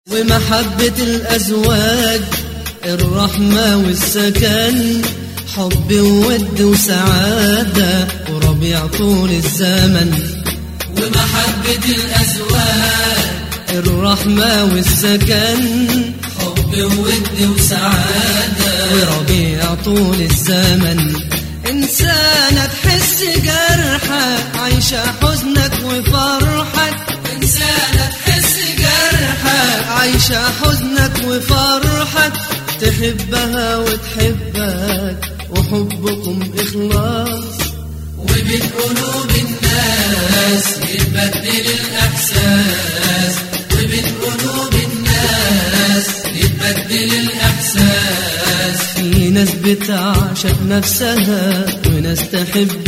ومحبة الأزواج الرحمة والسكن حب وود وسعادة وربيع طول الزمن ومحبة الأزواج الرحمة والسكن حب وود وسعادة وربيع طول الزمن إنسانة تحس جرحك عايشة حزنك وفرحك إنسانة تحس جرحك عايشة حزنك وفرحك تحبها وتحبك وحبكم إخلاص وبين قلوب الناس يتبدل الإحساس وبين قلوب الناس يتبدل الإحساس في ناس بتعشق نفسها وناس تحب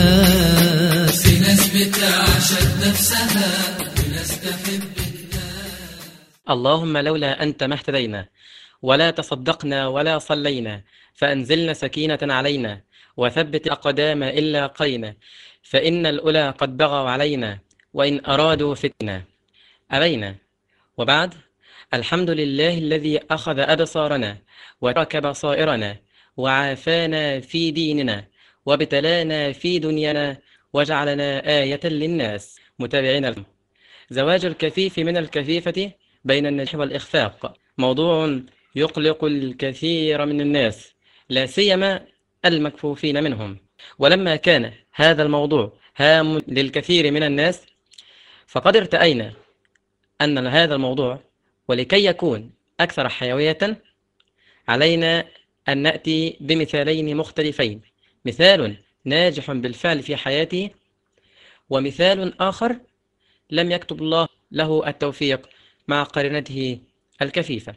الناس في ناس بتعشق نفسها وناس تحب الناس اللهم لولا أنت ما اهتدينا ولا تصدقنا ولا صلينا فأنزلنا سكينة علينا وثبت الأقدام إلا قينا فإن الأولى قد بغوا علينا وإن أرادوا فتنا أبينا وبعد الحمد لله الذي أخذ أبصارنا وترك بصائرنا وعافانا في ديننا وابتلانا في دنيانا وجعلنا آية للناس متابعينا الكرام. زواج الكفيف من الكفيفة بين النجاح والإخفاق موضوع يقلق الكثير من الناس لا سيما المكفوفين منهم ولما كان هذا الموضوع هام للكثير من الناس فقد ارتأينا أن هذا الموضوع ولكي يكون أكثر حيوية علينا أن نأتي بمثالين مختلفين مثال ناجح بالفعل في حياته ومثال آخر لم يكتب الله له التوفيق مع قرينته الكفيفة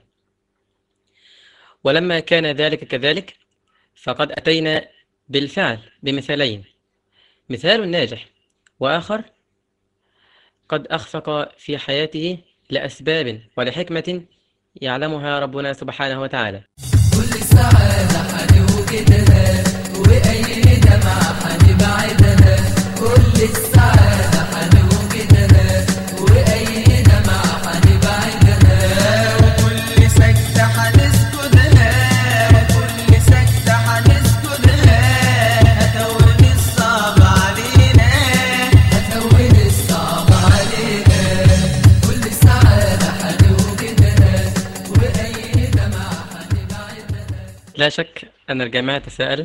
ولما كان ذلك كذلك فقد أتينا بالفعل بمثالين مثال ناجح وآخر قد أخفق في حياته لأسباب ولحكمة يعلمها ربنا سبحانه وتعالى كل سعادة هنوجدها وأي دمعة هنبعدها كل السعادة هنوجدها وأي دمعة هنبعدها وكل سكتة هنسكتها وكل سكتة هنسكتها هتون الصعب علينا هتون الصعب علينا كل سعادة هنوجدها وأي دمعة هنبعدها لا شك أن الجميع تساءل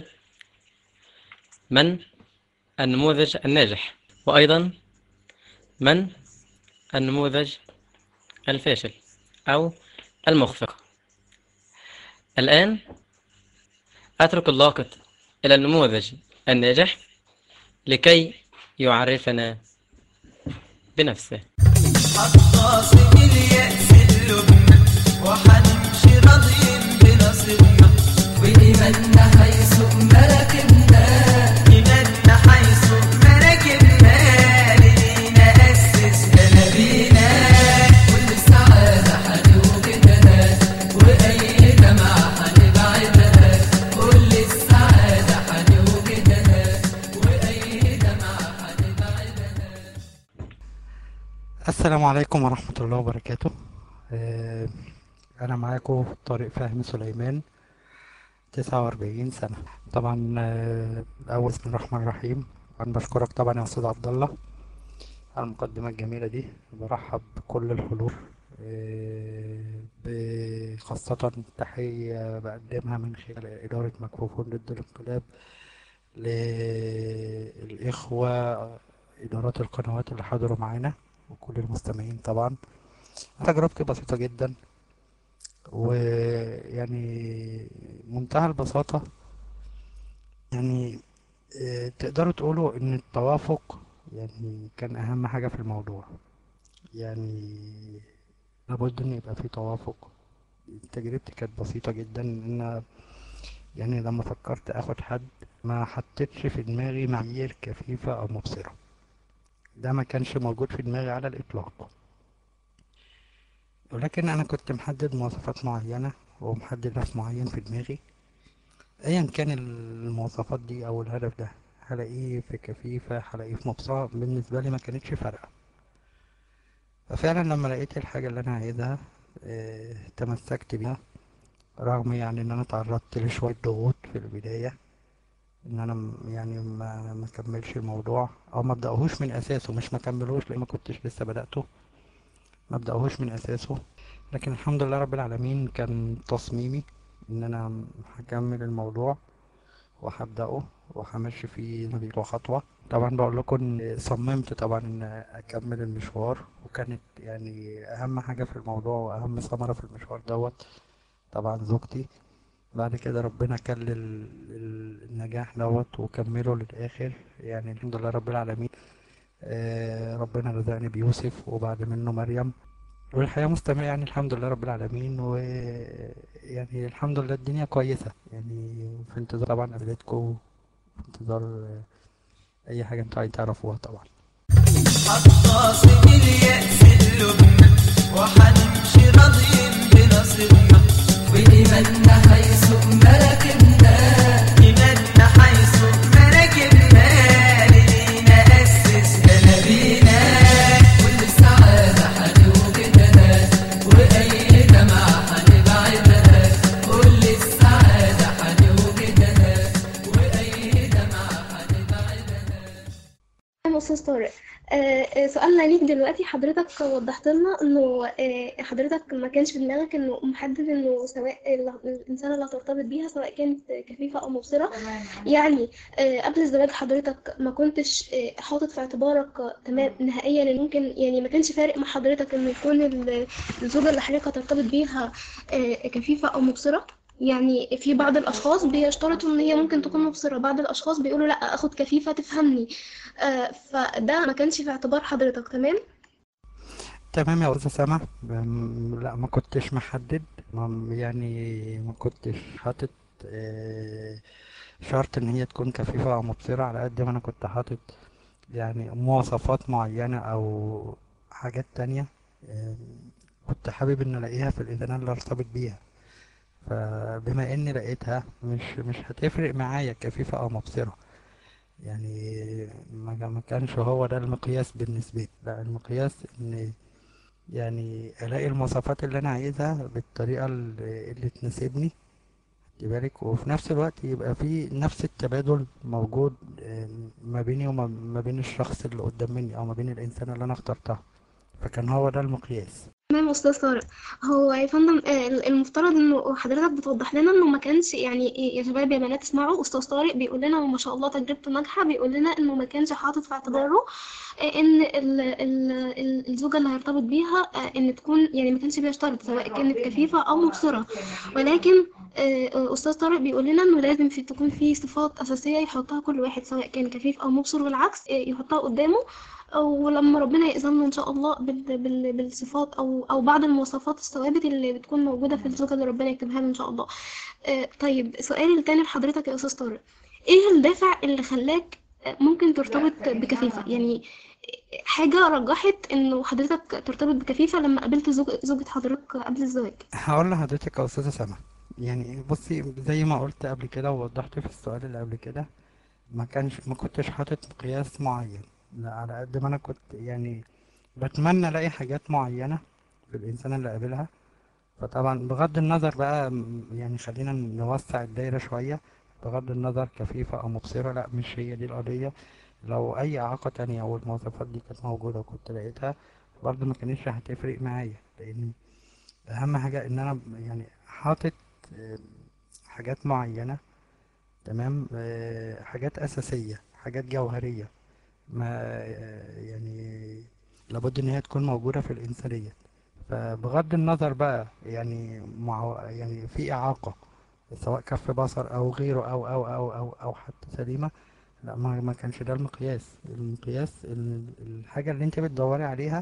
من النموذج الناجح وأيضا من النموذج الفاشل أو المخفق الآن أترك اللاقط إلى النموذج الناجح لكي يعرفنا بنفسه حطاصم اليأس قلوبنا وحنمشي راضيين بنصيبنا وإيماننا هيسوق مراكبنا إيماننا هيسوق مراكبنا لينا أسسنا نبينا كل سعادة هنوجدها وأي دمعة هنبعدها كل السعادة هنوجدها وأي دمعة هنبعدها السلام عليكم ورحمة الله وبركاته آه، أنا معاكم طارق فهمي سليمان تسعة وأربعين سنة طبعا آه، أول بسم الله الرحمن الرحيم أنا بشكرك طبعا يا أستاذ عبد الله على المقدمة الجميلة دي برحب بكل الحضور آه، ب- خاصة تحية بقدمها من خلال إدارة مكفوفون ضد الانقلاب للإخوة إدارات القنوات اللي حضروا معانا وكل المستمعين طبعا تجربتي بسيطة جدا ويعني منتهى البساطة يعني آه، تقدروا تقولوا إن التوافق يعني كان أهم حاجة في الموضوع يعني لابد إن يبقى في توافق تجربتي كانت بسيطة جدا إن أنا يعني لما فكرت اخد حد ما حطيتش في دماغي معايير كفيفة او مبصرة ده ما كانش موجود في دماغي على الاطلاق ولكن انا كنت محدد مواصفات معينة ومحدد هدف معين في دماغي ايا كان المواصفات دي او الهدف ده هلاقيه في كفيفة هلاقيه في مبصرة بالنسبة لي ما كانتش فارقة ففعلا لما لقيت الحاجة اللي انا عايزها آه، تمسكت بيها رغم يعني ان انا تعرضت لشوية ضغوط في البداية ان انا م- يعني ما ما كملش الموضوع او ما ابداهوش من اساسه مش ما كملوش لان ما كنتش لسه بدأته ما ابداهوش من اساسه لكن الحمد لله رب العالمين كان تصميمي ان انا هكمل الموضوع وهبدأه وهمشي فيه خطوة خطوة طبعا بقول لكم ان صممت طبعا ان اكمل المشوار وكانت يعني اهم حاجة في الموضوع واهم ثمرة في المشوار دوت طبعا زوجتي بعد كده ربنا كلل ال- النجاح دوت وكمله للآخر يعني الحمد لله رب العالمين آه، ربنا رزقني بيوسف وبعد منه مريم والحياة مستمرة يعني الحمد لله رب العالمين و يعني الحمد لله الدنيا كويسة يعني في انتظار طبعا قابلتكم في انتظار آه، أي حاجة انتوا عايزين تعرفوها طبعا عطاس اليأس قلوبنا وحنمشي راضيين بنصيبنا وإيماننا هيسوق مراكبنا إيماننا هيسوق مراكبنا لينا أسسها نبينا كل سعادة هنوجدها وأي دمعة هنبعدها كل السعادة هنوجدها وأي دمعة هنبعدها أنا أستاذ طارق آه، آه، سؤالنا ليك دلوقتي حضرتك وضحت لنا إنه آه، حضرتك ما كانش في دماغك إنه محدد إنه سواء ال- الإنسانة اللي هترتبط بيها سواء كانت كفيفة أو مبصرة يعني آه، قبل الزواج حضرتك ما كنتش آه، حاطط في اعتبارك آه، تمام نهائيا إن ممكن يعني ما كانش فارق مع حضرتك إنه يكون ال- الزوجة اللي حضرتك هترتبط بيها آه، كفيفة أو مبصرة يعني في بعض الأشخاص بيشترطوا إن هي ممكن تكون مبصرة بعض الأشخاص بيقولوا لأ أخد كفيفة تفهمني آه، فده ما كانش في اعتبار حضرتك تمام تمام يا أستاذ سما بم- لا ما كنتش محدد ما يعني ما كنتش حاطط آه، شرط إن هي تكون كفيفة أو مبصرة على قد ما أنا كنت حاطط يعني مواصفات معينة أو حاجات تانية آه، كنت حابب إن ألاقيها في الإنسان اللي أرتبط بيها فبما إني لقيتها مش مش هتفرق معايا كفيفة أو مبصرة يعني ما ما كانش هو ده المقياس بالنسبة لي لا المقياس إن يعني الاقي المواصفات اللي انا عايزها بالطريقه اللي اللي تناسبني خدي بالك وفي نفس الوقت يبقى في نفس التبادل موجود آه، ما بيني وما ما بين الشخص اللي قدام مني او ما بين الانسان اللي انا اخترتها فكان هو ده المقياس تمام استاذ طارق هو يا فندم آه، المفترض انه حضرتك بتوضح لنا انه ما كانش يعني يا شباب يا بنات اسمعوا استاذ طارق بيقول لنا وما شاء الله تجربته ناجحه بيقول لنا انه ما كانش حاطط في اعتباره آه، ان ال ال ال الزوجه اللي هيرتبط بيها آه، ان تكون يعني ما كانش بيشترط سواء كانت كفيفه او مبصره ولكن آه، آه، استاذ طارق بيقول لنا انه لازم في تكون في صفات اساسيه يحطها كل واحد سواء كان كفيف او مبصر والعكس آه، يحطها قدامه ولما ربنا يأذن له إن شاء الله بال... بال... بالصفات أو أو بعض المواصفات الثوابت اللي بتكون موجودة في الزوجة اللي ربنا يكتبها له إن شاء الله. آه طيب سؤالي التاني لحضرتك يا أستاذ طارق إيه الدافع اللي خلاك آه، ممكن ترتبط بكفيفة؟ يعني حاجة رجحت إنه حضرتك ترتبط بكفيفة لما قابلت زوج... زوجة حضرتك قبل الزواج. هقول لحضرتك يا استاذه سما يعني بصي زي ما قلت قبل كده ووضحت في السؤال اللي قبل كده ما كانش ما كنتش حاطط مقياس معين لا على قد ما انا كنت يعني بتمنى الاقي حاجات معينه في الانسان اللي قابلها فطبعا بغض النظر بقى م- يعني خلينا نوسع الدايره شويه بغض النظر كفيفه او مبصره لا مش هي دي القضيه لو اي اعاقه تانية او المواصفات دي كانت موجوده وكنت لقيتها برضه ما كانتش هتفرق معايا لان اهم حاجه ان انا يعني حاطط آه، حاجات معينه تمام آه، حاجات اساسيه حاجات جوهريه ما آه، يعني لابد ان هي تكون موجوده في الانسانيه فبغض النظر بقى يعني مع يعني في اعاقه سواء كف بصر او غيره او او او او او حتى سليمه لا ما ما كانش ده المقياس المقياس ال- الحاجه اللي انت بتدوري عليها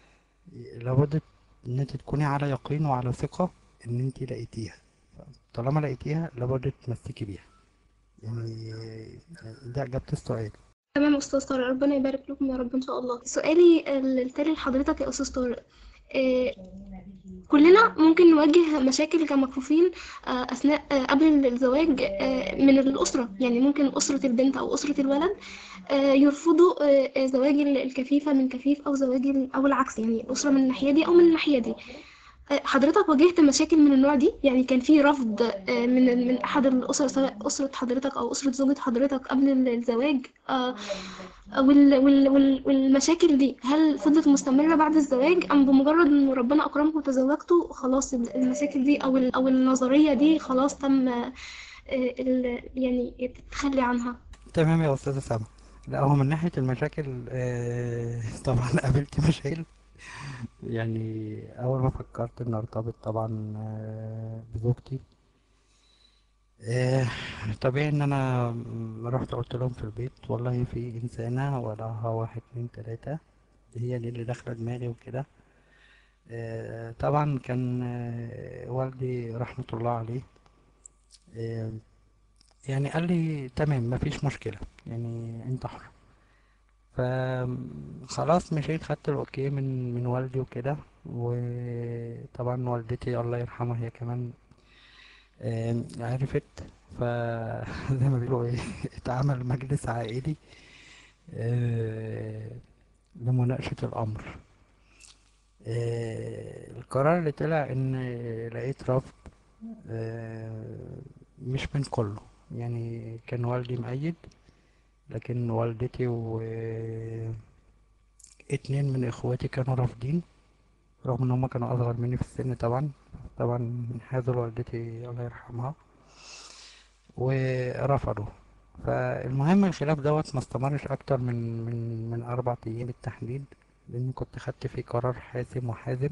لابد ان انت تكوني على يقين وعلى ثقة ان انت لقيتيها طالما لقيتيها لابد تمسكي بيها يعني ده اجابة السؤال تمام أستاذ طارق ربنا يبارك لكم يا رب إن شاء الله. سؤالي التالي لحضرتك يا أستاذ طارق آه، كلنا ممكن نواجه مشاكل كمكفوفين آه، أثناء آه، قبل الزواج آه، من الأسرة يعني ممكن أسرة البنت أو أسرة الولد آه، يرفضوا آه، آه، زواج ال- الكفيفة من كفيف أو زواج ال- أو العكس يعني الأسرة من الناحية دي أو من الناحية دي آه، حضرتك واجهت مشاكل من النوع دي يعني كان في رفض آه، من من احد الاسر سواء اسره حضرتك او اسره زوجة حضرتك قبل ال- الزواج آه، وال وال وال والمشاكل دي هل فضلت مستمرة بعد الزواج ام بمجرد ان ربنا اكرمكم وتزوجتوا خلاص ال- المشاكل دي او ال- او النظرية دي خلاص تم آه، ال- يعني التخلي عنها تمام يا أستاذة سما لا هو من ناحية المشاكل آه، طبعا قابلت مشاكل يعني أول ما فكرت إن أرتبط طبعا آه، بزوجتي آه، طبيعي إن أنا م- رحت قلت لهم في البيت والله في إنسانة وراها واحد اتنين تلاتة هي دي اللي داخلة دماغي وكده آه، طبعا كان آه، والدي رحمة الله عليه آه، يعني قال لي تمام مفيش مشكلة يعني انت حر فخلاص مشيت خدت الاوكي من من والدي وكده وطبعا والدتي الله يرحمها هي كمان آم، عرفت فزي ما بيقولوا ايه اتعمل مجلس عائلي آه، لمناقشة الأمر آه، القرار اللي طلع إن لقيت رفض آه، مش من كله يعني كان والدي مؤيد لكن والدتي و اتنين من اخواتي كانوا رافضين رغم ان هما كانوا اصغر مني في السن طبعا طبعا من حاذر والدتي الله يرحمها ورفضوا فالمهم الخلاف دوت ما استمرش اكتر من من من اربع ايام بالتحديد لاني كنت خدت فيه قرار حاسم وحازم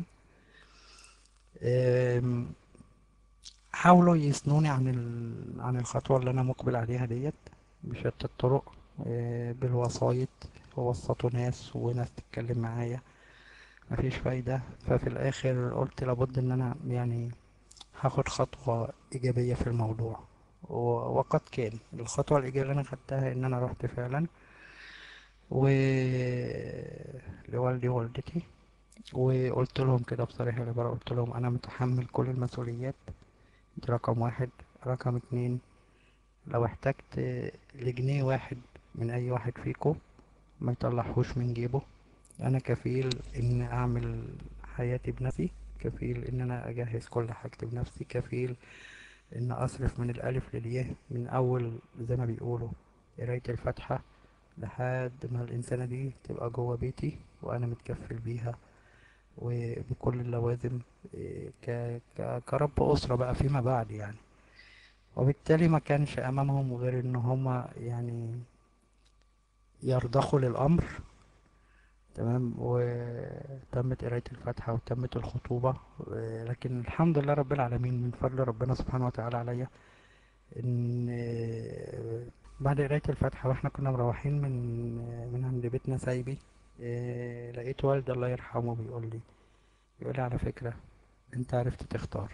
أم، حاولوا يثنوني عن ال... عن الخطوة اللي أنا مقبل عليها ديت بشتى الطرق آه، بالوسايط ووسطوا ناس وناس تتكلم معايا مفيش فايدة ففي الآخر قلت لابد إن أنا يعني هاخد خطوة إيجابية في الموضوع و- وقد كان الخطوة الإيجابية اللي أنا خدتها إن أنا رحت فعلا و لوالدي ووالدتي وقلت لهم كده بصريح العبارة قلت لهم أنا متحمل كل المسؤوليات دي رقم واحد رقم اتنين لو احتجت لجنيه واحد من أي واحد فيكم ما يطلعهوش من جيبه أنا كفيل إن أعمل حياتي بنفسي كفيل إن أنا أجهز كل حاجتي بنفسي كفيل إن أصرف من الألف للياء من أول زي ما بيقولوا قراية الفاتحة لحد ما الإنسانة دي تبقى جوه بيتي وأنا متكفل بيها وبكل اللوازم إيه، ك... ك... كرب أسرة بقى فيما بعد يعني وبالتالي ما كانش أمامهم غير إن هما يعني يرضخوا للأمر تمام وتمت قراية الفاتحة وتمت الخطوبة و- لكن الحمد لله رب العالمين من فضل ربنا سبحانه وتعالى عليا إن آه، بعد قراية الفاتحة واحنا كنا مروحين من من عند بيتنا سايبي آه، لقيت والدي الله يرحمه بيقول لي بيقول لي على فكرة انت عرفت تختار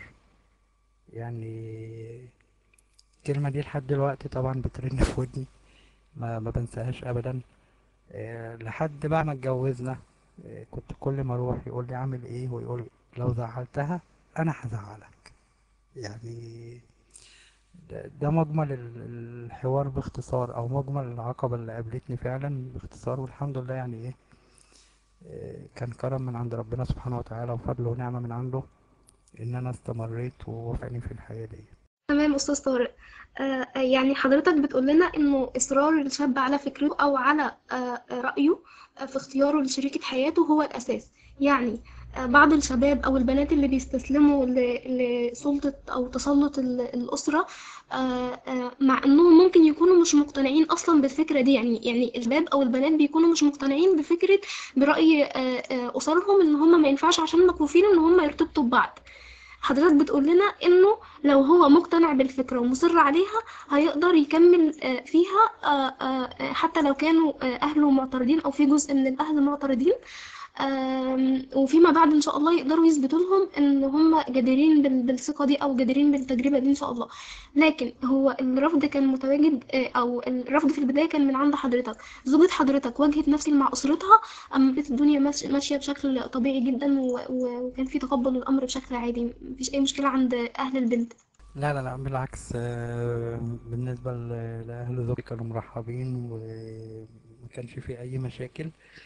يعني الكلمة دي لحد دلوقتي طبعا بترن في ودني ما ما بنساهاش ابدا آه، لحد بقى ما اتجوزنا آه، كنت كل ما اروح يقول لي عامل ايه ويقول لي لو زعلتها انا هزعلك يعني ده, ده مجمل ال- الحوار باختصار او مجمل العقبة اللي قابلتني فعلا باختصار والحمد لله يعني ايه آه، كان كرم من عند ربنا سبحانه وتعالى وفضل ونعمة من عنده ان انا استمريت ووفقني في الحياة دي تمام أستاذ طارق آه يعني حضرتك بتقول لنا إنه إصرار الشاب على فكرته أو على آه رأيه آه، في اختياره لشريكة حياته هو الأساس يعني آه بعض الشباب أو البنات اللي بيستسلموا ل- لسلطة أو تسلط ال- الأسرة آه آه مع إنهم ممكن يكونوا مش مقتنعين أصلا بالفكرة دي يعني يعني الشباب أو البنات بيكونوا مش مقتنعين بفكرة برأي آه آه أسرهم إن هم ما ينفعش عشان مكفوفين إن هم يرتبطوا ببعض حضرتك بتقول لنا إنه لو هو مقتنع بالفكرة ومصر عليها هيقدر يكمل آه، فيها آه، آه، آه، حتى لو كانوا آه، أهله معترضين أو في جزء من الأهل معترضين آم، وفيما بعد إن شاء الله يقدروا يثبتوا لهم إن هم جديرين بال- بالثقة دي أو جديرين بالتجربة دي إن شاء الله لكن هو الرفض كان متواجد آه، أو الرفض في البداية كان من عند حضرتك زوجة حضرتك واجهت نفس مع أسرتها أما بقت الدنيا ماش- ماشية بشكل طبيعي جدا و- و- وكان في تقبل الأمر بشكل عادي مفيش أي مشكلة عند أهل البنت لا لا لا بالعكس آه، بالنسبة ل- لأهل زوجي كانوا مرحبين وما كانش في أي مشاكل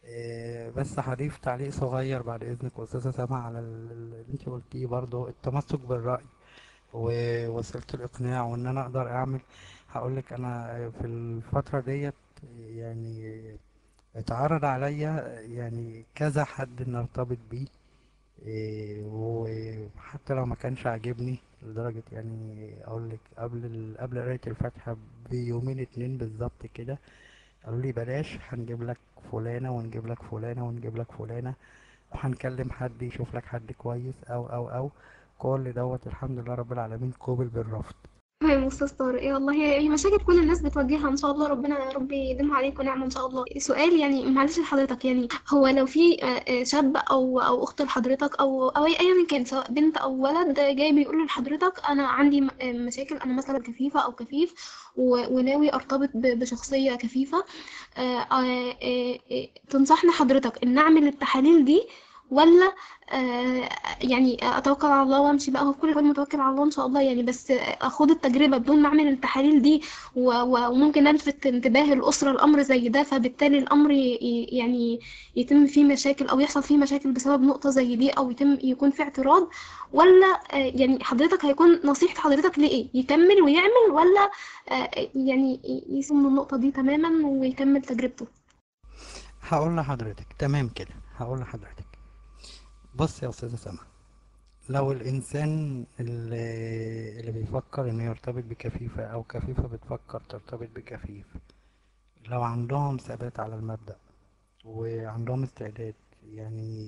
آه، بس هضيف تعليق صغير بعد إذنك أستاذة سما على ال- اللي أنت قلتيه برضو التمسك بالرأي ووسيلة الإقناع وإن أنا أقدر أعمل هقولك أنا في الفترة ديت يعني اتعرض عليا يعني كذا حد إن أرتبط بيه إيه، وحتى لو ما كانش عاجبني لدرجة يعني أقول لك قبل ال... قبل قراية الفاتحة بيومين اتنين بالظبط كده قالوا لي بلاش هنجيب لك فلانة ونجيب لك فلانة ونجيب لك فلانة وهنكلم حد يشوف لك حد كويس أو أو أو كل دوت الحمد لله رب العالمين قوبل بالرفض تمام استاذ طارق ايه والله هي هي مشاكل كل الناس بتواجهها ان شاء الله ربنا يا رب يديمها عليكم نعمه ان شاء الله سؤال يعني معلش لحضرتك يعني هو لو في آه، آه، شاب او او اخت لحضرتك او او أي- ايا كان سواء بنت او ولد جاي بيقول لحضرتك انا عندي م- آه، مشاكل انا مثلا كفيفه او كفيف و- وناوي ارتبط ب- بشخصيه كفيفه آه، آه، آه، آه، تنصحني حضرتك ان اعمل التحاليل دي ولا آه، يعني اتوكل على الله وامشي بقى هو كل واحد متوكل على الله ان شاء الله يعني بس اخد التجربه بدون ما اعمل التحاليل دي و- و- وممكن الفت انتباه الاسره الامر زي ده فبالتالي الامر ي- ي- يعني يتم فيه مشاكل او يحصل فيه مشاكل بسبب نقطه زي دي او يتم يكون في اعتراض ولا آه، يعني حضرتك هيكون نصيحه حضرتك ليه يكمل ويعمل ولا آه، يعني يسيب من النقطه دي تماما ويكمل تجربته هقول لحضرتك تمام كده هقول لحضرتك بص يا أستاذة سما لو الإنسان اللي, اللي بيفكر إنه يرتبط بكفيفة أو كفيفة بتفكر ترتبط بكفيف لو عندهم ثبات على المبدأ وعندهم استعداد يعني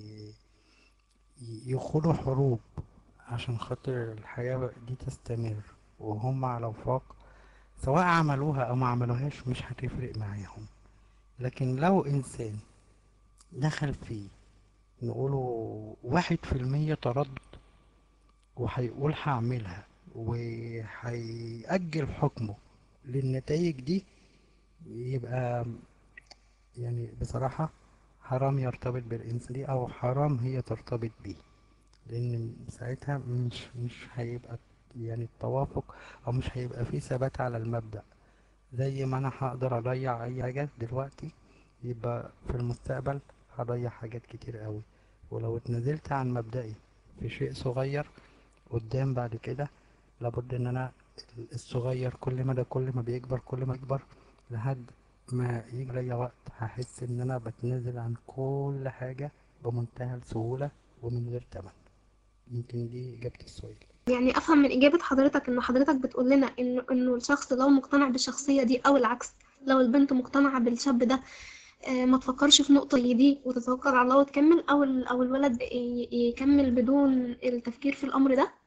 ي- يخوضوا حروب عشان خاطر الحياة دي تستمر وهم على وفاق سواء عملوها أو ما عملوهاش مش هتفرق معاهم لكن لو إنسان دخل فيه نقوله واحد في المية تردد وهيقول هعملها وهيأجل حكمه للنتائج دي يبقى يعني بصراحة حرام يرتبط بالإنسان دي أو حرام هي ترتبط بيه لأن ساعتها مش مش هيبقى يعني التوافق أو مش هيبقى فيه ثبات على المبدأ زي ما أنا هقدر أضيع أي حاجة دلوقتي يبقى في المستقبل هضيع حاجات كتير قوي ولو اتنازلت عن مبدئي في شيء صغير قدام بعد كده لابد ان انا الصغير كل ما ده كل ما بيكبر كل ما يكبر لحد ما يجي عليا وقت هحس ان انا بتنازل عن كل حاجة بمنتهى السهولة ومن غير تمن يمكن دي اجابة السؤال يعني افهم من اجابه حضرتك انه حضرتك بتقول لنا انه انه الشخص لو مقتنع بالشخصيه دي او العكس لو البنت مقتنعه بالشاب ده آه، ما تفكرش في نقطه زي دي وتتوكل على الله وتكمل او ال- او الولد ي- يكمل بدون التفكير في الامر ده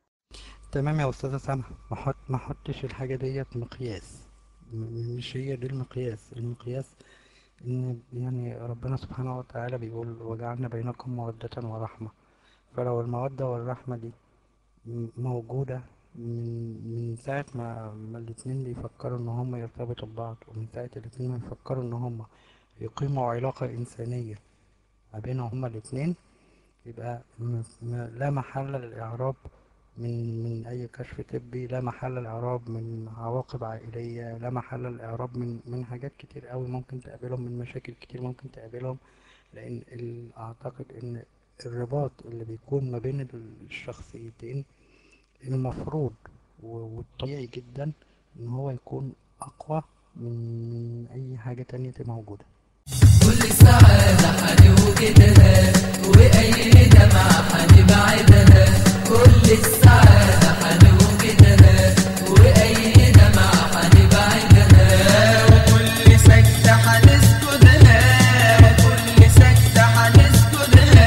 تمام يا استاذة سامح ما حط ما حطش الحاجة ديت مقياس م- مش هي دي المقياس المقياس ان يعني ربنا سبحانه وتعالى بيقول وجعلنا بينكم مودة ورحمة فلو المودة والرحمة دي م- موجودة من من ساعة ما, ما الاتنين بيفكروا ان هما يرتبطوا ببعض ومن ساعة الاتنين ما يفكروا ان هما يقيموا علاقة إنسانية ما بينهم هما الاتنين يبقى م- م- لا محل للإعراب من من أي كشف طبي لا محل للإعراب من عواقب عائلية لا محل للإعراب من من حاجات كتير قوي ممكن تقابلهم من مشاكل كتير ممكن تقابلهم لأن ال- أعتقد إن الرباط اللي بيكون ما بين الشخصيتين المفروض و- والطبيعي جدا إن هو يكون أقوى من من أي حاجة تانية تبقى موجودة كل السعادة هنوجدها وأي دمعة هنبعدها كل السعادة هنوجدها وأي دمعة هنبعدها وكل سكتة هنسكتها وكل سكتة هنسكتها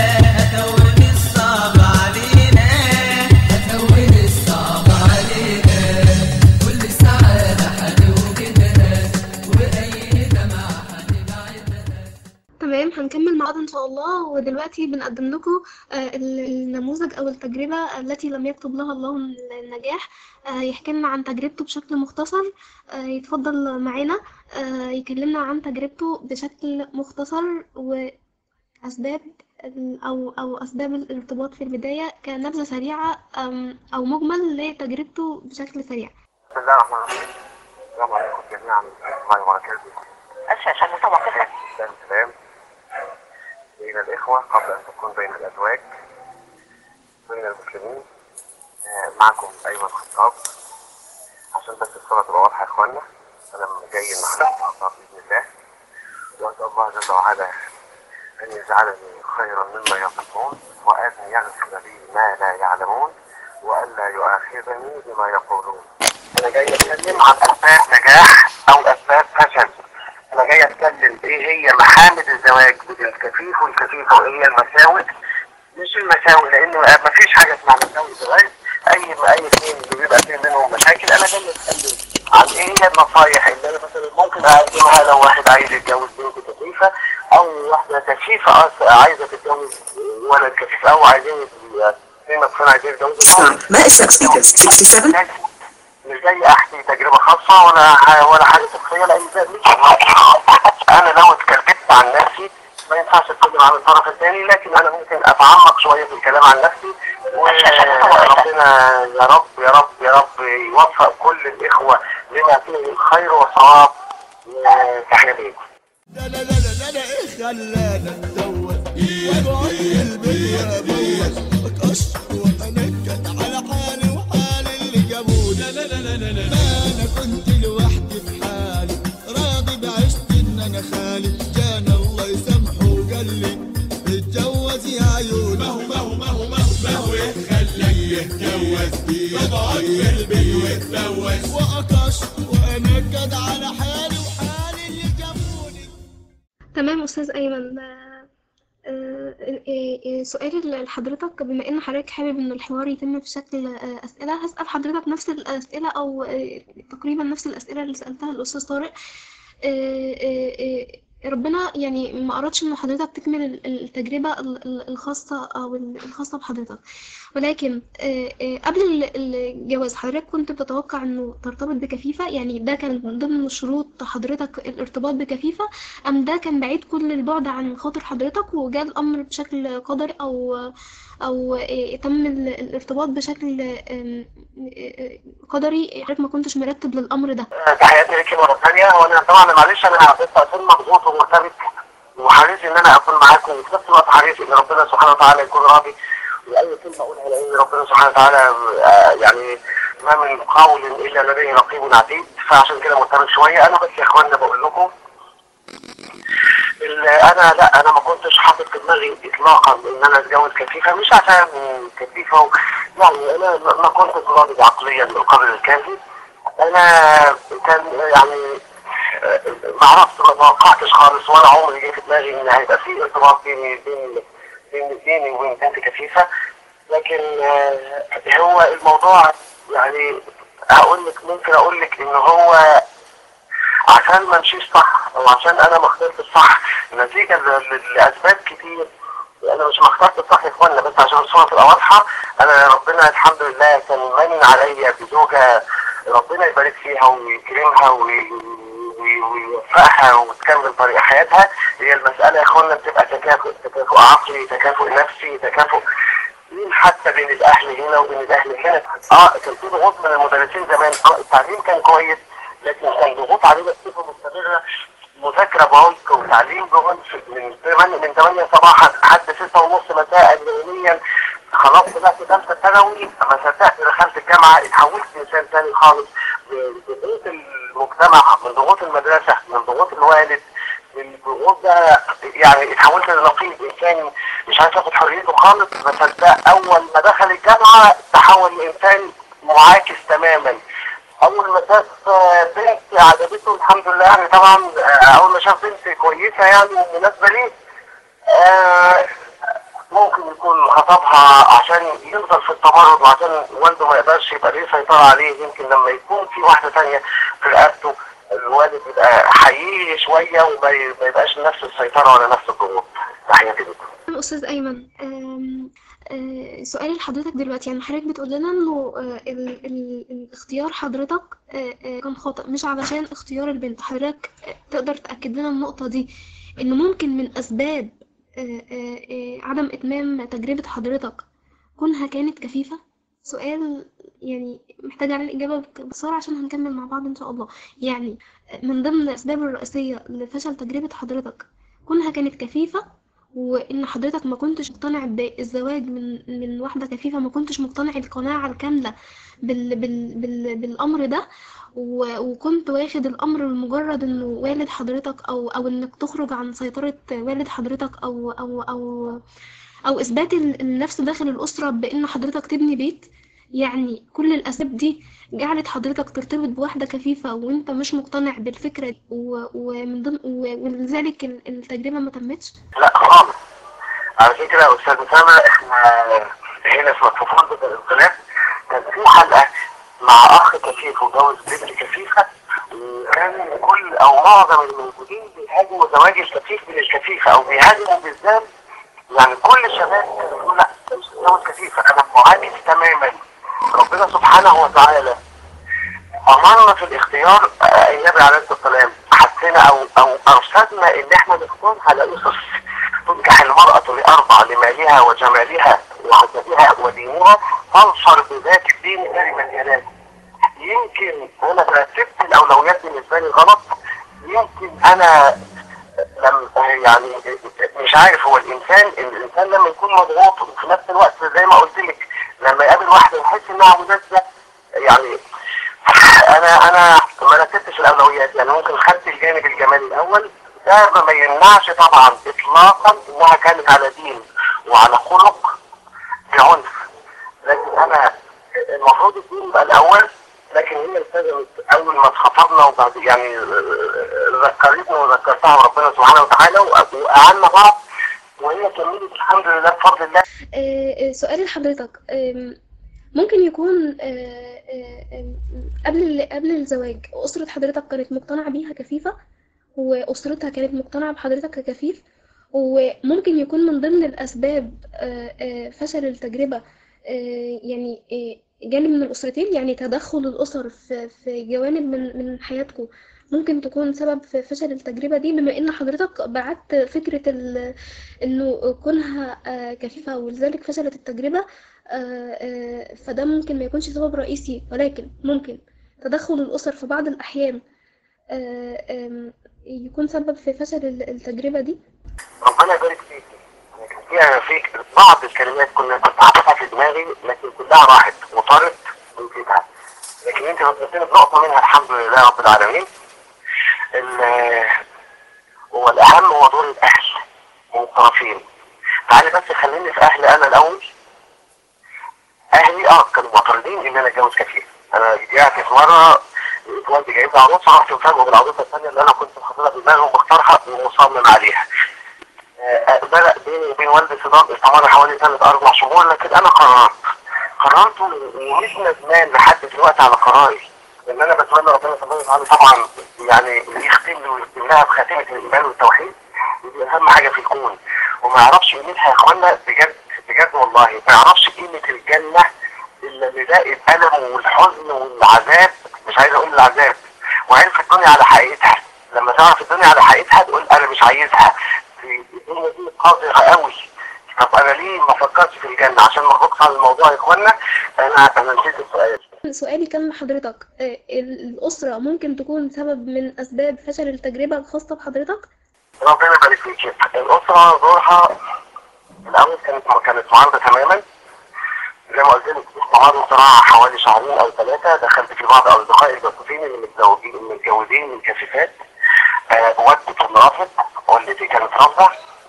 هتهون الصعب علينا هتهون الصعب علينا كل السعادة هنوجدها وأي دمعة هنبعدها تمام هنكمل مع بعض ان شاء الله ودلوقتي بنقدم لكم آه، ال- النموذج او التجربه التي لم يكتب لها الله النجاح آه، يحكي لنا عن تجربته بشكل مختصر آه، يتفضل معانا آه، يكلمنا عن تجربته بشكل مختصر واسباب ال- او او اسباب الارتباط في البدايه كنبذه سريعه أم، او مجمل لتجربته بشكل سريع بسم الله الرحمن الرحيم السلام عليكم جميعا ورحمة الله وبركاته الشاشة المتوقفة سلام سلام بين الإخوة قبل أن تكون بين الأزواج بين المسلمين آه، معكم أيمن خطاب عشان بس الصورة تبقى واضحة يا إخوانا أنا جاي النهاردة بإذن الله وأسأل الله جل وعلا أن يجعلني خيرا مما يصفون وأن يغفر لي ما لا يعلمون وألا يؤاخذني بما يقولون أنا جاي أتكلم عن أسباب نجاح أو أسباب فشل أنا جاي أتكلم إيه هي محامد الزواج بين الكفيف والكفيفة وإيه هي المساوئ مش المساوئ لأن مفيش حاجة اسمها مساوئ زواج أي أي اثنين بيبقى فيه منهم مشاكل أنا جاي أتكلم عن إيه هي النصايح اللي أنا مثلا ممكن أقدمها لو واحد عايز يتجوز بنت كفيفة أو واحدة كفيفة أص- عايزة تتجوز ولد كفيف أو عايزين في مثلا عايزين يتجوزوا Stop. Massive speakers 67. مش جاي احكي تجربه خاصه ولا ح- ولا حاجه شخصيه لان ده مش انا لو اتكلمت عن نفسي ما ينفعش اتكلم عن الطرف الثاني لكن انا ممكن اتعمق شويه في الكلام عن نفسي وربنا يا رب يا رب يا رب يوفق كل الاخوه لما فيه الخير والصواب تحيا بيكم لا لا لا لا لا لا ايه خلانا اتزوج واقعد في البيت يا ابويا اتقشر واتنكد على حالي وحال اللي جابوني لا لا لا لا لا ما انا كنت لوحدي في حالي راضي بعشت ان انا خالي كان الله يسامحه وقال لي اتجوز يا عيوني ما هو ما هو ما هو ما هو ما هو خلاك يتجوز اقعد في البيت واتزوج واقشر وانكد على حالي وحال اللي جابوني تمام أستاذ أيمن آه، آه، آه، آه، سؤالي لحضرتك بما إن حضرتك حابب إن الحوار يتم في شكل آه، أسئلة هسأل حضرتك نفس الأسئلة أو آه، تقريبا نفس الأسئلة اللي سألتها الأستاذ طارق آه، آه، آه، ربنا يعني ما أردش إن حضرتك تكمل ال- التجربة ال- ال- الخاصة أو ال- الخاصة بحضرتك ولكن آه، آه، قبل ال- الجواز حضرتك كنت بتتوقع إنه ترتبط بكفيفة يعني ده كان من ضمن شروط حضرتك الارتباط بكفيفة أم ده كان بعيد كل البعد عن خاطر حضرتك وجاء الأمر بشكل قدري أو أو إيه تم ال- الارتباط بشكل آم، إيه قدري حضرتك ما كنتش مرتب للأمر ده تحياتي ليكي مرة ثانية وأنا طبعا معلش أنا بس أكون مضغوط ومرتبط وحريص إن أنا أكون معاكم وفي نفس الوقت حريص إن ربنا سبحانه وتعالى يكون راضي وأي كلمة أقولها لأن ربنا سبحانه وتعالى آه، يعني ما من قول إلا لديه رقيب عتيد فعشان كده مرتبط شوية أنا بس يا إخواننا بقول لكم ال- انا لا انا ما كنتش حاطط في دماغي اطلاقا ان انا اتجوز كفيفه مش عشان كفيفه و... يعني انا ما ما كنتش ناضج عقليا بالقدر الكافي انا كان يعني آه، ما عرفت ما توقعتش خالص ولا عمري جه في دماغي ان هيبقى في ارتباط بيني بين بين بيني وبين بنت كفيفه لكن آه، هو الموضوع يعني هقول لك ممكن اقول لك ان هو عشان ما امشيش صح او عشان انا ما اخترتش صح نتيجه ل- ل- لاسباب كتير انا مش ما اخترتش صح يا اخوانا بس عشان الصوره تبقى واضحه انا ربنا الحمد لله كان منن عليا بزوجه ربنا يبارك فيها ويكرمها وي- وي- ويوفقها وتكمل طريق حياتها هي المساله يا اخوانا بتبقى تكافؤ تكافؤ عقلي تكافؤ نفسي تكافؤ مين حتى بين الاهل هنا وبين الاهل هنا اه كان في ضغوط من المدرسين زمان اه التعليم كان كويس لكن كان ضغوط علينا بصفه مستمره مذاكره بعمق وتعليم بعنف من 8 من 8 صباحا لحد 6 ونص مساء يوميا خلاص طلعت ثالثه ثانوي ما صدقت دخلت الجامعه اتحولت انسان ثاني خالص ضغوط المجتمع من ضغوط المدرسه من ضغوط الوالد من ضغوط ده يعني اتحولت لنقيض انسان مش عارف ياخد حريته خالص ما صدق اول ما دخل الجامعه تحول لانسان معاكس تماما اول ما شاف آه، بنت عجبته الحمد لله يعني طبعا آه، اول ما شاف بنت كويسه يعني ومناسبه ليه آه، ممكن يكون خطبها عشان يفضل في التمرد وعشان والده ما يقدرش يبقى ليه سيطرة عليه يمكن لما يكون في واحدة تانية في رقبته الوالد يبقى حقيقي شوية وما ي- ما يبقاش نفس السيطرة ولا نفس الضغوط تحياتي لكم أستاذ أيمن آم، آه، سؤالي لحضرتك دلوقتي يعني حضرتك بتقول لنا إنه آه، ال- ال- الاختيار حضرتك آه، آه، كان خاطئ مش علشان اختيار البنت حضرتك آه، تقدر تأكد لنا النقطة دي إن ممكن من أسباب آه، آه، آه، عدم إتمام تجربة حضرتك كونها كانت كفيفة سؤال يعني محتاج عليه الإجابة بسرعة عشان هنكمل مع بعض إن شاء الله يعني من ضمن الأسباب الرئيسية لفشل تجربة حضرتك كونها كانت كفيفة وان حضرتك ما كنتش مقتنع بالزواج من من واحده كفيفه ما كنتش مقتنع القناعه الكامله بال بال بال بالامر ده و- وكنت واخد الامر لمجرد انه والد حضرتك او او انك تخرج عن سيطره والد حضرتك او او او او اثبات ال- النفس داخل الاسره بان حضرتك تبني بيت يعني كل الاسباب دي جعلت حضرتك ترتبط بواحده كفيفه وانت مش مقتنع بالفكره دي و- ومن ضمن و- ولذلك ال- التجربه ما تمتش لا خالص على فكرة يا أستاذ أسامة إحنا هنا في مكفوفون الانقلاب كان في حلقة مع أخ كفيف وجوز بنت كفيفة وكان كل أو معظم الموجودين بيهاجموا زواج الكفيف من الكفيفة أو بيهاجموا بالذات يعني كل الشباب كانوا بيقولوا لا جوز كفيفة أنا معاكس تماما ربنا سبحانه وتعالى أمرنا في الاختيار آه، النبي عليه الصلاة والسلام حسنا أو أو أرشدنا إن إحنا نختار على أسس تنكح المرأة لأربع لمالها وجمالها وحسبها ودينها فانصر بذات الدين كلمة ينال يمكن أنا رتبت الأولويات بالنسبة لي غلط يمكن أنا لم يعني مش عارف هو الإنسان الإنسان لما يكون مضغوط وفي نفس الوقت زي ما قلت لك لما يقابل واحدة يحس إنها مناسبة يعني انا انا ما رتبتش الاولويات يعني ممكن خدت الجانب الجمالي الاول ده ما يمنعش طبعا اطلاقا انها كانت على دين وعلى خلق بعنف لكن انا المفروض الدين يبقى الاول لكن هي التزمت اول ما اتخطبنا وبعد يعني ذكرتني وذكرتها ربنا سبحانه وتعالى وقعدنا بعض وهي كملت الحمد لله بفضل الله آه، آه، سؤالي لحضرتك آم، ممكن يكون آه، آه، آم، قبل قبل الزواج أسرة حضرتك كانت مقتنعة بيها كفيفة وأسرتها كانت مقتنعة بحضرتك ككفيف وممكن يكون من ضمن الأسباب آه، آه، فشل التجربة آه، يعني آه، جانب من الأسرتين يعني تدخل الأسر في في جوانب من من حياتكم ممكن تكون سبب في فشل التجربة دي بما إن حضرتك بعدت فكرة ال- إنه كونها آه، كفيفة ولذلك فشلت التجربة آه، آه، فده ممكن ما يكونش سبب رئيسي ولكن ممكن تدخل الأسر في بعض الأحيان آه، آم، يكون سبب في فشل ال- التجربة دي ربنا يبارك فيك كان فيها فيك بعض الكلمات كنا كنت حاططها في دماغي لكن كلها راحت وطارت ونسيتها لكن انت نطقتني بنقطه منها الحمد لله رب العالمين ال- هو الاهم هو دور الاهل من الطرفين تعالي بس خليني في اهلي انا الاول اهلي اه كانوا معترضين ان انا اتجوز كفيف انا رجعت في مره لقيت والدي جايب لي عروسه رحت مفاجئه بالعروسه الثانيه اللي انا كنت حاططها في دماغي ومختارها ومصمم عليها آه، بدأ بيني وبين والدي صدام استمر حوالي ثلاث أربع شهور لكن أنا قررت قررت ومش ندمان لحد دلوقتي على قراري لأن أنا بتمنى ربنا سبحانه وتعالى طبعا يعني يختم لي ويختم لها بخاتمة الإيمان والتوحيد دي أهم حاجة في الكون وما يعرفش قيمتها يا إخوانا بجد بجد والله ما يعرفش قيمة الجنة إلا اللي لاقي الألم والحزن والعذاب مش عايز أقول العذاب وعرف الدنيا على حقيقتها لما تعرف الدنيا على حقيقتها تقول أنا مش عايزها الدنيا دي قاطعة قوي طب انا ليه ما فكرتش في الجنه عشان ما اخرجش على الموضوع يا اخوانا انا انا نسيت السؤال سؤالي كان لحضرتك آه، ال- الأسرة ممكن تكون سبب من أسباب فشل التجربة الخاصة بحضرتك ربنا يبارك فيك الاسره دورها الاول كانت كانت معارضه تماما زي ما قلت لك استمر صراع حوالي شهرين او ثلاثه دخلت في بعض اصدقائي المتفقين اللي متزوجين متجوزين من كفيفات آه والدي كان رافض والدتي كانت رافضه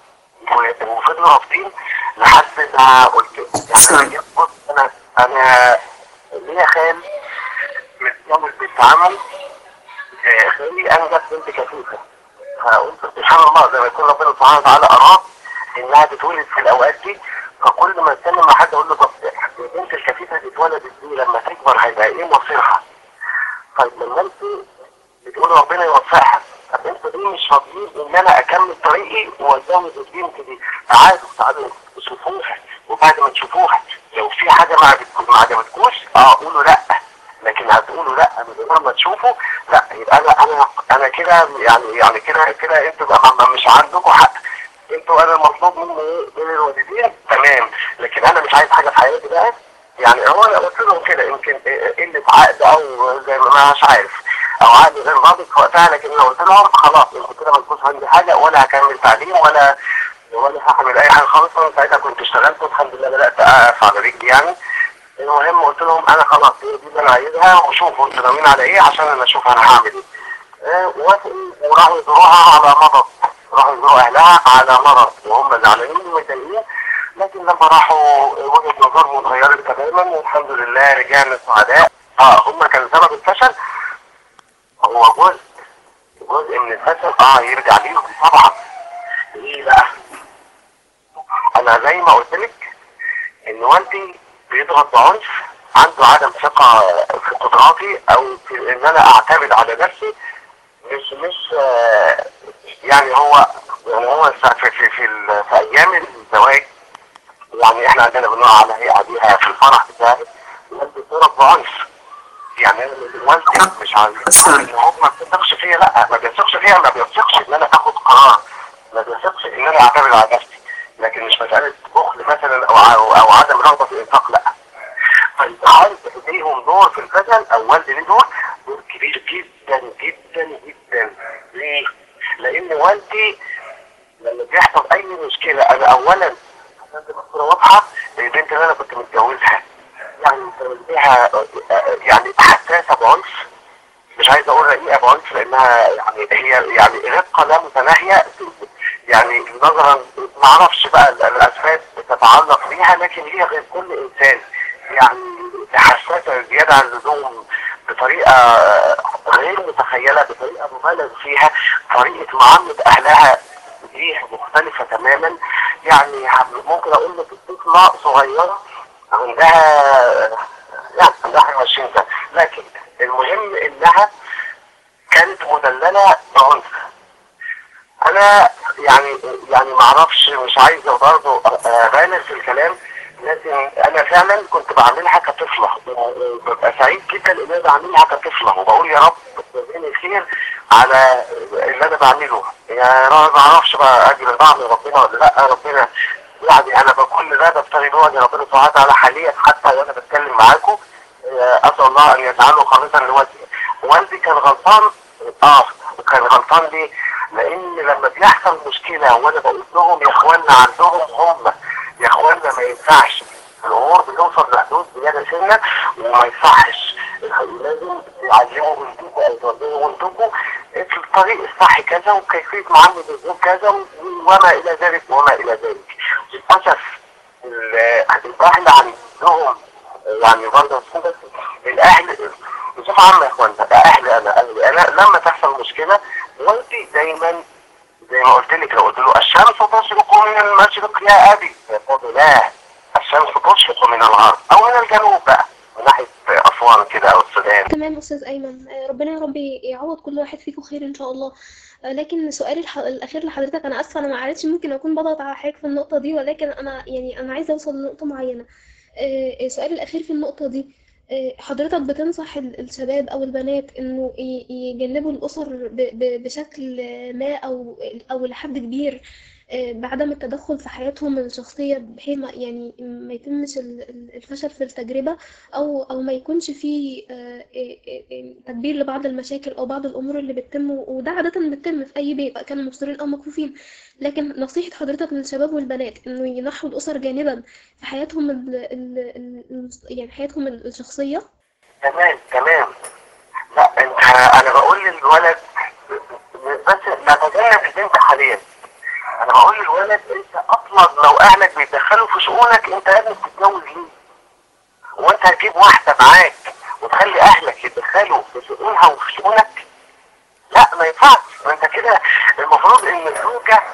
و- وفضلوا رافضين لحد ما قلت يعني بص انا انا ليا خال متجوز بالتعامل آه، خالي انجب بنت كفيفه فقلت سبحان الله زي ما يكون ربنا سبحانه وتعالى اراد انها تتولد في الاوقات دي فكل ما اتكلم مع حد اقول له طب البنت الكفيفه اللي اتولدت دي لما تكبر هيبقى ايه مصيرها؟ طيب لما انت بتقول ربنا يوفقها طب انتوا ليه مش راضيين ان انا اكمل طريقي واتجوز البنت دي؟ تعالوا تعالوا شوفوها وبعد ما تشوفوها لو في حاجه ما عجبتكم- ما عجبتكوش اه قولوا لا لكن هتقولوا لا من غير ما تشوفوا لا يبقى انا انا انا كده يعني يعني كده كده انتوا بقى ما- مش عندكم حق انتوا انا المطلوب مني ايه من الوالدين تمام لكن انا مش عايز حاجه في حياتي بقى يعني هو انا قلت لهم كده يمكن قله عقد او زي ما مش عارف او عقد غير ضابط في وقتها لكن انا قلت لهم خلاص انتوا كده ما تكونش عندي حاجه ولا هكمل تعليم ولا ولا هعمل اي حاجه خالص انا ساعتها كنت اشتغلت والحمد لله بدات اقف على رجلي يعني المهم قلت لهم انا خلاص هي دي اللي انا عايزها وشوفوا انتوا ناويين على ايه عشان انا اشوف انا هعمل ايه آه، وافقوا وراحوا يزوروها على مرض راحوا يزوروا اهلها على مرض وهم زعلانين ومتضايقين لكن لما راحوا وجهه نظرهم اتغيرت تماما والحمد لله رجعنا سعداء اه هم كان سبب الفشل هو جزء جزء من الفشل اه يرجع ليهم طبعا ليه بقى؟ انا زي ما قلت لك ان والدي بيضغط بعنف عنده عدم ثقة في قدراتي او في ان انا اعتمد على نفسي مش مش آه، يعني هو يعني هو في في في, ال- في ايام الزواج يعني احنا عندنا بنقول على هي عليها في الفرح بتاعي والدي ضرب بعنف يعني أنا والدي مش عايز ان هو ما بيثقش فيا لا ما بيثقش فيا ما بيثقش ان انا اخد قرار ما بيثقش ان انا اعتمد على نفسي لكن مش مساله بخل مثلا او ع- او عدم رغبه في الانفاق لا فالحال ليهم دور في الفشل او والدي ليه دور دور كبير جدا جدا جدا ليه؟ لان والدي لما بيحصل اي مشكله انا اولا عشان تبقى الصوره واضحه البنت اللي انا كنت متجوزها يعني كان ليها يعني حساسه بعنف مش عايز اقول رقيقه بعنف لانها يعني هي يعني رقه لا متناهيه يعني نظرا ما اعرفش بقى ال- الاسباب بتتعلق بيها لكن هي غير كل انسان يعني حساسه زياده عن اللزوم بطريقه غير متخيله بطريقه مبالغ فيها طريقه معامله اهلها ليها مختلفه تماما يعني ممكن اقول لك طفله صغيره عندها يعني عندها حاجه 20 سنه لكن المهم انها كانت مدلله بعنف انا يعني يعني ما اعرفش مش عايز برضه ابالغ في الكلام لكن انا فعلا كنت بعملها كطفله ببقى سعيد جدا ان انا بعملها كطفله وبقول يا رب جزيني خير على اللي انا بعمله يا رب ما اعرفش بقى اجر بعمل ربنا ولا لا ربنا يعني انا بكل ده ببتغي بوجه ربنا سبحانه وتعالى حاليا حتى وانا بتكلم معاكم آه، اسال الله ان يجعله خالصا لوجهه والدي كان غلطان اه كان غلطان ليه؟ لان لما بيحصل مشكله وانا بقول لهم يا اخوانا عندهم هم يا اخوانا ما ينفعش الامور بتوصل لحدود زياده سنه وما يصحش لازم تعلموا بنتكم او تربوا بنتكم الطريق الصح كذا وكيفيه معامله الزوج كذا وما الى ذلك وما الى ذلك للاسف ال- الاهل عندهم يعني برضه بس الاهل بصفه عامه يا اخوانا اهل انا اهلي انا لما تحصل مشكله والدي دايما زي ما قلت لك لو قلت له الشمس تشرق من المشرق يا ابي يقول لا الشمس تشرق من الغرب او من الجنوب بقى من ناحيه اسوان كده او السودان تمام أستاذ أيمن آه، ربنا يا رب يعوض كل واحد فيكم خير إن شاء الله آه، لكن سؤالي الح... الأخير لحضرتك أنا آسفة أنا ما عرفتش ممكن أكون بضغط على حضرتك في النقطة دي ولكن أنا يعني أنا عايزة أوصل لنقطة معينة آه، سؤالي الأخير في النقطة دي آه، حضرتك بتنصح ال- الشباب أو البنات إنه ي- يجنبوا الأسر ب... ب... بشكل ما أو أو لحد كبير آه، بعدم التدخل في حياتهم الشخصية بحيث ما يعني ما يتمش ال- ال- الفشل في التجربة او او ما يكونش فيه آه، آه، آه، تدبير لبعض المشاكل او بعض الامور اللي بتتم وده عاده بتتم في اي بيت كانوا مبصرين او مكفوفين لكن نصيحه حضرتك للشباب والبنات انه ينحوا الاسر جانبا في حياتهم ال ال ال يعني حياتهم الشخصيه تمام تمام لا انت انا بقول للولد بس نتجنب البنت حاليا انا بقول للولد انت اصلا لو اهلك بيتدخلوا في شؤونك انت يا ابني بتتجوز ليه؟ وانت هتجيب واحده معاك وتخلي اهلك يتدخلوا في شؤونها وفي شؤونك لا ما ينفعش ما انت كده المفروض ان الزوجه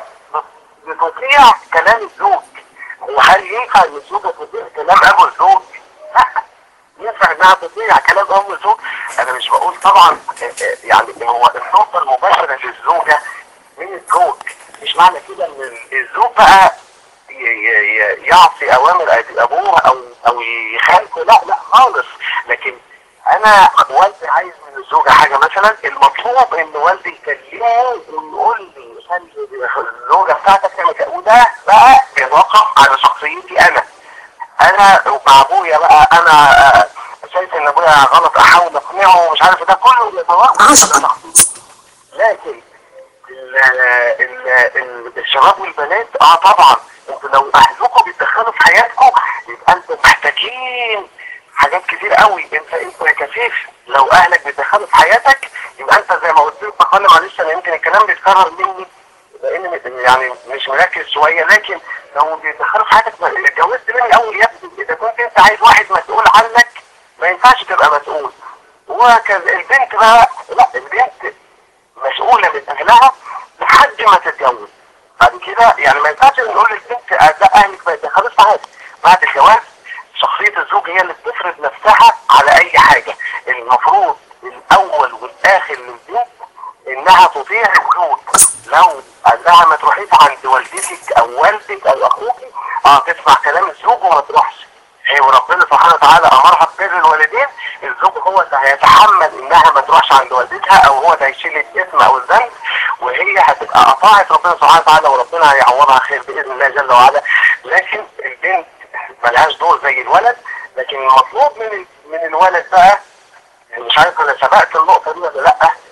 بتطيع كلام الزوج وهل ينفع ان الزوجه تطيع كلام ابو الزوج؟ لا ينفع انها تطيع كلام ام الزوج انا مش بقول طبعا آه، آه، يعني هو السلطه المباشره للزوجه من الزوج مش معنى كده ان الزوج بقى ي- ي- ي- يعصي اوامر أب- ابوه او او يخالفه لا لا خالص لكن انا والدي عايز من الزوجه حاجه مثلا المطلوب ان والدي يكلمه ويقول لي خلي الزوجه بتاعتك تعمل كذا وده بقى بيتوقف على شخصيتي انا انا مع ابويا بقى انا آه، شايف ان ابويا غلط احاول اقنعه ومش عارف ده كله بيتوقف على شخصيتي لكن ال ال ال الشباب والبنات اه طبعا انتوا لو اهلكم بيتدخلوا في حياتكم يبقى انتوا محتاجين حاجات كتير قوي انت انت يا كفيف لو اهلك بيتدخلوا في حياتك يبقى انت زي ما قلت لك مقال معلش انا يمكن الكلام بيتكرر مني لان م- يعني مش مركز شويه لكن لو بيتدخلوا في حياتك ما- اتجوزت مني اول يا ابني اذا كنت انت عايز واحد مسؤول عنك ما ينفعش تبقى مسؤول وهكذا البنت بقى لا البنت مسؤولة من أهلها لحد ما تتجوز بعد كده يعني ما ينفعش نقول للبنت ده أهلك ما يتدخلوش في حاجة بعد الجواز شخصية الزوج هي اللي بتفرض نفسها على أي حاجة المفروض الأول والآخر للبنت إنها تطيع الزوج لو قال لها ما تروحيش عند والدتك أو والدك أو أخوك اه تسمع كلام الزوج وما تروحش هي وربنا سبحانه وتعالى امرها ببر الوالدين الزوج هو اللي هيتحمل انها ما تروحش عند والدتها او هو اللي هيشيل الاثم او الذنب وهي هتبقى اطاعت ربنا سبحانه وتعالى وربنا هيعوضها خير باذن الله جل وعلا لكن البنت ملهاش دور زي الولد لكن المطلوب من ال- من الولد بقى يعني مش عارف انا سبقت النقطه دي ولا لا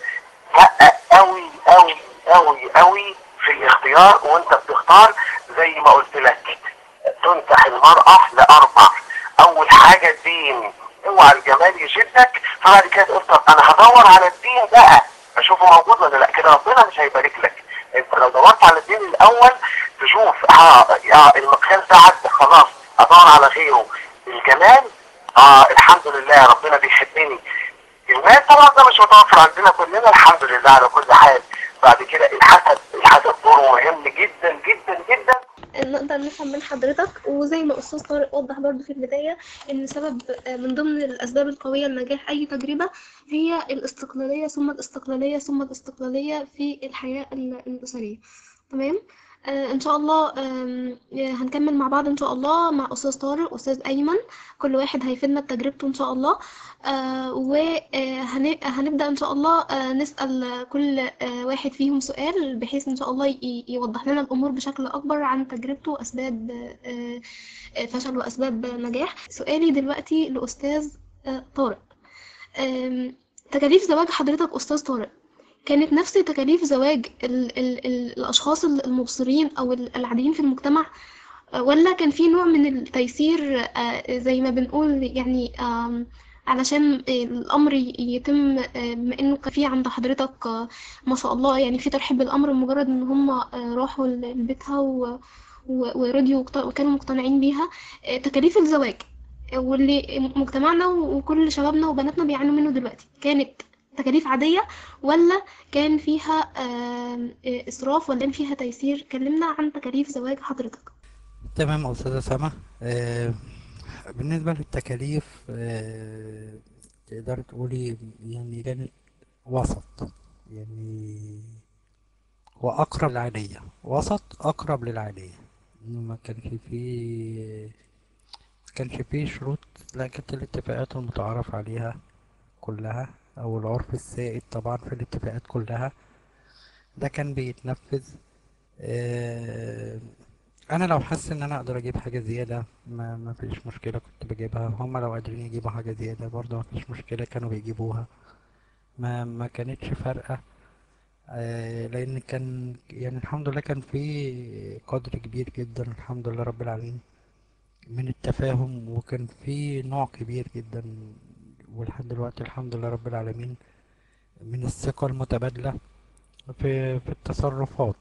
حقق قوي قوي قوي قوي في الاختيار وانت بتختار زي ما قلت لك تنكح المرأة لأربع أول حاجة الدين اوعى الجمال يشدك فبعد كده تقول طب أنا هدور على الدين بقى أشوفه موجود ولا لا كده ربنا مش هيبارك لك أنت لو دورت على الدين الأول تشوف اه, آه المقياس ده عدى خلاص أدور على غيره الجمال اه الحمد لله ربنا بيحبني المال طبعا ده مش متوفر عندنا كلنا الحمد لله على كل حال بعد كده الحسد الحسد دوره مهم جدا جدا جدا نقدر نفهم من حضرتك وزي ما أستاذ طارق وضح برضو في البداية إن سبب آه، من ضمن الأسباب القوية لنجاح أي تجربة هي الاستقلالية ثم الاستقلالية ثم الاستقلالية في الحياة ال- الأسرية تمام آه إن شاء الله آم، آه، هنكمل مع بعض إن شاء الله مع أستاذ طارق وأستاذ أيمن كل واحد هيفيدنا بتجربته إن شاء الله آه وهنبدأ إن شاء الله آه نسأل كل آه واحد فيهم سؤال بحيث إن شاء الله ي- يوضح لنا الأمور بشكل أكبر عن تجربته وأسباب آه، آه، فشل وأسباب نجاح سؤالي دلوقتي لأستاذ آه، طارق آم، تكاليف زواج حضرتك أستاذ طارق كانت نفس تكاليف زواج ال ال ال الأشخاص المبصرين أو ال- العاديين في المجتمع آه، ولا كان في نوع من التيسير آه، زي ما بنقول يعني آم، علشان الأمر ي- يتم آه، بما إنه كان في عند حضرتك آه، ما شاء الله يعني في ترحيب بالأمر مجرد إن هم آه، راحوا ل- لبيتها و- و- ورضيوا وقت- وكانوا مقتنعين بيها آه، تكاليف الزواج آه، واللي مجتمعنا وكل شبابنا وبناتنا بيعانوا منه دلوقتي كانت تكاليف عادية ولا كان فيها آم، آه، إسراف ولا كان فيها تيسير كلمنا عن تكاليف زواج حضرتك تمام أستاذة سما آه، بالنسبة للتكاليف آه، تقدر تقولي يعني كانت وسط يعني وأقرب للعادية وسط أقرب للعادية إنه ما كانش فيه ما كانش فيه شروط لا كانت الاتفاقات المتعارف عليها كلها أو العرف السائد طبعا في الاتفاقات كلها ده كان بيتنفذ آه، انا لو حاسس ان انا اقدر اجيب حاجه زياده ما ما فيش مشكله كنت بجيبها هما لو قادرين يجيبوا حاجه زياده برضه ما فيش مشكله كانوا بيجيبوها ما ما كانتش فارقه آه، لان كان يعني الحمد لله كان في قدر كبير جدا الحمد لله رب العالمين من التفاهم وكان في نوع كبير جدا ولحد دلوقتي الحمد لله رب العالمين من الثقة المتبادلة في في التصرفات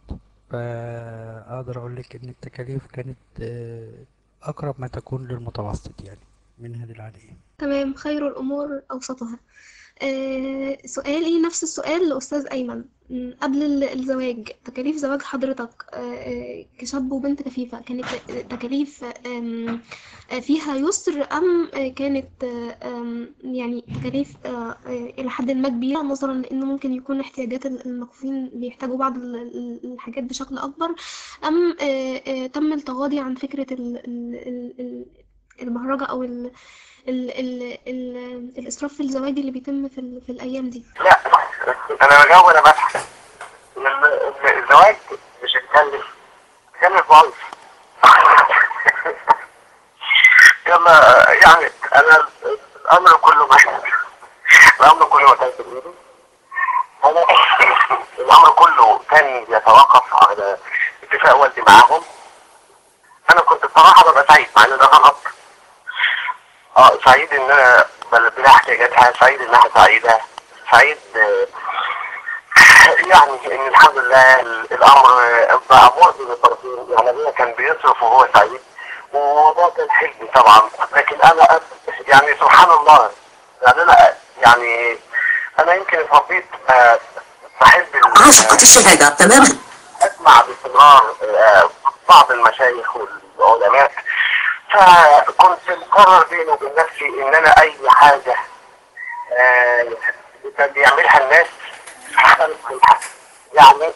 فأقدر أقول لك إن التكاليف كانت آه، أقرب ما تكون للمتوسط يعني منها للعادية تمام خير الأمور أوسطها آه سؤالي نفس السؤال لأستاذ أيمن م، قبل ال- الزواج تكاليف زواج حضرتك آه، آه، كشاب وبنت كفيفة كانت تكاليف آم، آه، فيها يسر أم آه، كانت آه، آم، يعني تكاليف آه، آه، إلى حد ما كبيرة نظرا لأنه ممكن يكون احتياجات ال- المكفوفين بيحتاجوا بعض ال- ال- الحاجات بشكل أكبر أم آه، آه، تم التغاضي عن فكرة ال- ال- ال- ال- البهرجة أو ال ال ال ال الإسراف في الزواج اللي بيتم في, ال- في الأيام دي لا انا بجاوب انا بضحك ال- ال- الزواج مش هيكلف هيكلف ضعيف كما يعني انا الامر كله مكان الامر كله مكان انا الامر كله كان يتوقف على اتفاق والدي معاهم انا كنت بصراحه ببقى سعيد مع ان ده غلط اه سعيد ان انا بلبي لها احتياجاتها سعيد انها سعيده سعيد آه، يعني ان الحمد لله ال- الامر آه، بقى مرضي للطرفين يعني ابويا كان بيصرف وهو سعيد وده كان حلمي طبعا لكن انا أب- يعني سبحان الله يعني انا يعني انا يمكن اتربيت آه، بحب ال- عاشقة الشهادة تماما اسمع باستمرار آه، بعض المشايخ والعلماء فكنت مقرر بيني وبين نفسي ان انا اي حاجه آه، كان بيعملها الناس هخلقها يعني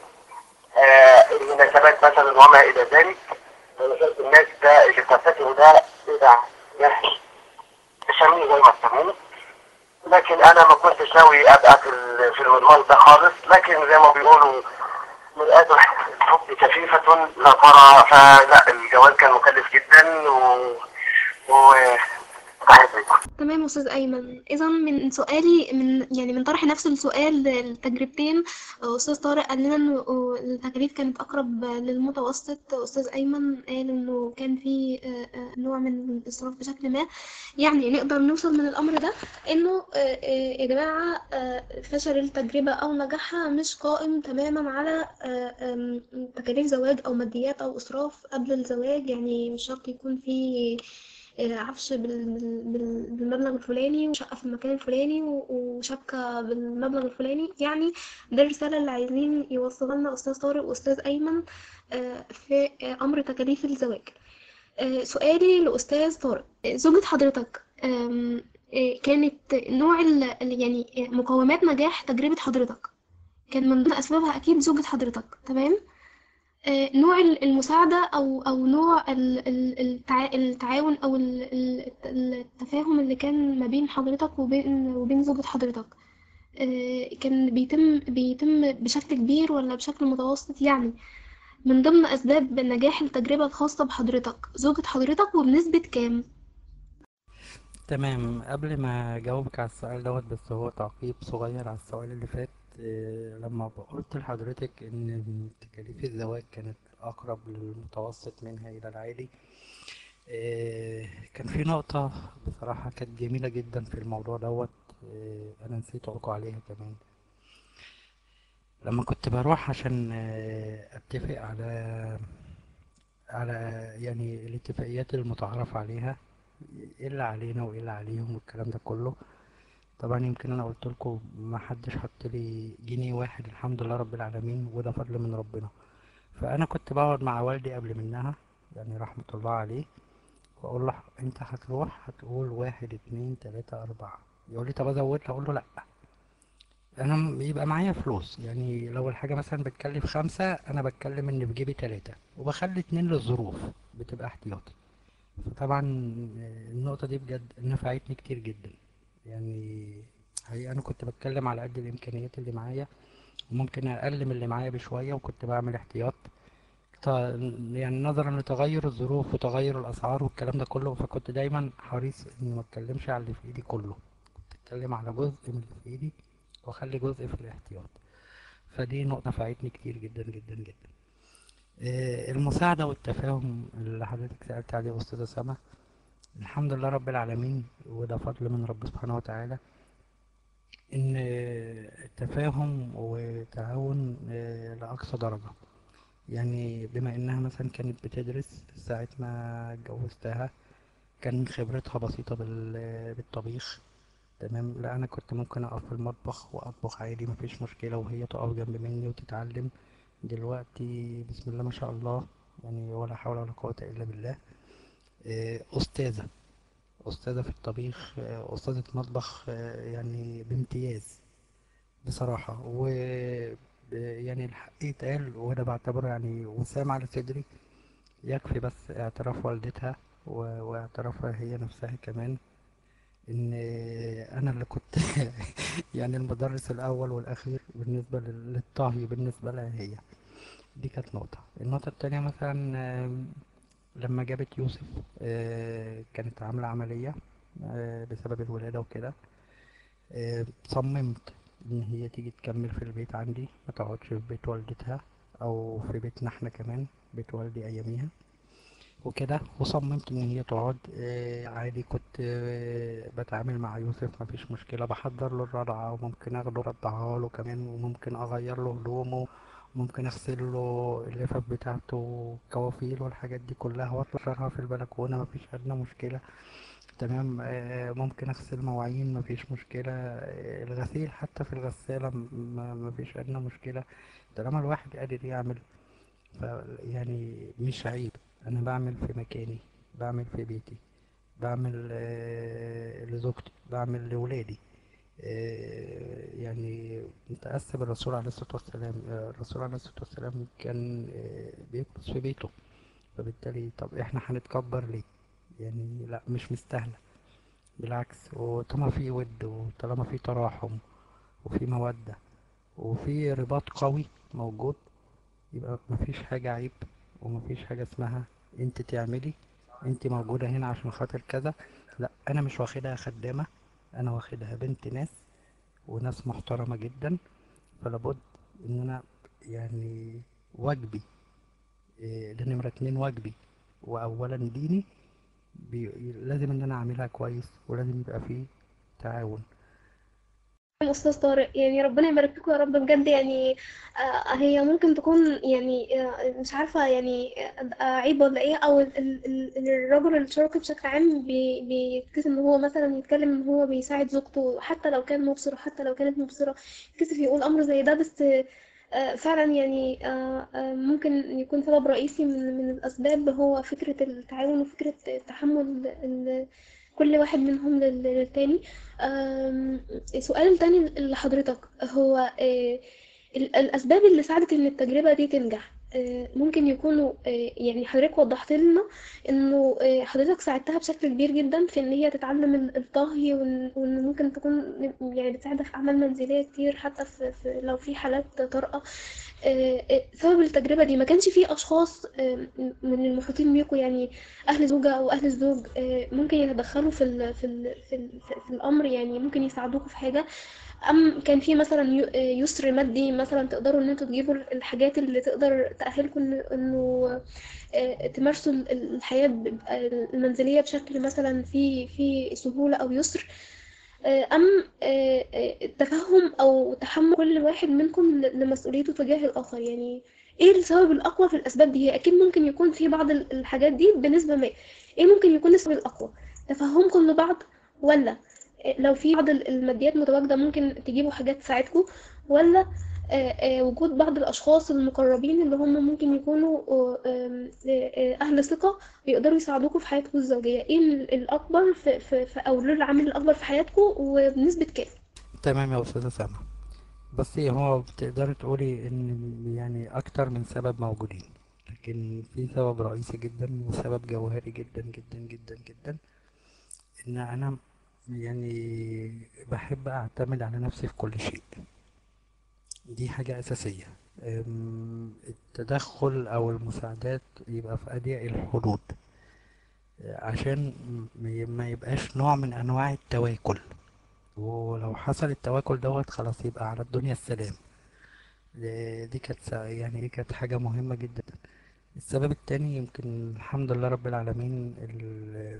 آه، المناسبات مثلا وما الى ذلك انا شايف الناس ده اللي بتفتكره ده بدع جهل تسميه زي ما تسميه لكن انا ما كنتش ناوي ابقى في ال- في المضمار ده خالص لكن زي ما بيقولوا مرآة الحب كثيفة لا ترى فلا الجواز كان مكلف جدا و و بحبك. تمام استاذ ايمن اذا من سؤالي من يعني من طرح نفس السؤال التجربتين استاذ طارق قال لنا انه التكاليف كانت اقرب للمتوسط استاذ ايمن قال انه كان في آه، آه، نوع من الاسراف بشكل ما يعني نقدر نوصل من الامر ده انه آه، آه، يا جماعه آه، فشل التجربه او نجاحها مش قائم تماما على آه، آم، تكاليف زواج او ماديات او اسراف قبل الزواج يعني مش شرط يكون في آه، عفش بال- بال- بالمبلغ الفلاني وشقة في المكان الفلاني و- وشبكة بالمبلغ الفلاني يعني ده الرسالة اللي عايزين يوصلها لنا أستاذ طارق وأستاذ أيمن آه، في آه، أمر تكاليف الزواج آه، سؤالي لأستاذ طارق آه، زوجة حضرتك آم، آه، كانت نوع ال- ال- يعني آه، مقومات نجاح تجربة حضرتك كان من ضمن أسبابها أكيد زوجة حضرتك تمام آه، نوع ال- المساعدة أو أو نوع ال- ال- التع- التعاون أو ال- ال- التفاهم اللي كان ما بين حضرتك وبين وبين زوجة حضرتك آه، كان بيتم بيتم بشكل كبير ولا بشكل متوسط يعني من ضمن أسباب نجاح التجربة الخاصة بحضرتك زوجة حضرتك وبنسبة كام؟ تمام قبل ما اجاوبك على السؤال دوت بس هو تعقيب صغير على السؤال اللي فات إيه، لما قلت لحضرتك ان تكاليف الزواج كانت اقرب للمتوسط منها الى العالي إيه، كان في نقطة بصراحة كانت جميلة جدا في الموضوع دوت إيه، انا نسيت اقولكوا عليها كمان لما كنت بروح عشان آه، اتفق على على يعني الاتفاقيات المتعارف عليها ايه اللي علينا وايه اللي عليهم والكلام ده كله طبعا يمكن انا قلت لكم ما حدش حط لي جنيه واحد الحمد لله رب العالمين وده فضل من ربنا فانا كنت بقعد مع والدي قبل منها يعني رحمة الله عليه واقول له انت هتروح هتقول واحد اتنين تلاتة اربعة يقول لي طب ازود اقول له لا انا م- بيبقى معايا فلوس يعني لو الحاجة مثلا بتكلف خمسة انا بتكلم ان في جيبي تلاتة وبخلي اتنين للظروف بتبقى احتياطي فطبعا النقطة دي بجد نفعتني كتير جدا يعني هي انا كنت بتكلم على قد الامكانيات اللي معايا وممكن اقل من اللي معايا بشوية وكنت بعمل احتياط ط- يعني نظرا لتغير الظروف وتغير الاسعار والكلام ده كله فكنت دايما حريص اني ما اتكلمش على اللي في ايدي كله كنت اتكلم على جزء من اللي في ايدي واخلي جزء في الاحتياط فدي نقطة نفعتني كتير جدا جدا جدا آه، المساعدة والتفاهم اللي حضرتك سألت عليه يا أستاذة سما الحمد لله رب العالمين وده فضل من رب سبحانه وتعالى إن آه، التفاهم وتعاون آه، لأقصى درجة يعني بما إنها مثلا كانت بتدرس ساعة ما اتجوزتها كان خبرتها بسيطة بال- بالطبيخ تمام لا أنا كنت ممكن أقف في المطبخ وأطبخ عادي مفيش مشكلة وهي تقف جنب مني وتتعلم دلوقتي بسم الله ما شاء الله يعني ولا حول ولا قوة إلا بالله آه، أستاذة أستاذة في الطبيخ آه، أستاذة مطبخ آه، يعني بامتياز بصراحة و ب- يعني الحق يتقال وأنا بعتبره يعني وسام على صدري يكفي بس اعتراف والدتها و- واعترافها هي نفسها كمان إن أنا اللي كنت يعني المدرس الأول والأخير بالنسبة لل- للطهي بالنسبة لها هي دي كانت نقطة النقطة التانية مثلا آم، لما جابت يوسف آه، كانت عاملة عملية آه، بسبب الولادة وكده آه، صممت ان هي تيجي تكمل في البيت عندي ما تقعدش في بيت والدتها او في بيتنا احنا كمان بيت والدي اياميها وكده وصممت ان هي تقعد آه، عادي كنت آه، بتعامل مع يوسف مفيش مشكلة بحضر له الرضعة وممكن اخده ارضعها له كمان وممكن اغير له هدومه ممكن اغسل له اللفف بتاعته كوافيل والحاجات دي كلها واطلع اشرها في البلكونة مفيش ادنى مشكلة تمام آه، ممكن اغسل مواعين مفيش مشكلة آه، الغسيل حتى في الغسالة م- م- مفيش ادنى مشكلة طالما الواحد قادر يعمل ف يعني مش عيب انا بعمل في مكاني بعمل في بيتي بعمل آه، لزوجتي بعمل لولادي آه، يعني متأسف الرسول عليه الصلاة والسلام آه، الرسول عليه الصلاة والسلام كان آه، بيكبس في بيته فبالتالي طب احنا هنتكبر ليه يعني لا مش مستاهلة بالعكس وطالما في ود وطالما في تراحم وفي مودة وفي رباط قوي موجود يبقى مفيش حاجة عيب ومفيش حاجة اسمها انت تعملي انت موجودة هنا عشان خاطر كذا لا انا مش واخدها خدامة انا واخدها بنت ناس وناس محترمة جدا فلابد ان انا يعني واجبي إيه، ده نمرة اتنين واجبي واولا ديني بي... لازم ان انا اعملها كويس ولازم يبقى فيه تعاون أستاذ طارق يعني ربنا يبارك فيكم يا رب بجد يعني آه، هي ممكن تكون يعني آه، مش عارفة يعني آه، عيب ولا إيه أو ال- ال- ال- الرجل الشرقي بشكل عام بي- بيتكسف إن هو مثلا يتكلم إن هو بيساعد زوجته حتى لو كان مبصر حتى لو كانت مبصرة يتكسف يقول أمر زي ده بس آه، فعلا يعني آه، آه، ممكن يكون سبب رئيسي من من الأسباب هو فكرة التعاون وفكرة تحمل ال- كل واحد منهم لل- للتاني أم، سؤال تاني لحضرتك هو آه، ال- الأسباب اللي ساعدت إن التجربة دي تنجح آه، ممكن يكونوا آه، يعني حضرتك وضحت لنا إنه آه، حضرتك ساعدتها بشكل كبير جدا في إن هي تتعلم ال- الطهي وإن وإن ممكن تكون يعني بتساعدها في أعمال منزلية كتير حتى في في- لو في حالات طارئة آه، آه، سبب التجربة دي ما كانش في أشخاص آه، من المحيطين بيكوا يعني أهل زوجة أو أهل الزوج آه، ممكن يتدخلوا في ال في ال في, ال في الأمر يعني ممكن يساعدوكوا في حاجة أم كان في مثلا يو- آه، يسر مادي مثلا تقدروا إن انتوا تجيبوا الحاجات اللي تقدر تأهلكم إن- إنه آه، تمارسوا ال- الحياة ب- المنزلية بشكل مثلا في في سهولة أو يسر آه، أم آه، آه، التفهم أو تحمل كل واحد منكم ل- لمسؤوليته تجاه الآخر يعني إيه السبب الأقوى في الأسباب دي هي أكيد ممكن يكون في بعض ال- الحاجات دي بنسبة ما إيه ممكن يكون السبب الأقوى تفهمكم لبعض ولا آه، لو في بعض ال- الماديات متواجدة ممكن تجيبوا حاجات تساعدكم ولا آه، آه، وجود بعض الأشخاص المقربين اللي هم ممكن يكونوا آه، آم، آه، آه، أهل ثقة بيقدروا يساعدوكم في حياتكم الزوجية ايه ال- الأكبر في, في, في أو له العامل الأكبر في حياتكم وبنسبة كام؟ تمام يا أستاذة سامة بصي هو بتقدري تقولي إن يعني أكتر من سبب موجودين لكن في سبب رئيسي جدا وسبب جوهري جدا جدا جدا جدا إن أنا يعني بحب أعتمد على نفسي في كل شيء دي حاجة أساسية أم، التدخل أو المساعدات يبقى في أضيق الحدود عشان م- ما يبقاش نوع من أنواع التواكل ولو حصل التواكل دوت خلاص يبقى على الدنيا السلام دي دي كانت س- يعني دي كانت حاجة مهمة جدا السبب التاني يمكن الحمد لله رب العالمين ال-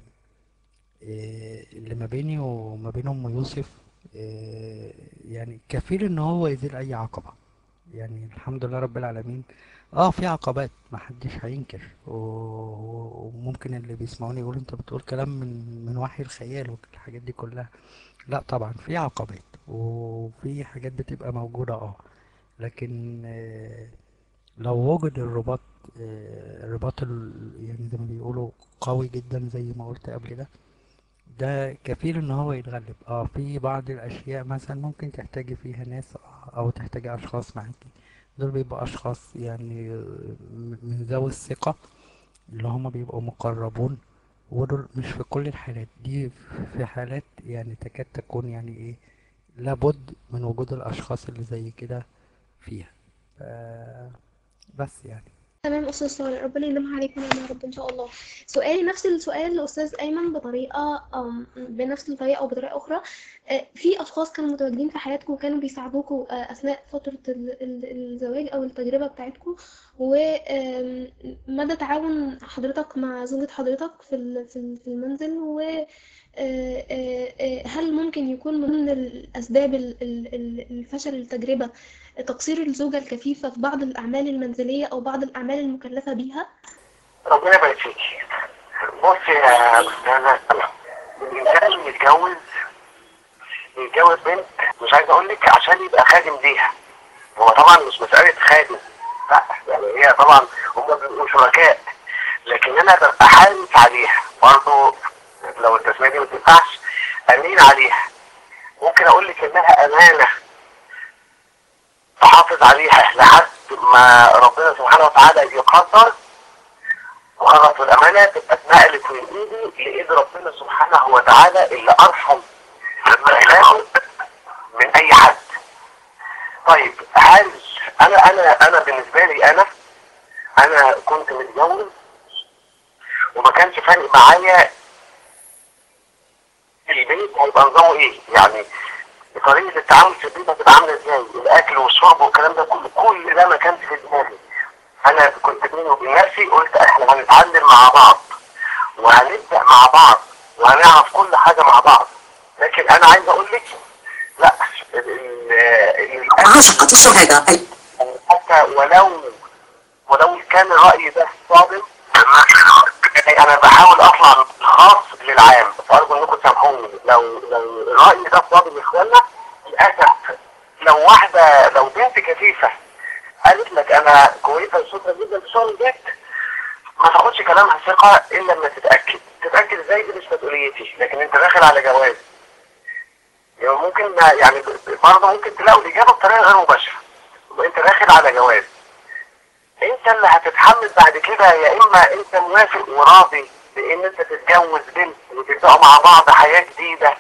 إيه اللي ما بيني وما بين أم يوسف إيه يعني كفيل إن هو يزيل أي عقبة يعني الحمد لله رب العالمين اه في عقبات ما حدش هينكر و- و- وممكن اللي بيسمعوني يقولوا انت بتقول كلام من من وحي الخيال والحاجات دي كلها لا طبعا في عقبات وفي حاجات بتبقى موجودة اه لكن آه، لو وجد الرباط آه، الرباط ال- يعني زي ما بيقولوا قوي جدا زي ما قلت قبل كده ده كفيل ان هو يتغلب اه في بعض الاشياء مثلا ممكن تحتاجي فيها ناس آه، او تحتاجي اشخاص معاكي دول بيبقوا اشخاص يعني آه، من ذوي الثقة اللي هم بيبقوا مقربون ودول مش في كل الحالات دي في حالات يعني تكاد تكون يعني ايه لابد من وجود الاشخاص اللي زي كده فيها ف- بس يعني تمام أستاذ صالح ربنا يديمها عليكم يا رب إن شاء الله سؤالي نفس السؤال لأستاذ أيمن بطريقة أم، بنفس الطريقة أو بطريقة أخرى آه، في أشخاص كانوا متواجدين في حياتكم وكانوا بيساعدوكوا آه، أثناء فترة ال- ال- الزواج أو التجربة بتاعتكم ومدى تعاون حضرتك مع زوجة حضرتك في ال- في ال- في المنزل و آه، آه، آه، هل ممكن يكون من ضمن الأسباب ال- ال- ال- الفشل التجربة تقصير الزوجة الكفيفة في بعض الأعمال المنزلية أو بعض الأعمال المكلفة بيها ربنا يبارك فيكي بصي يا استاذه الانسان اللي يتجوز يتجوز بنت مش عايز اقول لك عشان يبقى خادم ليها هو طبعا مش مساله خادم لا يعني هي طبعا هم بيبقوا شركاء لكن انا ببقى حارس عليها برضه لو التسميه دي ما تنفعش امين عليها ممكن اقول لك انها امانه تحافظ عليها لحد ما ربنا سبحانه وتعالى يقدر وخلاص الأمانة تبقى اتنقلت من إيدي لإيد ربنا سبحانه وتعالى اللي أرحم بالمسائل من أي حد. طيب هل أنا أنا أنا بالنسبة لي أنا أنا كنت متجوز وما كانش فارق معايا البيت هيبقى نظامه إيه؟ يعني طريقة التعامل في البيت هتبقى عاملة إزاي؟ الأكل والشرب والكلام ده كله كل ده ما كانش في دماغي. انا كنت بيني وبين نفسي قلت احنا هنتعلم مع بعض وهنبدا مع بعض وهنعرف كل حاجه مع بعض لكن انا عايز اقول لك لا ال- ال- عشقة الشهادة أي حتى ولو ولو كان الراي ده صادم انا بحاول اطلع من الخاص للعام فارجو انكم تسامحوني لو لو الراي ده صادم يا اخوانا للاسف لو واحده لو بنت كفيفه قالت لك انا كويسه وشاطره جدا في شغل البيت ما تاخدش كلامها ثقه الا لما تتاكد تتاكد ازاي دي مش مسؤوليتي لكن انت داخل على جواز يعني ممكن يعني برضه ممكن تلاقوا الاجابه بطريقه غير مباشره وانت داخل على جواز انت اللي هتتحمل بعد كده يا اما انت موافق وراضي بان انت تتجوز بنت وتبداوا مع بعض حياه جديده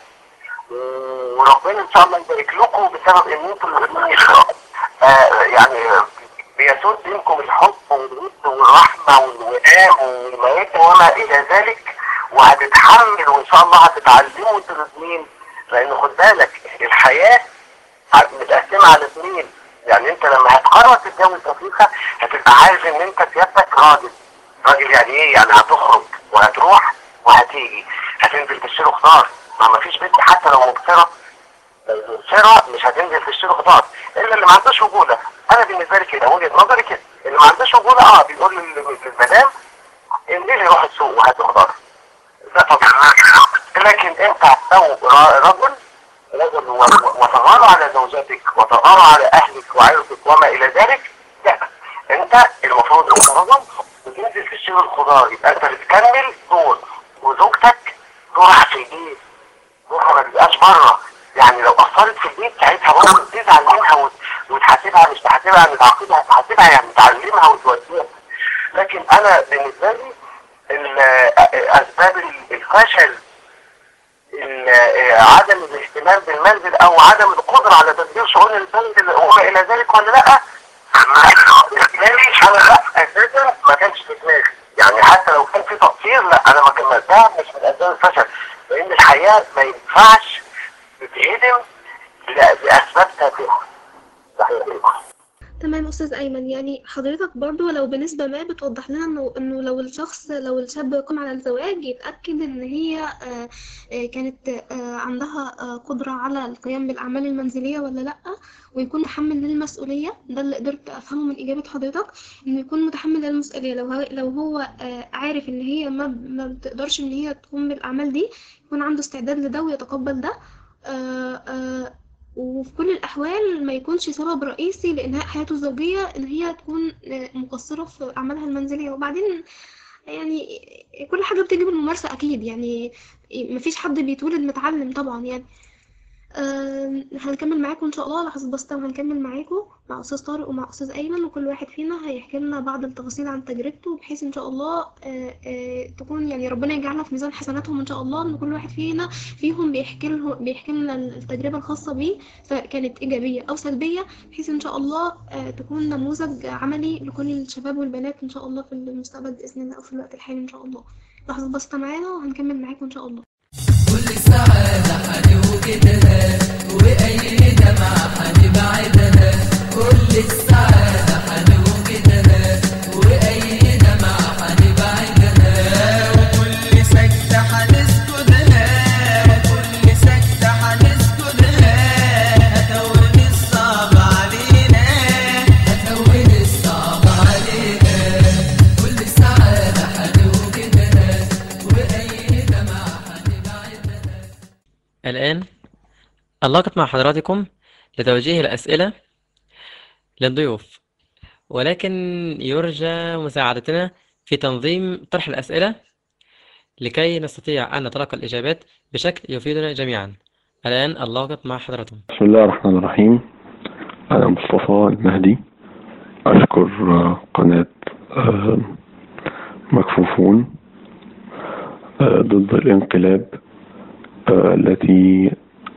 وربنا ان شاء الله يبارك لكم بسبب ان انتم الاثنين آه يعني بيسود بينكم الحب والود والرحمه والوئام والمودة وما الى ذلك وهتتحمل وان شاء الله هتتعلموا انتوا الاثنين لان خد بالك الحياه متقسمه على اثنين يعني انت لما هتقرر تتجوز كفيفه هتبقى عارف ان انت سيادتك راجل راجل يعني ايه يعني هتخرج وهتروح وهتيجي هتنزل تشتري خضار ما ما فيش بنت حتى لو مبصره مبصره مش هتنزل تشتري خضار الا اللي ما عندوش وجوده انا بالنسبه لي كده وجهه نظري كده اللي ما عندوش وجوده اه بيقول لل- للمدام انزلي روح السوق وهاتي خضار ده طبعا لكن انت لو را- رجل رجل و- و- وتغار على زوجتك وتغار على اهلك وعيلتك وما الى ذلك لا انت المفروض انت رجل وتنزل تشتري الخضار يبقى انت بتكمل دور وزوجتك دورها في البيت دورها ما بيبقاش بره يعني لو قصرت في البيت ساعتها برضه تزعل منها وت- وتحاسبها مش تحاسبها مش تعاقبها تحاسبها يعني تعلمها وتوديها لكن انا بالنسبه لي ال- اسباب الفشل ال- عدم الاهتمام بالمنزل او عدم القدره على تدبير شؤون المنزل وما الى ذلك ولا لا بالتالي انا لا اساسا ما كانش في دماغي يعني حتى لو كان في تقصير لا انا ما كان ده مش من اسباب الفشل لان الحياه ما ينفعش تتهدم لا- لاسباب تافهه صحيح تمام أستاذ أيمن يعني حضرتك برضو لو بنسبة ما بتوضح لنا إنه إنه لو الشخص لو الشاب يقوم على الزواج يتأكد إن هي آه، آه، كانت آه، عندها آه، قدرة على القيام بالأعمال المنزلية ولا لأ ويكون متحمل للمسؤولية ده اللي قدرت أفهمه من إجابة حضرتك إنه يكون متحمل للمسؤولية لو هو لو هو آه، عارف إن هي ما ما بتقدرش إن هي تقوم بالأعمال دي يكون عنده استعداد لده ويتقبل ده آه، آه، وفي كل الأحوال ما يكونش سبب رئيسي لإنهاء حياته الزوجية إن هي تكون مقصرة في أعمالها المنزلية وبعدين يعني كل حاجة بتيجي بالممارسة أكيد يعني مفيش حد بيتولد متعلم طبعا يعني آم، هنكمل معاكم ان شاء الله لحظة بسيطة وهنكمل معاكم مع استاذ طارق ومع استاذ ايمن وكل واحد فينا هيحكي لنا بعض التفاصيل عن تجربته بحيث ان شاء الله آه، آه، تكون يعني ربنا يجعلها في ميزان حسناتهم ان شاء الله ان كل واحد فينا فيهم بيحكي له بيحكي لنا التجربة الخاصة بيه سواء كانت ايجابية او سلبية بحيث ان شاء الله آه، تكون نموذج عملي لكل الشباب والبنات ان شاء الله في المستقبل باذن الله او في الوقت الحالي ان شاء الله لحظة بسيطة معانا وهنكمل معاكم ان شاء الله كل السعادة هنوجدها وأي دمعة هنبعدها كل السعادة هنوجدها وأي دمعة هنبعدها وكل سكتة هنسكتها وكل سكتة هنسكتها هتهون الصعب علينا هتهون الصعب علينا كل السعادة هنوجدها وأي دمعة هنبعدها الآن اللقط مع حضراتكم لتوجيه الأسئلة للضيوف ولكن يرجى مساعدتنا في تنظيم طرح الأسئلة لكي نستطيع أن نتلقى الإجابات بشكل يفيدنا جميعا الآن اللقط مع حضراتكم بسم الله الرحمن الرحيم أنا مصطفى المهدي أشكر آه، قناة آه، مكفوفون آه، ضد الانقلاب آه، التي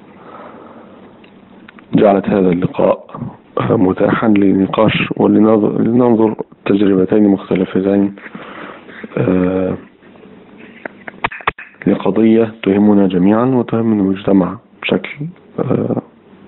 جعلت هذا اللقاء آه، متاحا للنقاش ولننظر لننظر تجربتين مختلفتين آه، لقضية تهمنا جميعا وتهم المجتمع بشكل آه،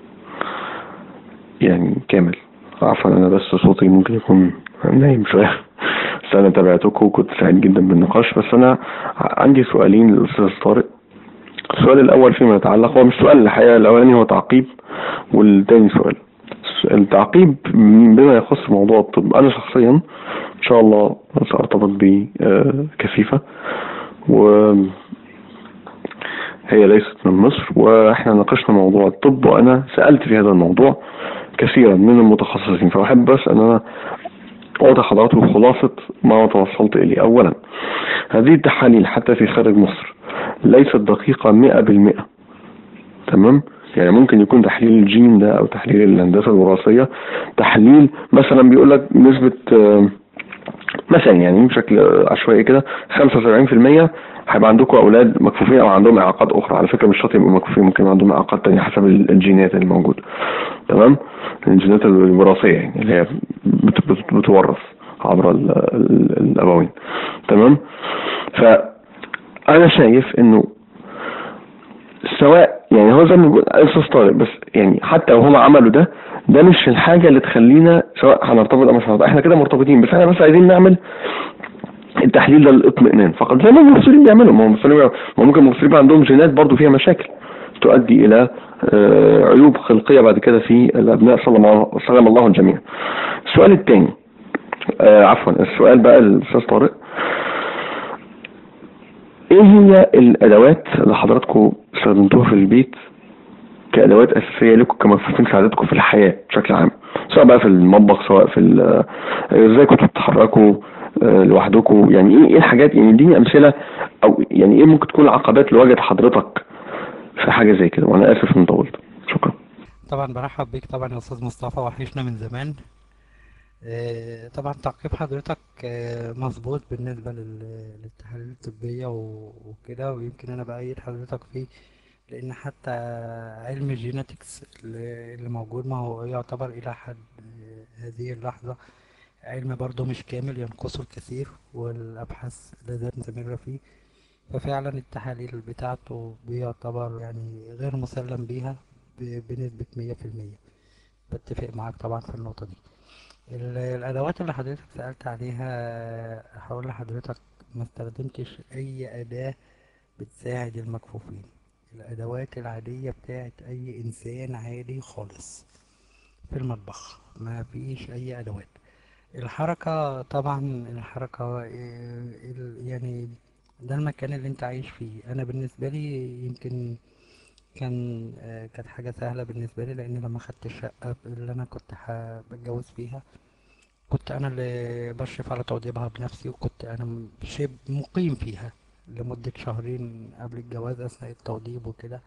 يعني كامل عفوا انا بس صوتي ممكن يكون نايم شويه بس انا تابعتكم وكنت سعيد جدا بالنقاش بس انا ع- عندي سؤالين للاستاذ طارق السؤال الاول فيما يتعلق هو مش سؤال الحقيقه الاولاني هو تعقيب والتاني سؤال التعقيب بما يخص موضوع الطب انا شخصيا ان شاء الله سارتبط بكفيفه و هي ليست من مصر واحنا ناقشنا موضوع الطب وانا سألت في هذا الموضوع كثيرا من المتخصصين فأحب بس ان انا اوضح حضراتكم خلاصة ما توصلت اليه اولا هذه التحاليل حتى في خارج مصر ليست دقيقة مئة بالمئة تمام يعني ممكن يكون تحليل الجين ده او تحليل الهندسة الوراثية تحليل مثلا بيقول لك نسبة آه، مثلا يعني بشكل عشوائي كده 75% هيبقى عندكم اولاد مكفوفين او عندهم اعاقات اخرى على فكره مش شرط يبقوا مكفوفين ممكن يبقى عندهم اعاقات تانية حسب ال- الجينات اللي موجوده تمام الجينات الوراثيه يعني اللي هي بت- بت- بتورث عبر ال- ال- الابوين تمام فانا شايف انه سواء يعني هو زي ما بيقول استاذ طارق بس يعني حتى لو هم عملوا ده ده مش الحاجه اللي تخلينا سواء هنرتبط او مش هنرتبط احنا كده مرتبطين بس احنا بس عايزين نعمل التحليل ده للاطمئنان فقط زي ما المبصرين بيعملوا ما هو المبصرين ما هو ممكن المبصرين يبقى عندهم جينات برضو فيها مشاكل تؤدي الى آه، عيوب خلقيه بعد كده في الابناء صلى الله سلم الله الجميع. السؤال الثاني آه عفوا السؤال بقى للاستاذ طارق ايه هي الادوات اللي حضراتكم استخدمتوها في البيت كادوات اساسيه لكم كمكفوفين ساعدتكم في الحياه بشكل عام سواء بقى في المطبخ سواء في ال- آه، ازاي كنتوا بتتحركوا آه، لوحدكم يعني ايه ايه الحاجات يعني اديني امثله او يعني ايه ممكن تكون العقبات اللي واجهت حضرتك في حاجه زي كده وانا اسف ان طولت شكرا طبعا برحب بيك طبعا يا استاذ مصطفى وحشنا من زمان آه، طبعا تعقيب حضرتك آه، مظبوط بالنسبة لل- للتحاليل الطبية و- وكده ويمكن أنا بأيد حضرتك فيه لأن حتى علم الجيناتكس اللي اللي موجود ما هو يعتبر إلى حد آه، هذه اللحظة علم برضه مش كامل ينقصه الكثير والأبحاث لا زالت مستمرة فيه ففعلا التحاليل بتاعته بيعتبر يعني غير مسلم بيها ب- بنسبة مية في المية بتفق معاك طبعا في النقطة دي ال- الأدوات اللي حضرتك سألت عليها هقول لحضرتك ما استخدمتش أي أداة بتساعد المكفوفين الأدوات العادية بتاعت أي إنسان عادي خالص في المطبخ ما فيش أي أدوات الحركة طبعا الحركة إيه، ال- يعني ده المكان اللي انت عايش فيه انا بالنسبة لي يمكن كان آه، كانت حاجة سهلة بالنسبة لي لان لما خدت الشقة اللي انا كنت ح- بتجوز فيها كنت انا اللي بشرف على توضيبها بنفسي وكنت انا م- شبه مقيم فيها لمدة شهرين قبل الجواز اثناء التوضيب وكده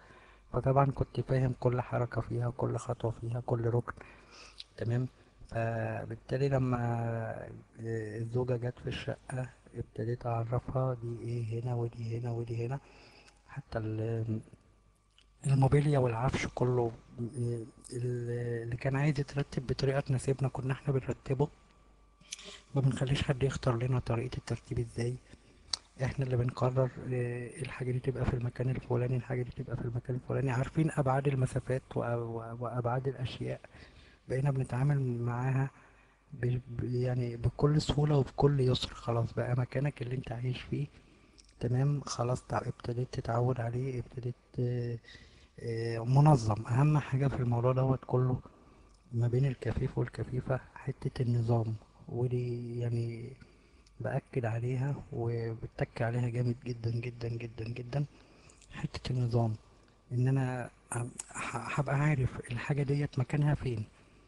فطبعا كنت فاهم كل حركة فيها كل خطوة فيها كل ركن تمام فبالتالي لما آه، الزوجة جت في الشقة ابتديت أعرفها دي ايه هنا ودي هنا ودي هنا حتى ال- الموبيليا والعفش كله آه، اللي كان عايز يترتب بطريقة تناسبنا كنا احنا بنرتبه ما بنخليش حد يختار لنا طريقة الترتيب ازاي احنا اللي بنقرر آه، الحاجة دي تبقى في المكان الفلاني الحاجة دي تبقى في المكان الفلاني عارفين أبعاد المسافات وأ- وأ- وأبعاد الأشياء بقينا بنتعامل معاها ب... ب- يعني بكل سهولة وبكل يسر خلاص بقى مكانك اللي انت عايش فيه تمام خلاص تع- ابتديت تتعود عليه ابتديت آه، آه، منظم أهم حاجة في الموضوع دوت كله ما بين الكفيف والكفيفة حتة النظام ودي يعني بأكد عليها وبتك عليها جامد جدا جدا جدا جدا حتة النظام إن أنا ه- هبقى عارف الحاجة ديت مكانها فين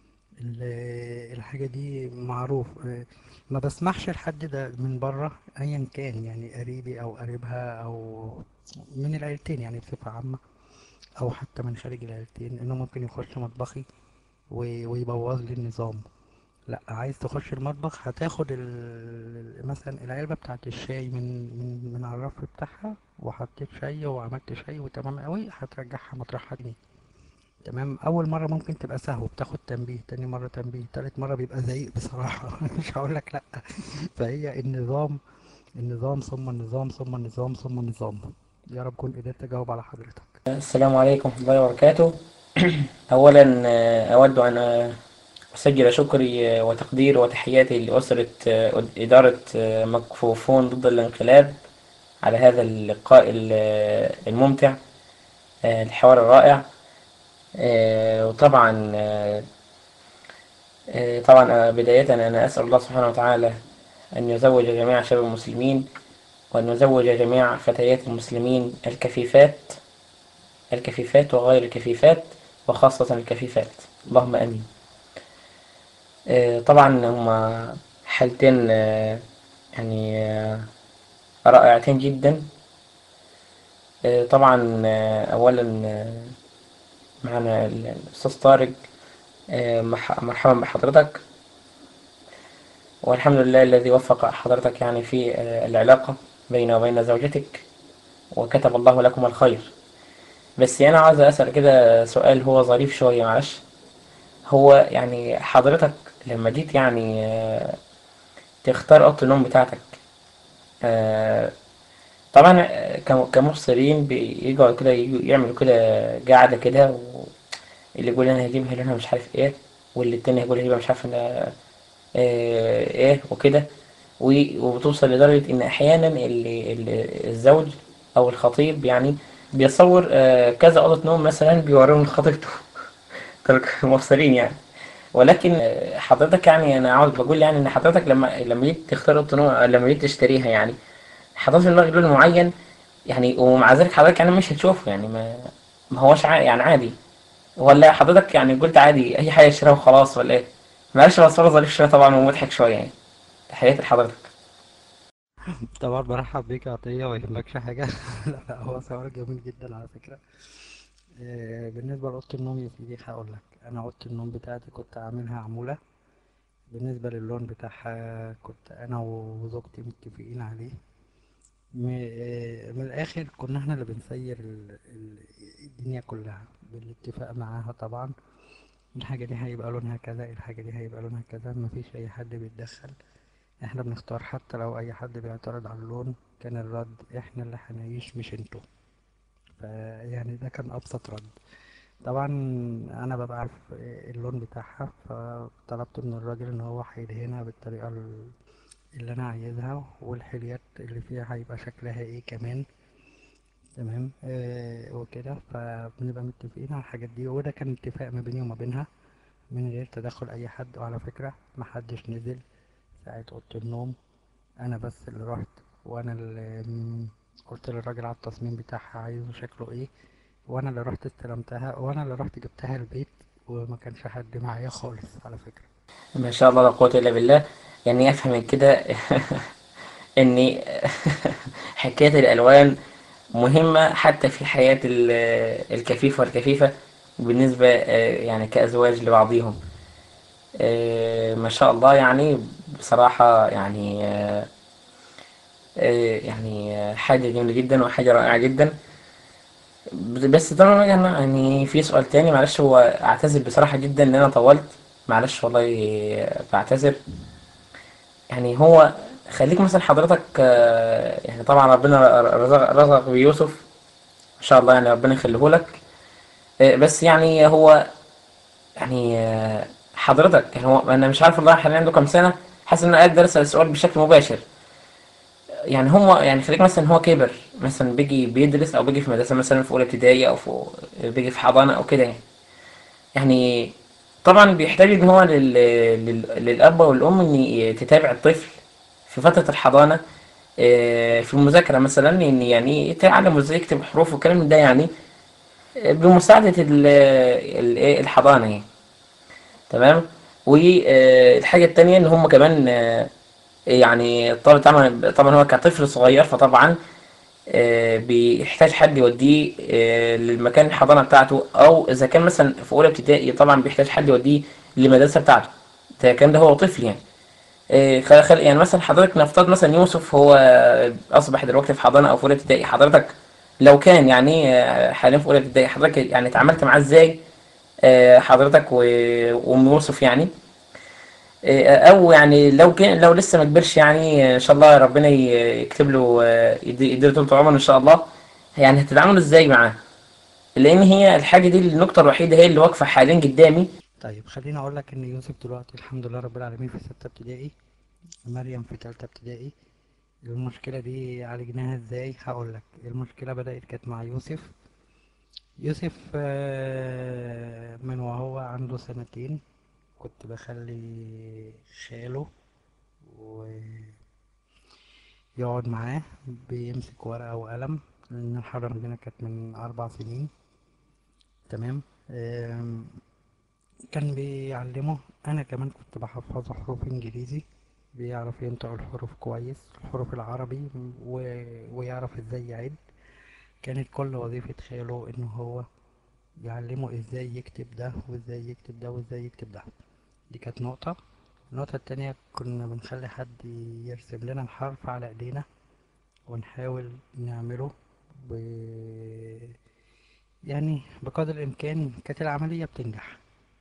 ال- الحاجة دي معروف آه، ما بسمحش لحد ده من بره أيا كان يعني قريبي أو قريبها أو من العيلتين يعني بصفة عامة أو حتى من خارج العيلتين إنه ممكن يخش مطبخي و- ويبوظ لي النظام لا عايز تخش المطبخ هتاخد ال... مثلا العلبة بتاعت الشاي من من من على الرف بتاعها وحطيت شاي وعملت شاي وتمام قوي هترجعها مطرحها تاني تمام اول مره ممكن تبقى سهو بتاخد تنبيه تاني مره تنبيه تالت مره بيبقى زعيق بصراحه مش هقول لك لا فهي النظام النظام ثم النظام ثم النظام ثم النظام يا رب كنت قدرت اجاوب على حضرتك السلام عليكم ورحمة الله وبركاته أولا آه، أود أن آه، أسجل شكري آه، وتقدير وتحياتي لأسرة آه، إدارة آه، مكفوفون ضد الانقلاب على هذا اللقاء ال- آه، الممتع آه، الحوار الرائع آه، وطبعا آه، آه، طبعا آه، بداية أنا أسأل الله سبحانه وتعالى أن يزوج جميع شباب المسلمين وأن يزوج جميع فتيات المسلمين الكفيفات الكفيفات وغير الكفيفات وخاصة الكفيفات اللهم آمين آه، طبعا هما حالتين آه، يعني آه، رائعتين جدا آه، طبعا آه، أولا آه، معنا ال- الأستاذ طارق آه، مح- مرحبا بحضرتك والحمد لله الذي وفق حضرتك يعني في آه، العلاقة بين وبين زوجتك وكتب الله لكم الخير بس أنا عاوز أسأل كده سؤال هو ظريف شوية معلش هو يعني حضرتك لما جيت يعني آه، تختار أوضة النوم بتاعتك آه، طبعا آه، كم- كمبصرين بيجوا كده يجوا يعملوا كده قاعدة كده و- اللي يقول أنا هجيبها لونها مش عارف إيه واللي التاني يقول هجيبها مش عارف أنا آه، إيه وكده و- وبتوصل لدرجة إن أحيانا اللي اللي الزوج أو الخطيب يعني بيصور آه، كذا أوضة نوم مثلا بيوريهم لخطيبته ترك مبصرين يعني ولكن آه، حضرتك يعني أنا عاوز بقول يعني إن حضرتك لما لما جيت تختار أوضة نوم لما جيت تشتريها يعني حضرتك في دماغك لون معين يعني ومع ذلك حضرتك يعني مش هتشوفه يعني ما ما هوش عا- يعني عادي ولا حضرتك يعني قلت عادي أي حاجة اشتريها وخلاص ولا إيه؟ معلش هو السؤال ظريف شوية طبعا ومضحك شوية يعني تحياتي لحضرتك طبعا برحب بيك يا عطية وما يهمكش حاجة لا لا هو سؤال جميل جدا على فكرة آه، بالنسبة لأوضة النوم يا سيدي هقول لك أنا أوضة النوم بتاعتي كنت عاملها عمولة بالنسبة للون بتاعها كنت أنا وزوجتي متفقين عليه م- آه، من الآخر كنا احنا اللي بنسير ال- ال- الدنيا كلها بالاتفاق معاها طبعا الحاجة دي هيبقى لونها كذا الحاجة دي هيبقى لونها كذا مفيش أي حد بيتدخل احنا بنختار حتى لو أي حد بيعترض على اللون كان الرد احنا اللي هنعيش مش انتوا فيعني ده كان أبسط رد طبعا أنا ببقى عارف اللون بتاعها فطلبت من الراجل إن هو هيدهنها بالطريقة ال- اللي أنا عايزها والحليات اللي فيها هيبقى شكلها ايه كمان تمام آه وكده فبنبقى متفقين على الحاجات دي وده كان اتفاق ما بيني وما بينها من غير تدخل أي حد وعلى فكرة محدش نزل ساعة أوضة النوم أنا بس اللي رحت وأنا اللي م- قلت للراجل على التصميم بتاعها عايزه شكله ايه وأنا اللي رحت استلمتها وأنا اللي رحت جبتها البيت وما كانش حد معايا خالص على فكرة ما شاء الله لا قوة إلا بالله يعني أفهم من كده إن حكاية الألوان مهمة حتى في حياة ال- الكفيف والكفيفة بالنسبة آه، يعني كأزواج لبعضهم آه، ما شاء الله يعني بصراحة يعني آه، آه، يعني آه، حاجة جميلة جدا وحاجة رائعة جدا بس طبعا يعني يعني في سؤال تاني معلش هو اعتذر بصراحة جدا ان انا طولت معلش والله بعتذر يعني هو خليك مثلا حضرتك آه، يعني طبعا ربنا رزق رزق بيوسف ما شاء الله يعني ربنا يخليه لك آه، بس يعني هو يعني آه، حضرتك يعني هو انا مش عارف والله حاليا عنده كام سنة حاسس ان انا قادر اسال السؤال بشكل مباشر يعني هو يعني خليك مثلا هو كبر مثلا بيجي بيدرس او بيجي في مدرسة مثلا في اولى ابتدائي او في بيجي في حضانة او كده يعني يعني طبعا بيحتاج ان هو لل... لل... للاب والام ان ي- تتابع الطفل في فترة الحضانة آه، في المذاكرة مثلا ان يعني يتعلم ازاي يكتب حروف والكلام من ده يعني آه، بمساعدة ال... ال... إيه، الحضانة يعني تمام والحاجة التانية ان هم كمان آه، يعني طبعا طبعا طبعا هو كطفل صغير فطبعا آه، بيحتاج حد يوديه آه، للمكان الحضانة بتاعته أو إذا كان مثلا في أولى ابتدائي طبعا بيحتاج حد يوديه للمدرسة بتاعته ده الكلام ده هو طفل يعني آه، خل خل يعني مثلا حضرتك نفترض مثلا يوسف هو أصبح دلوقتي في حضانة أو في أولى ابتدائي حضرتك لو كان يعني آه، حاليا في أولى ابتدائي حضرتك يعني اتعاملت معاه إزاي آه، حضرتك و- وأم يوسف يعني إيه، او يعني لو كان لو لسه ما كبرش يعني ان شاء الله ربنا ي- يكتب له آه، يدي- يديله طول عمر ان شاء الله يعني هتتعاملوا ازاي معاه لان هي الحاجه دي النقطه الوحيده هي اللي واقفه حاليا قدامي طيب خليني اقول لك ان يوسف دلوقتي الحمد لله رب العالمين في ستة ابتدائي مريم في تالتة ابتدائي المشكلة دي عالجناها ازاي هقول لك المشكلة بدأت كانت مع يوسف يوسف آه، من وهو عنده سنتين كنت بخلي خاله ويقعد معاه بيمسك ورقة وقلم لأن الحضانة عندنا كانت من أربع سنين تمام آم، كان بيعلمه أنا كمان كنت بحفظه حروف إنجليزي بيعرف ينطق الحروف كويس الحروف العربي و... ويعرف ازاي يعد كانت كل وظيفة خاله إن هو يعلمه ازاي يكتب ده وازاي يكتب ده وازاي يكتب ده دي كانت نقطة النقطة التانية كنا بنخلي حد يرسم لنا الحرف على ايدينا ونحاول نعمله ب... يعني بقدر الإمكان كانت العملية بتنجح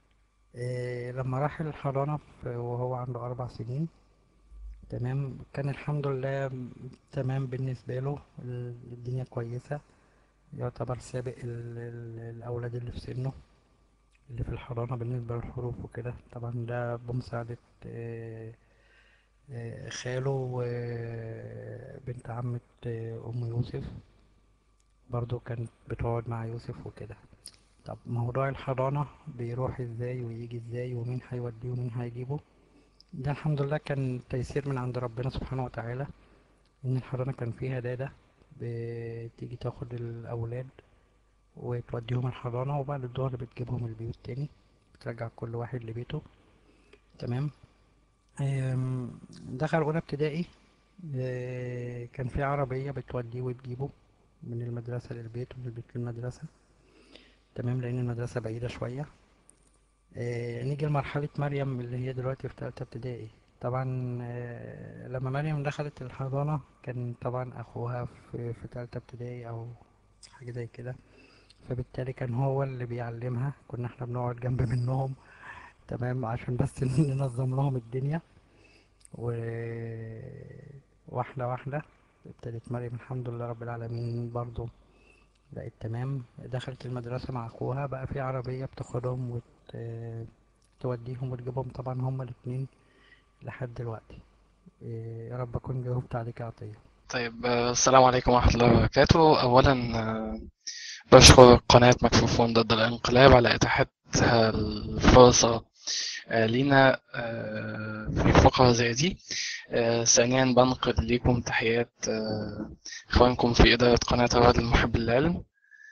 إيه لما راح الحضانة في- وهو عنده أربع سنين تمام كان الحمد لله تمام بالنسبة له ال- الدنيا كويسة يعتبر سابق ال- ال- الأولاد اللي في سنه اللي في الحضانة بالنسبة للحروف وكده طبعا ده بمساعدة آه، آه، خاله وبنت عمة آه، أم يوسف برضو كانت بتقعد مع يوسف وكده طب موضوع الحضانة بيروح ازاي ويجي ازاي ومين هيوديه ومين هيجيبه ده الحمد لله كان تيسير من عند ربنا سبحانه وتعالى إن الحضانة كان فيها دادة بتيجي تاخد الأولاد وتوديهم الحضانة وبعد الظهر بتجيبهم البيوت تاني بترجع كل واحد لبيته تمام أم، دخل أولى ابتدائي آه، كان في عربية بتوديه وتجيبه من المدرسة للبيت ومن البيت للمدرسة تمام لأن المدرسة بعيدة شوية آه، نيجي لمرحلة مريم اللي هي دلوقتي في تالتة ابتدائي طبعا آه، لما مريم دخلت الحضانة كان طبعا أخوها في في تالتة ابتدائي أو حاجة زي كده فبالتالي كان هو اللي بيعلمها كنا احنا بنقعد جنب منهم تمام عشان بس ننظم لهم الدنيا و واحدة واحدة ابتدت مريم الحمد لله رب العالمين برضو بقت تمام دخلت المدرسة مع أخوها بقى في عربية بتاخدهم وت... توديهم وتجيبهم طبعا هما الاتنين لحد دلوقتي إيه، يا رب أكون جاوبت عليك يا عطية طيب آه، السلام عليكم ورحمة الله وبركاته أولا آه، بشكر قناة مكفوفون ضد الانقلاب على إتاحتها الفرصة آه، لينا آه، في فقرة زي دي آه، ثانيا بنقل لكم تحيات آه، إخوانكم في إدارة قناة رواد المحب للعلم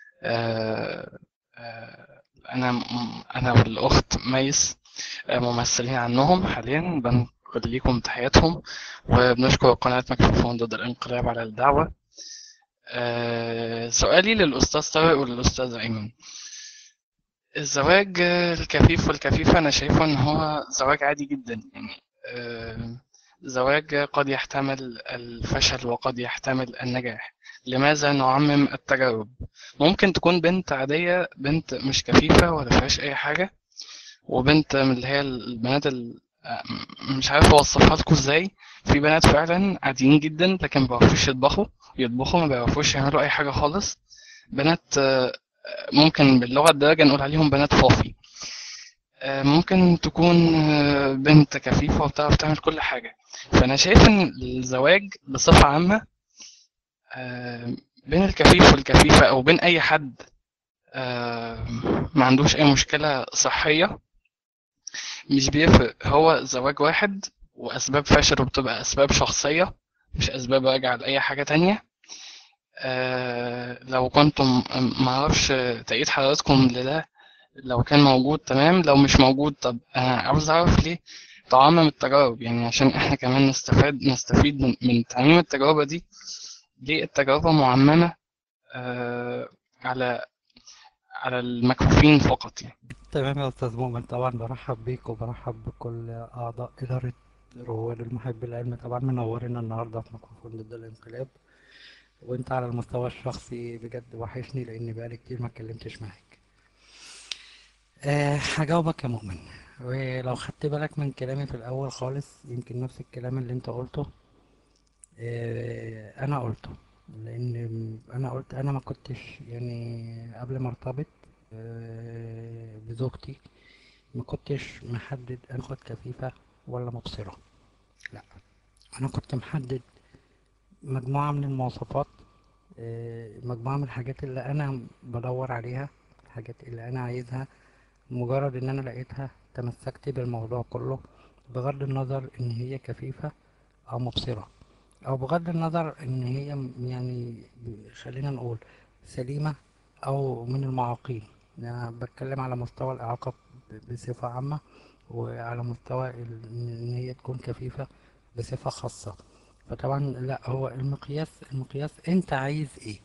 آه، آه، أنا أنا والأخت ميس آه، ممثلين عنهم حاليا بنقل لكم تحياتهم وبنشكر قناة مكفوفون ضد الانقلاب على الدعوة آه، سؤالي للأستاذ طارق وللأستاذ أيمن الزواج آه، الكفيف والكفيفة أنا شايفه إن هو زواج عادي جدا يعني آه، زواج قد يحتمل الفشل وقد يحتمل النجاح لماذا نعمم التجارب ممكن تكون بنت عادية بنت مش كفيفة ولا فيهاش أي حاجة وبنت من اللي هي البنات ال... مش عارف اوصفها لكم ازاي في بنات فعلا عاديين جدا لكن ما بيعرفوش يطبخوا يطبخوا ما بيعرفوش يعملوا اي حاجه خالص بنات آه، ممكن باللغه الدارجه نقول عليهم بنات فافي آه، ممكن تكون آه، بنت كفيفه وبتعرف تعمل كل حاجه فانا شايف ان الزواج بصفه عامه آه، بين الكفيف والكفيفه او بين اي حد آه، ما عندوش اي مشكله صحيه مش بيفرق هو زواج واحد وأسباب فشله بتبقى أسباب شخصية مش أسباب راجعة لأي حاجة تانية آه لو كنتم معرفش تأييد حضراتكم لده لو كان موجود تمام لو مش موجود طب أنا عاوز أعرف ليه تعمم التجارب يعني عشان إحنا كمان نستفاد نستفيد من, من تعميم التجربة دي ليه التجربة معممة آه على على المكفوفين فقط يعني تمام يا أستاذ مؤمن طبعا برحب بيك وبرحب بكل أعضاء إدارة رواد المحب العلم طبعا منورنا النهاردة في ميكروفون ضد الانقلاب وأنت على المستوى الشخصي بجد وحشني لأن بقالي كتير ما اتكلمتش معاك أه هجاوبك يا مؤمن ولو خدت بالك من كلامي في الأول خالص يمكن نفس الكلام اللي أنت قلته أه أنا قلته لأن أنا قلت أنا ما كنتش يعني قبل ما ارتبط آه، بزوجتي ما كنتش محدد اخد كفيفة ولا مبصرة لا انا كنت محدد مجموعة من المواصفات آه، مجموعة من الحاجات اللي انا بدور عليها الحاجات اللي انا عايزها مجرد ان انا لقيتها تمسكت بالموضوع كله بغض النظر ان هي كفيفة او مبصرة او بغض النظر ان هي م- يعني ب- خلينا نقول سليمة او من المعاقين انا بتكلم على مستوى الاعاقة ب- بصفة عامة وعلى مستوى ال- ان هي تكون كفيفة بصفة خاصة فطبعا لا هو المقياس المقياس انت عايز ايه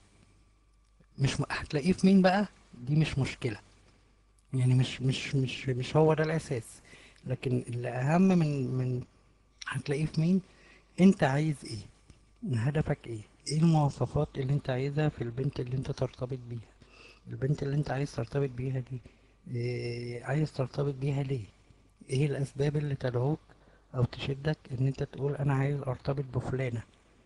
مش م- هتلاقيه في مين بقى دي مش مشكلة يعني مش مش مش مش هو ده الاساس لكن اللي اهم من من هتلاقيه في مين انت عايز ايه هدفك ايه ايه المواصفات اللي انت عايزها في البنت اللي انت ترتبط بيها البنت اللي انت عايز ترتبط بيها دي إيه عايز ترتبط بيها ليه ايه الاسباب اللي تدعوك او تشدك ان انت تقول انا عايز ارتبط بفلانة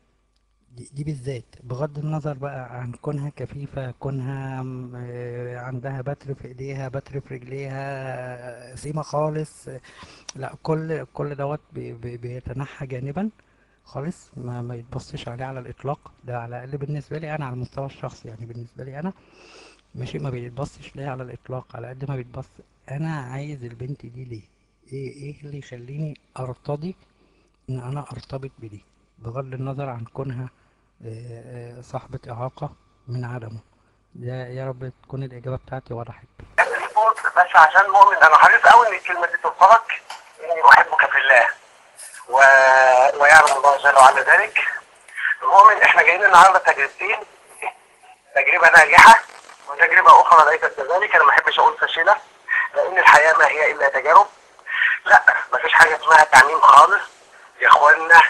دي, دي بالذات بغض النظر بقى عن كونها كفيفة كونها م- آه، عندها بتر في ايديها بتر في رجليها آه، سيمة خالص آه، لا كل كل دوت بي- بي- بيتنحى جانبا خالص ما ما يتبصش عليه على الاطلاق ده على الاقل بالنسبه لي انا على المستوى الشخصي يعني بالنسبه لي انا ماشي ما بيتبصش ليه على الاطلاق على قد ما بيتبص انا عايز البنت دي ليه ايه ايه اللي يخليني ارتضي ان انا ارتبط بدي بغض النظر عن كونها آه، آه، صاحبة اعاقة من عدمه ده يا رب تكون الاجابة بتاعتي وضحت بس عشان مؤمن انا حريص قوي ان الكلمه دي توصلك اني احبك في الله و... ويعلم الله جل وعلا ذلك مؤمن احنا جايين النهارده تجربتين تجربه ناجحه وتجربه اخرى ليست كذلك انا ما احبش اقول فاشله لان الحياه ما هي الا تجارب لا ما فيش حاجه اسمها تعميم خالص يا اخوانا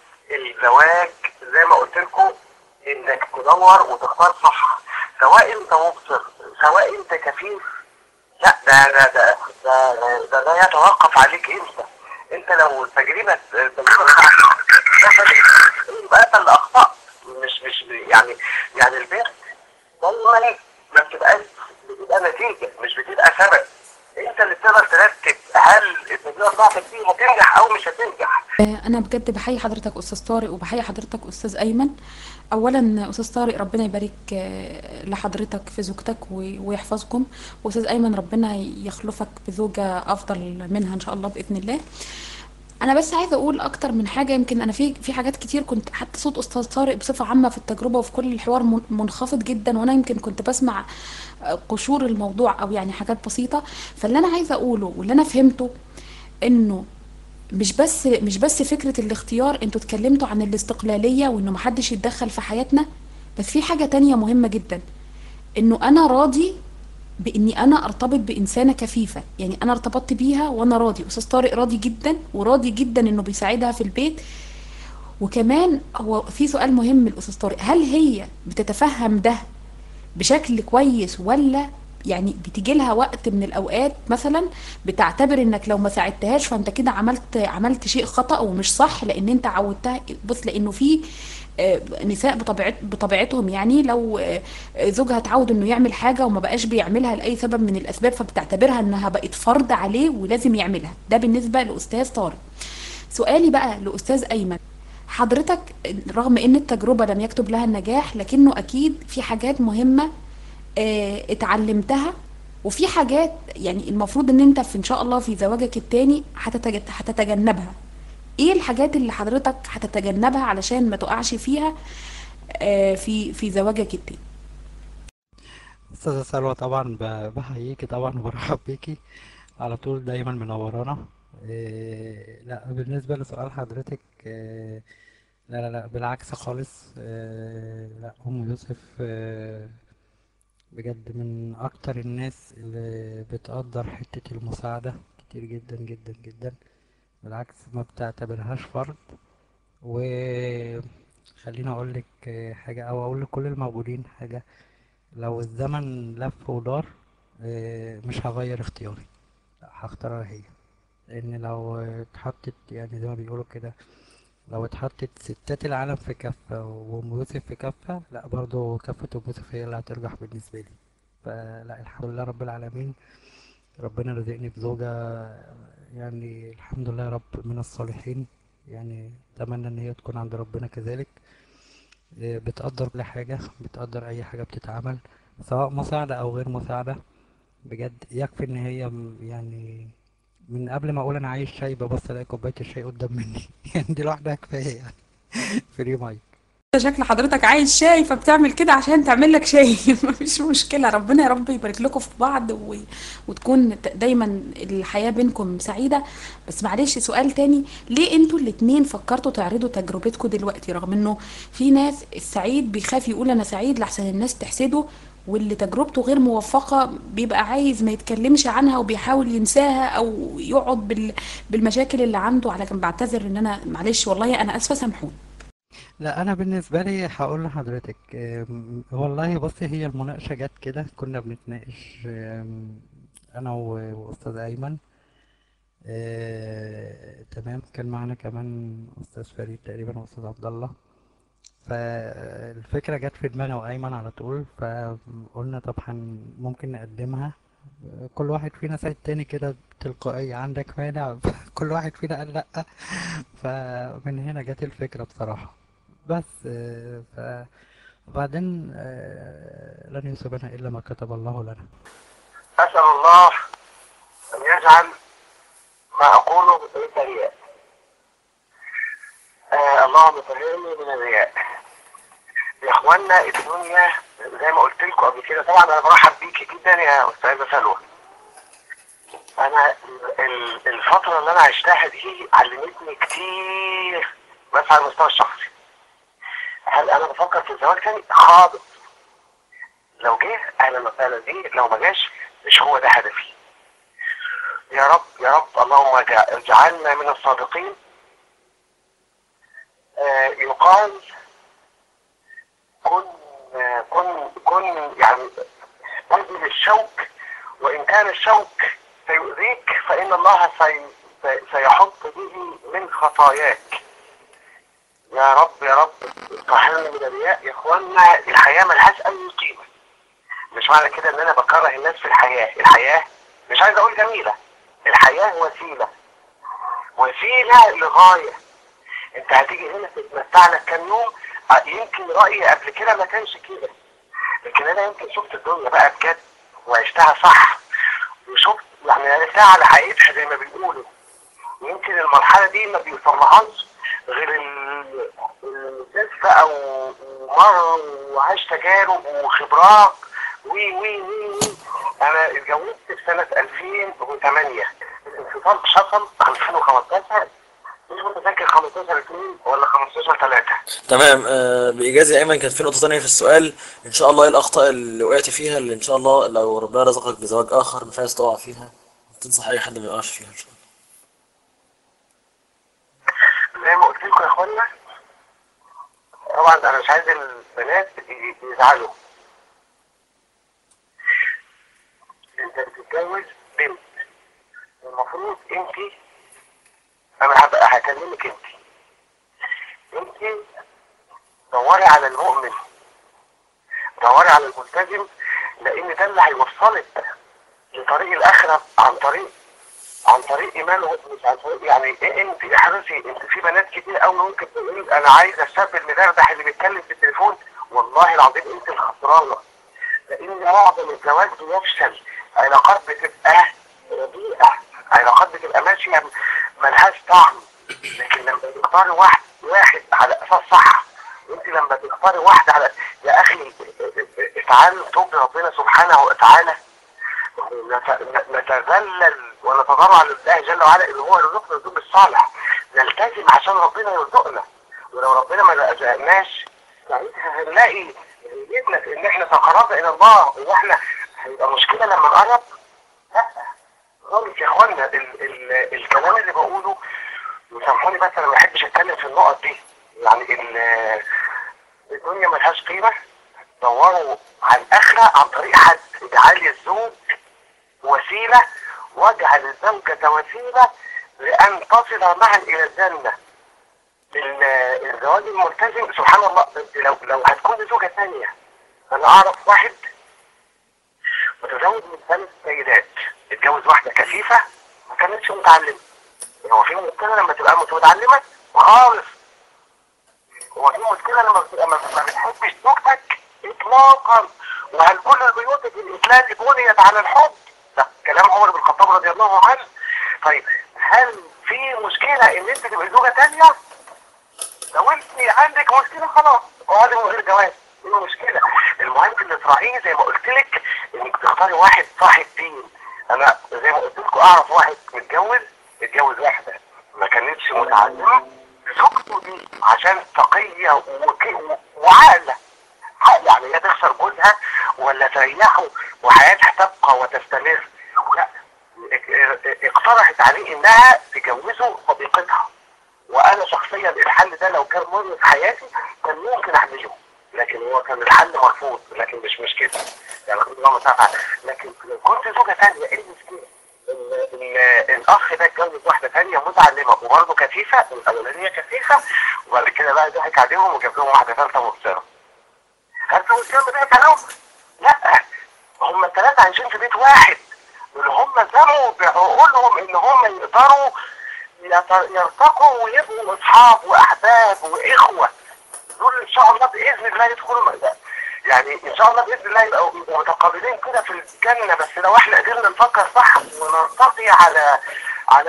الزواج زي ما قلت لكم انك تدور وتختار صح سواء انت مبصر سواء انت كفيف لا ده ده ده ده, ده, ده يتوقف عليك انت انت لو تجربه التجربه يبقى انت اللي اخطات مش مش يعني يعني البيت دايما ما بتبقاش بتبقى نتيجه مش بتبقى سبب انت اللي بتقدر ترتب هل التجربه بتاعتك دي هتنجح او مش هتنجح آه، أنا بجد بحيي حضرتك أستاذ طارق وبحيي حضرتك أستاذ أيمن أولا أستاذ طارق ربنا يبارك آه، لحضرتك في زوجتك و- ويحفظكم وأستاذ أيمن ربنا يخلفك بزوجة أفضل منها إن شاء الله بإذن الله أنا بس عايزة أقول أكتر من حاجة يمكن أنا في في حاجات كتير كنت حتى صوت أستاذ طارق بصفة عامة في التجربة وفي كل الحوار من- منخفض جدا وأنا يمكن كنت بسمع آه، قشور الموضوع أو يعني حاجات بسيطة فاللي أنا عايزة أقوله واللي أنا فهمته إنه مش بس مش بس فكرة الاختيار انتوا اتكلمتوا عن الاستقلالية وانه محدش يتدخل في حياتنا بس في حاجة تانية مهمة جدا انه انا راضي باني انا ارتبط بانسانه كفيفه يعني انا ارتبطت بيها وانا راضي استاذ طارق راضي جدا وراضي جدا انه بيساعدها في البيت وكمان هو في سؤال مهم الاستاذ طارق هل هي بتتفهم ده بشكل كويس ولا يعني بتيجي لها وقت من الاوقات مثلا بتعتبر انك لو ما ساعدتهاش فانت كده عملت عملت شيء خطأ ومش صح لان انت عودتها بص لانه في آه، نساء بطبيعت بطبيعتهم يعني لو آه، زوجها اتعود انه يعمل حاجه وما بقاش بيعملها لاي سبب من الاسباب فبتعتبرها انها بقت فرض عليه ولازم يعملها ده بالنسبه لاستاذ طارق سؤالي بقى لاستاذ ايمن حضرتك رغم ان التجربه لم يكتب لها النجاح لكنه اكيد في حاجات مهمه آه، اتعلمتها وفي حاجات يعني المفروض ان انت في ان شاء الله في زواجك التاني هتتج- هتتجنبها ايه الحاجات اللي حضرتك هتتجنبها علشان ما تقعش فيها آه، في في زواجك التاني أستاذة سلوى طبعا ب- بحييكي طبعا وبرحب بيكي على طول دايما منورانا إيه لا بالنسبة لسؤال حضرتك إيه لا لا لا بالعكس خالص إيه لا أم يوسف إيه بجد من أكتر الناس اللي بتقدر حتة المساعدة كتير جدا جدا جدا بالعكس ما بتعتبرهاش فرض وخليني أقول لك حاجة أو أقول لكل الموجودين حاجة لو الزمن لف ودار آه، مش هغير اختياري لا، هختارها هي لان لو اتحطت يعني زي ما بيقولوا كده لو اتحطت ستات العالم في كفة وأم يوسف في كفة لا برضو كفة أم يوسف هي اللي هترجح بالنسبة لي فلا الحمد لله رب العالمين ربنا رزقني بزوجة يعني الحمد لله يا رب من الصالحين يعني أتمنى إن هي تكون عند ربنا كذلك إيه، بتقدر كل حاجة بتقدر أي حاجة بتتعمل سواء مساعدة أو غير مساعدة بجد يكفي إن هي م- يعني من قبل ما أقول أنا عايز شاي ببص ألاقي كوباية الشاي قدام مني يعني دي لوحدها كفاية يعني فري مايك شكل حضرتك عايز شاي فبتعمل كده عشان تعمل لك شاي مفيش مشكلة ربنا يا رب يبارك لكم في بعض و... وتكون ت- دايما الحياة بينكم سعيدة بس معلش سؤال تاني ليه انتوا الاتنين فكرتوا تعرضوا تجربتكم دلوقتي رغم انه في ناس السعيد بيخاف يقول انا سعيد لحسن الناس تحسده واللي تجربته غير موفقة بيبقى عايز ما يتكلمش عنها وبيحاول ينساها او يقعد بال... بالمشاكل اللي عنده على كان بعتذر ان انا معلش والله انا اسفة سامحوني لا انا بالنسبه لي هقول لحضرتك أم، والله بصي هي المناقشه جت كده كنا بنتناقش أم، انا و- واستاذ ايمن آه، تمام كان معانا كمان استاذ فريد تقريبا واستاذ عبد الله فالفكره جت في دماغي وايمن على طول فقلنا طب هن ممكن نقدمها كل واحد فينا ساعد التاني كده تلقائية عندك مانع كل واحد فينا قال لأ فمن هنا جت الفكرة بصراحة بس آه، ف وبعدين آه، لن يصيبنا إلا ما كتب الله لنا أسأل الله أن يجعل ما أقوله ليس رياء آه اللهم طهرني من الرياء يا إخوانا الدنيا زي ما قلت لكم قبل كده طبعا أنا برحب بيكي جدا يا أستاذة سلوى أنا ال- الفترة اللي أنا عشتها دي علمتني كتير بس على المستوى الشخصي هل أنا بفكر في الزواج تاني؟ حاضر لو جه أهلا وسهلا بيه لو ما جاش مش هو ده هدفي يا رب يا رب اللهم اجع- اجعلنا من الصادقين آه، يقال كن آه، كن كن يعني انزل الشوك وان كان الشوك سيؤذيك فان الله سي سي- سيحط به من خطاياك يا رب يا رب طهرنا من الرياء يا اخوانا الحياه ملهاش اي قيمه مش معنى كده ان انا بكره الناس في الحياه الحياه مش عايز اقول جميله الحياه وسيله وسيله لغايه انت هتيجي هنا تتمتع لك كام يوم آه، يمكن رايي قبل كده ما كانش كده لكن انا يمكن شفت الدنيا بقى بجد وعشتها صح وشفت يعني عرفتها على حقيقتها زي ما بيقولوا يمكن المرحله دي ما بيوصلهاش غير ال- الناس بقى و- ومر وعاش تجارب وخبرات وي وي وي وي انا اتجوزت في سنه 2008 الانفصال حصل 2015 مش متذكر 15 2 ولا 15 3 تمام آه بإيجاز يا أيمن كانت في نقطة تانية في السؤال إن شاء الله إيه الأخطاء اللي وقعت فيها اللي إن شاء الله لو ربنا رزقك بزواج آخر مش عايز تقع فيها تنصح أي حد ما يقعش فيها إن شاء الله زي ما قلت لكم يا اخوانا طبعا انا مش عايز البنات ي- يزعلوا انت بتتجوز بنت المفروض انت انا هبقى هكلمك انت انت دوري على المؤمن دوري على الملتزم لان ده اللي هيوصلك لطريق الاخره عن طريق عن طريق ايمانه مش عن طريق يعني إيه انت احرصي انت في بنات كتير قوي ممكن تقول انا عايزه الشاب المدردح اللي بيتكلم في التليفون والله العظيم انت الخسرانه لان معظم الزواج بيفشل علاقات بتبقى رديئه علاقات بتبقى ماشيه ملهاش طعم لكن لما تختاري واحد واحد على اساس صح انت لما تختاري واحد على يا اخي افعال توب ربنا سبحانه وتعالى نت- نتذلل ونتضرع لله جل وعلا ان هو يرزقنا الرزق الصالح نلتزم عشان ربنا يرزقنا ولو ربنا ما رزقناش ساعتها هنلاقي جبنا في ان احنا تقرب الى الله واحنا هيبقى مشكله لما نقرب لا خالص يا اخوانا ال ال الكلام اللي بقوله وسامحوني بس انا ما بحبش اتكلم في النقط دي يعني ال- الدنيا ملهاش قيمه دوروا على الاخره عن طريق حد اجعل الزوج وسيله واجعل الزوجه وسيله لان تصل معا الى الجنه ال- الزواج الملتزم سبحان الله لو لو هتكون زوجه ثانيه انا اعرف واحد متزوج من ثلاث سيدات اتجوز واحده كفيفه ما كانتش متعلمه هو في مشكله لما تبقى متعلمه خالص هو في مشكله لما بتبقى ما ما بتحبش زوجتك اطلاقا وهل كل البيوت الاسلامي بنيت على الحب؟ ده كلام عمر بن الخطاب رضي الله عنه طيب هل في مشكله ان انت تبقى زوجه ثانيه؟ لو انت عندك مشكله خلاص اقعدي من غير جواز ايه المشكله؟ المهم اللي تراعيه زي ما قلت لك انك تختاري واحد صاحب دين انا زي ما قلت لكم اعرف واحد متجوز اتجوز واحده ما كانتش متعلمه زوجته دي عشان تقيه وك- وعاقله عقل يعني هي تخسر جوزها ولا تريحه وحياتها تبقى وتستمر لا اق- اقترحت عليه انها تجوزه صديقتها وانا شخصيا الحل ده لو كان مر في حياتي كان ممكن اعمله لكن هو كان الحل مرفوض لكن مش مشكله يعني كنت الله مسافة لكن لو كنت زوجه ثانيه ايه المشكله؟ ال- ال- الاخ ده اتجوز واحده ثانيه متعلمه وبرضه كفيفه الاولانيه كفيفه وبعد كده بقى ضحك عليهم وجاب لهم واحده ثالثه مبصره هل في مشكله ضحك عليهم؟ لا هم الثلاثه عايشين في بيت واحد اللي هم زموا بعقولهم ان هم يقدروا يت- يرتقوا ويبقوا اصحاب واحباب واخوه دول ان شاء الله باذن الله يدخلوا م- يعني ان شاء الله باذن الله يبقوا يبقوا متقابلين كده في الجنه بس لو احنا قدرنا نفكر صح ونرتقي على على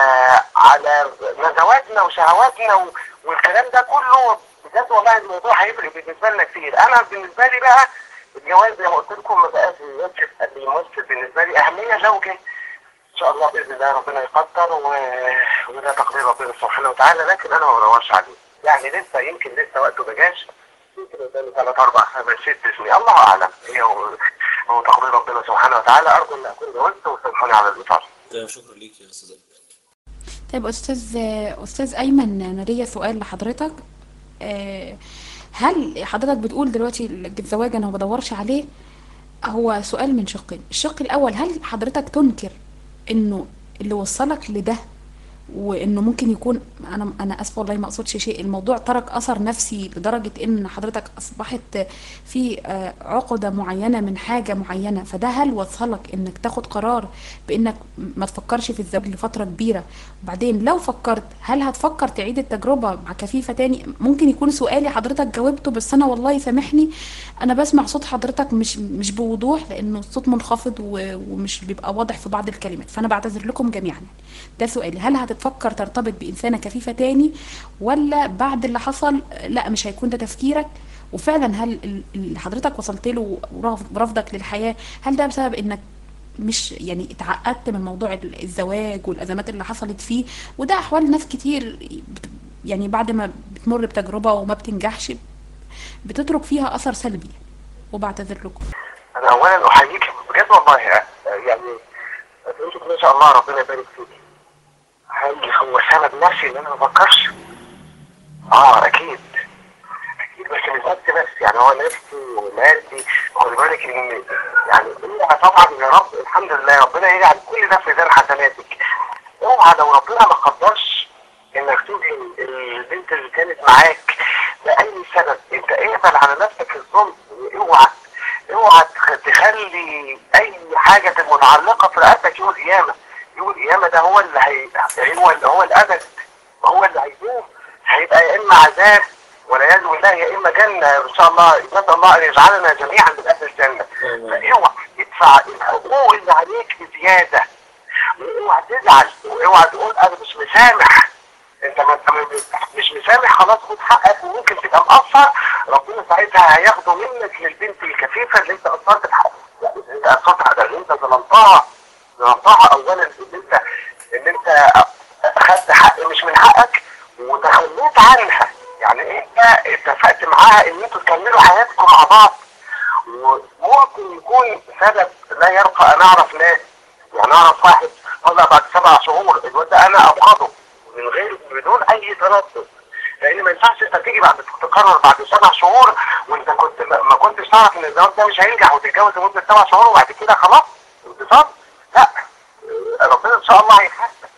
على نزواتنا وشهواتنا و- والكلام ده كله بجد والله الموضوع هيفرق بالنسبه لنا كتير انا بالنسبه لي بقى الجواز زي ما قلت لكم ما بقاش يمثل بيمثل بالنسبه لي اهميه لو جه ان شاء الله باذن الله ربنا يقدر و... وده تقدير ربنا سبحانه وتعالى لكن انا ما بدورش عليه يعني لسه يمكن لسه وقته ما جاش يمكن قدامي ثلاث اربع خمس ست سنين الله اعلم هي هو هو تقدير ربنا سبحانه وتعالى ارجو ان اكون جاوزت وسامحوني على الاطاله تمام شكرا ليك يا استاذ أيمن. طيب استاذ استاذ ايمن انا ليا سؤال لحضرتك آه، هل حضرتك بتقول دلوقتي الزواج انا ما بدورش عليه هو سؤال من شقين الشق الاول هل حضرتك تنكر انه اللي وصلك لده وانه ممكن يكون انا انا اسفه والله ما اقصدش شيء الموضوع ترك اثر نفسي لدرجه ان حضرتك اصبحت في آه، عقده معينه من حاجه معينه فده هل وصلك انك تاخد قرار بانك ما تفكرش في الزواج لفتره كبيره وبعدين لو فكرت هل هتفكر تعيد التجربه مع كفيفه تاني ممكن يكون سؤالي حضرتك جاوبته بس انا والله سامحني انا بسمع صوت حضرتك مش مش بوضوح لانه الصوت منخفض و- ومش بيبقى واضح في بعض الكلمات فانا بعتذر لكم جميعا يعني. ده سؤالي هل هتتفكر ترتبط بإنسانة كفيفة تاني ولا بعد اللي حصل لا مش هيكون ده تفكيرك وفعلا هل ال- اللي حضرتك وصلت له ورف- ورفضك للحياة هل ده بسبب انك مش يعني اتعقدت من موضوع ال- الزواج والازمات اللي حصلت فيه وده احوال ناس كتير بت- يعني بعد ما بتمر بتجربة وما بتنجحش بتترك فيها اثر سلبي وبعتذر لكم انا اولا احييك بجد والله يعني انت ما شاء الله ربنا يبارك فيك هل هو سبب نفسي ان انا ما بفكرش؟ اه اكيد اكيد بس مش بس بس يعني هو نفسي ومادي خد بالك ان يعني اوعى طبعا يا رب الحمد لله ربنا يجعل كل ده في ميزان حسناتك اوعى لو ربنا ما قدرش انك تؤذي البنت اللي كانت معاك لاي سبب انت اقبل على نفسك الظلم اوعى اوعى تخ- تخلي اي حاجه متعلقه في رقبتك يوم القيامه يوم القيامه ده هو اللي هي هو اللي هو الابد هو اللي هيدوم هيبقى يا اما عذاب والعياذ بالله يا اما جنه ان شاء الله نسال الله ان يجعلنا جميعا من اهل الجنه فاوعى ادفع الحقوق اللي عليك بزياده واوعى تزعل واوعى تقول انا مش مسامح انت ما انت م- مش مسامح خلاص خد حقك وممكن تبقى مقصر ربنا ساعتها هياخده منك للبنت الكفيفه اللي انت قصرت في حقها يعني انت قصرت حقها اللي انت ظلمتها ظلمتها اولا ان انت ان انت اخدت حق مش من حقك وتخليت عنها يعني انت اتفقت معاها ان انتوا تكملوا حياتكم مع بعض وممكن يكون سبب لا يرقى ان اعرف ناس يعني اعرف واحد طلع بعد سبع شهور الواد ده انا ابغضه من غير بدون اي تردد لان ما ينفعش انت تيجي بعد تقرر بعد سبع شهور وانت كنت ما ما كنتش تعرف ان الزواج ده مش هينجح وتتجوز لمده سبع شهور وبعد كده خلاص انتصار لا ربنا ان شاء الله هيحاسبك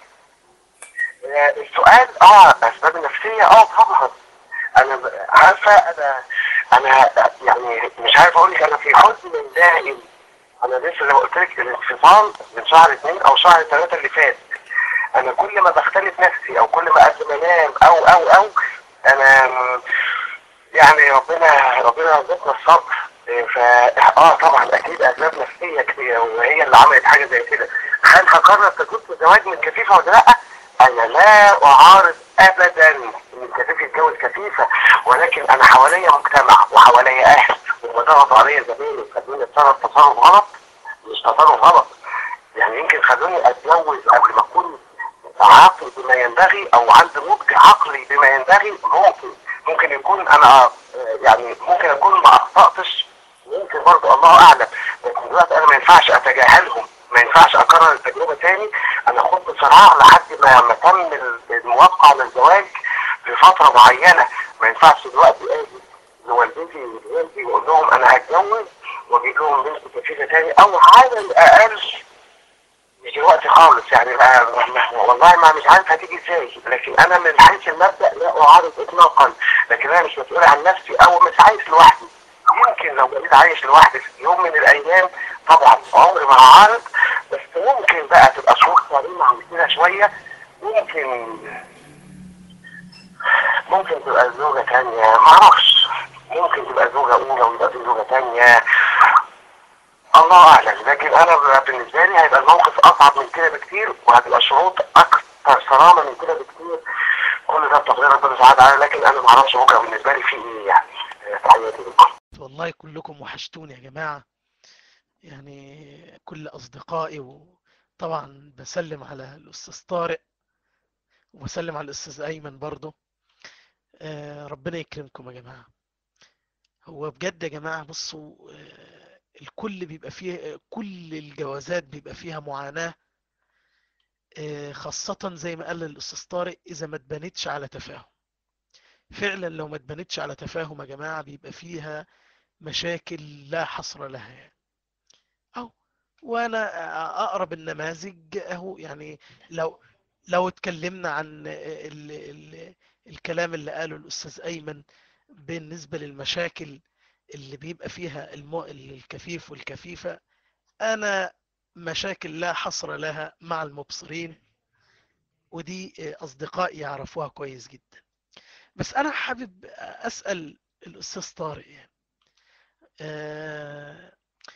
آه، السؤال اه اسباب النفسيه اه طبعا انا ب- عارفه انا انا يعني مش عارف اقول لك انا في حزن دائم انا لسه زي ما قلت لك الانفصال من شهر اثنين او شهر ثلاثه اللي فات انا كل ما بختلف نفسي او كل ما قبل ما انام او او او انا م- يعني ربنا ربنا يرزقنا الصبر إيه، فا اه طبعا اكيد اسباب نفسيه كتير وهي اللي عملت حاجه زي كده هل هقرر تجربه الزواج من كفيفه ولا لا؟ انا لا اعارض ابدا ان الكفيف يتجوز كفيفه ولكن انا حواليا مجتمع وحواليا اهل وضغطوا عليا زمايلي خلوني اتصرف تصرف غلط مش تصرف غلط يعني يمكن خلوني اتجوز قبل ما اكون عاقل بما ينبغي او عندي نضج عقلي بما ينبغي ممكن ممكن يكون انا آه، يعني ممكن اكون ما اخطاتش ممكن برضه الله اعلم لكن دلوقتي انا ما ينفعش اتجاهلهم ما ينفعش اكرر التجربه تاني انا خدت صراع لحد ما ما تم الموافقه على الزواج في فتره معينه ما ينفعش دلوقتي اجي لوالدتي ووالدي واقول لهم انا هتجوز واجيب لهم بنت كفيفه تاني او على الاقل مش دلوقتي خالص يعني ما ما- والله ما مش عارف هتيجي ازاي لكن انا من حيث المبدا لا اعارض اطلاقا لكن انا مش مسؤول عن نفسي او مش عايش لوحدي يمكن لو بقيت عايش لوحدي في يوم من الايام طبعا عمري ما هعارض بس ممكن بقى تبقى شروط صارمه عن كده شويه ممكن ممكن تبقى زوجة تانية معرفش ممكن تبقى زوجة أولى ويبقى في زوجة تانية الله أعلم لكن أنا ب- بالنسبة لي هيبقى الموقف أصعب من كده بكتير وهتبقى الشروط أكثر صرامة من كده بكتير كل ده بتقدير ربنا سبحانه وتعالى لكن أنا معرفش بكرة بالنسبة لي في إيه يعني تحياتي لكم والله كلكم وحشتوني يا جماعة يعني كل أصدقائي وطبعا بسلم على الأستاذ طارق وبسلم على الأستاذ أيمن برضه آه، ربنا يكرمكم يا جماعة هو بجد يا جماعة بصوا آه، الكل بيبقى فيه كل الجوازات بيبقى فيها معاناة آه، خاصة زي ما قال الأستاذ طارق إذا ما اتبنتش على تفاهم فعلا لو ما اتبنتش على تفاهم يا جماعة بيبقى فيها مشاكل لا حصر لها يعني أو وأنا أقرب النماذج أهو يعني لو لو اتكلمنا عن ال ال الكلام اللي قاله الأستاذ أيمن بالنسبة للمشاكل اللي بيبقى فيها المو... الكفيف والكفيفة أنا مشاكل لا حصر لها مع المبصرين ودي أصدقائي يعرفوها كويس جدا بس أنا حابب أسأل الأستاذ طارق يعني آه،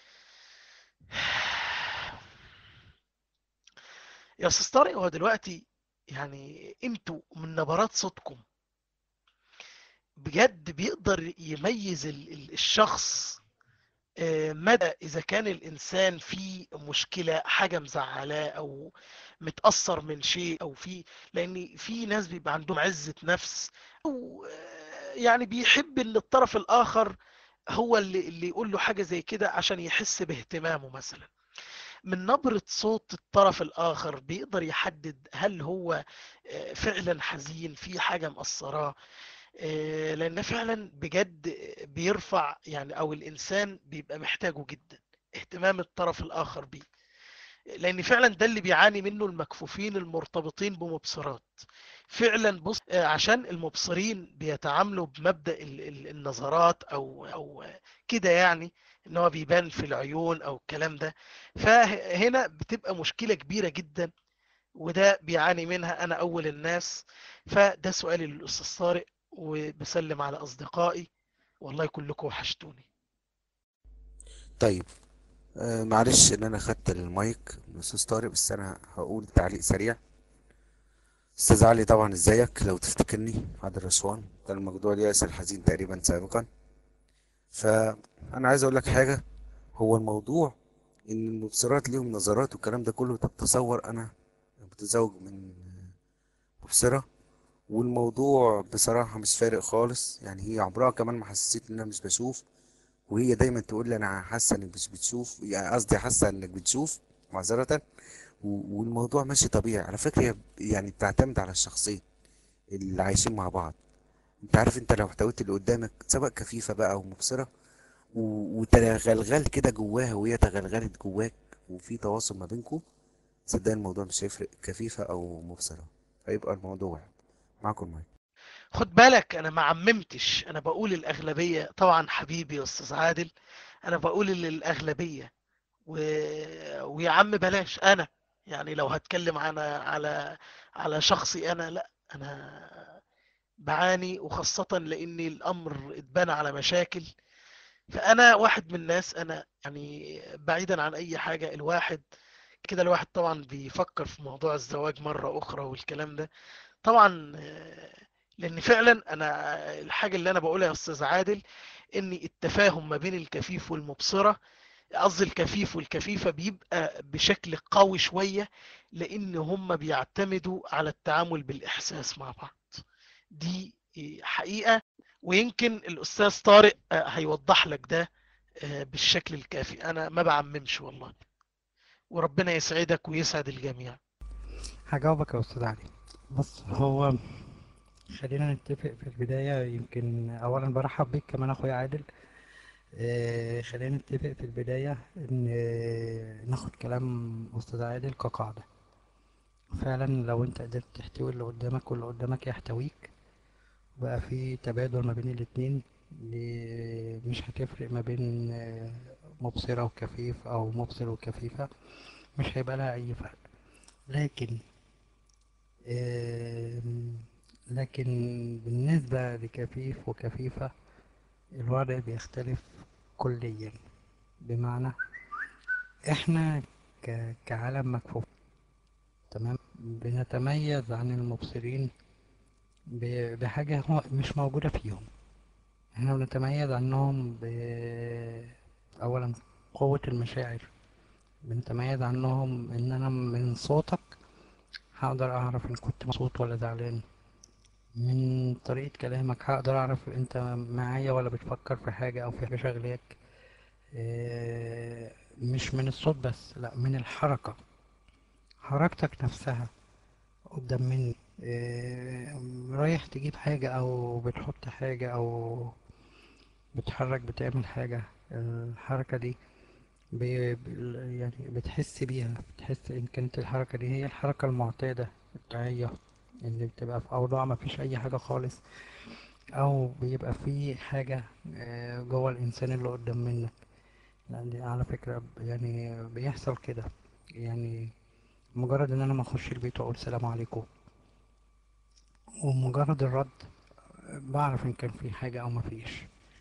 يا أستاذ طارق هو دلوقتي يعني انتوا من نبرات صوتكم بجد بيقدر يميز ال- ال- الشخص آه، مدى إذا كان الإنسان في مشكلة حاجة مزعلاه أو متأثر من شيء أو في لأن في ناس بيبقى عندهم عزة نفس أو آه، يعني بيحب إن الطرف الآخر هو اللي اللي يقول له حاجة زي كده عشان يحس باهتمامه مثلا من نبرة صوت الطرف الآخر بيقدر يحدد هل هو آه، فعلا حزين في حاجة مأثراه آه، لأن فعلا بجد بيرفع يعني أو الإنسان بيبقى محتاجه جدا اهتمام الطرف الآخر بيه لأن فعلا ده اللي بيعاني منه المكفوفين المرتبطين بمبصرات فعلا بص آه، عشان المبصرين بيتعاملوا بمبدأ ال- ال- النظرات أو أو كده يعني ان هو بيبان في العيون او الكلام ده فهنا بتبقى مشكلة كبيرة جدا وده بيعاني منها انا اول الناس فده سؤالي للاستاذ طارق وبسلم على اصدقائي والله كلكم وحشتوني طيب آه معلش ان انا خدت المايك من استاذ طارق بس انا هقول تعليق سريع استاذ علي طبعا ازيك لو تفتكرني عادل رشوان كان الموضوع الياس الحزين تقريبا سابقا فانا عايز اقول لك حاجه هو الموضوع ان المبصرات ليهم نظرات والكلام ده كله طب تصور انا متزوج من مبصره والموضوع بصراحه مش فارق خالص يعني هي عمرها كمان ما حسيت ان انا مش بشوف وهي دايما تقول لي انا حاسه انك مش بتشوف يعني قصدي حاسه انك بتشوف معذره و- والموضوع ماشي طبيعي على فكره هي يعني بتعتمد على الشخصين اللي عايشين مع بعض انت عارف انت لو احتويت اللي قدامك سواء كفيفه بقى او مبصره و- وتغلغل كده جواها وهي تغلغلت جواك وفي تواصل ما بينكم صدقني الموضوع مش هيفرق كفيفه او مبصره هيبقى الموضوع واحد معاكم المايك خد بالك انا ما عممتش انا بقول الاغلبية طبعا حبيبي يا استاذ عادل انا بقول الاغلبية و... ويا عم بلاش انا يعني لو هتكلم على على على شخصي انا لا انا بعاني وخاصة لان الامر اتبنى على مشاكل فانا واحد من الناس انا يعني بعيدا عن اي حاجة الواحد كده الواحد طبعا بيفكر في موضوع الزواج مرة اخرى والكلام ده طبعا آه، لان فعلا انا الحاجة اللي انا بقولها يا استاذ عادل ان التفاهم ما بين الكفيف والمبصرة قصدي الكفيف والكفيفة بيبقى بشكل قوي شوية لان هم بيعتمدوا على التعامل بالاحساس مع بعض دي حقيقة ويمكن الأستاذ طارق آه، هيوضح لك ده آه، بالشكل الكافي أنا ما بعممش والله وربنا يسعدك ويسعد الجميع هجاوبك يا أستاذ علي بص هو خلينا نتفق في البداية يمكن أولا برحب بيك كمان أخويا عادل آه، خلينا نتفق في البداية إن آه، ناخد كلام أستاذ عادل كقاعدة فعلا لو أنت قدرت تحتوي اللي قدامك واللي قدامك يحتويك بقى في تبادل ما بين الاتنين ل- مش هتفرق ما بين آه، مبصرة وكفيف أو مبصر وكفيفة مش هيبقى لها أي فرق لكن آم، لكن بالنسبة لكفيف وكفيفة الوضع بيختلف كليا بمعنى احنا ك- كعالم مكفوف تمام بنتميز عن المبصرين ب- بحاجة هو مش موجودة فيهم احنا بنتميز عنهم ب أولا قوة المشاعر بنتميز عنهم إن أنا من صوتك هقدر أعرف إن كنت مبسوط ولا زعلان من طريقة كلامك هقدر أعرف أنت معايا ولا بتفكر في حاجة أو في حاجة شغلاك آه، مش من الصوت بس لأ من الحركة حركتك نفسها قدام مني آه، رايح تجيب حاجة أو بتحط حاجة أو بتحرك بتعمل حاجة الحركة دي بي بي- يعني بتحس بيها بتحس إن كانت الحركة دي هي الحركة المعتادة الطبيعية اللي بتبقى في أوضاع مفيش أي حاجة خالص أو بيبقى في حاجة آه، جوه الإنسان اللي قدام منك لأن دي على فكرة ب- يعني بيحصل كده يعني مجرد إن أنا ما أخش البيت وأقول سلام عليكم ومجرد الرد بعرف إن كان في حاجة أو مفيش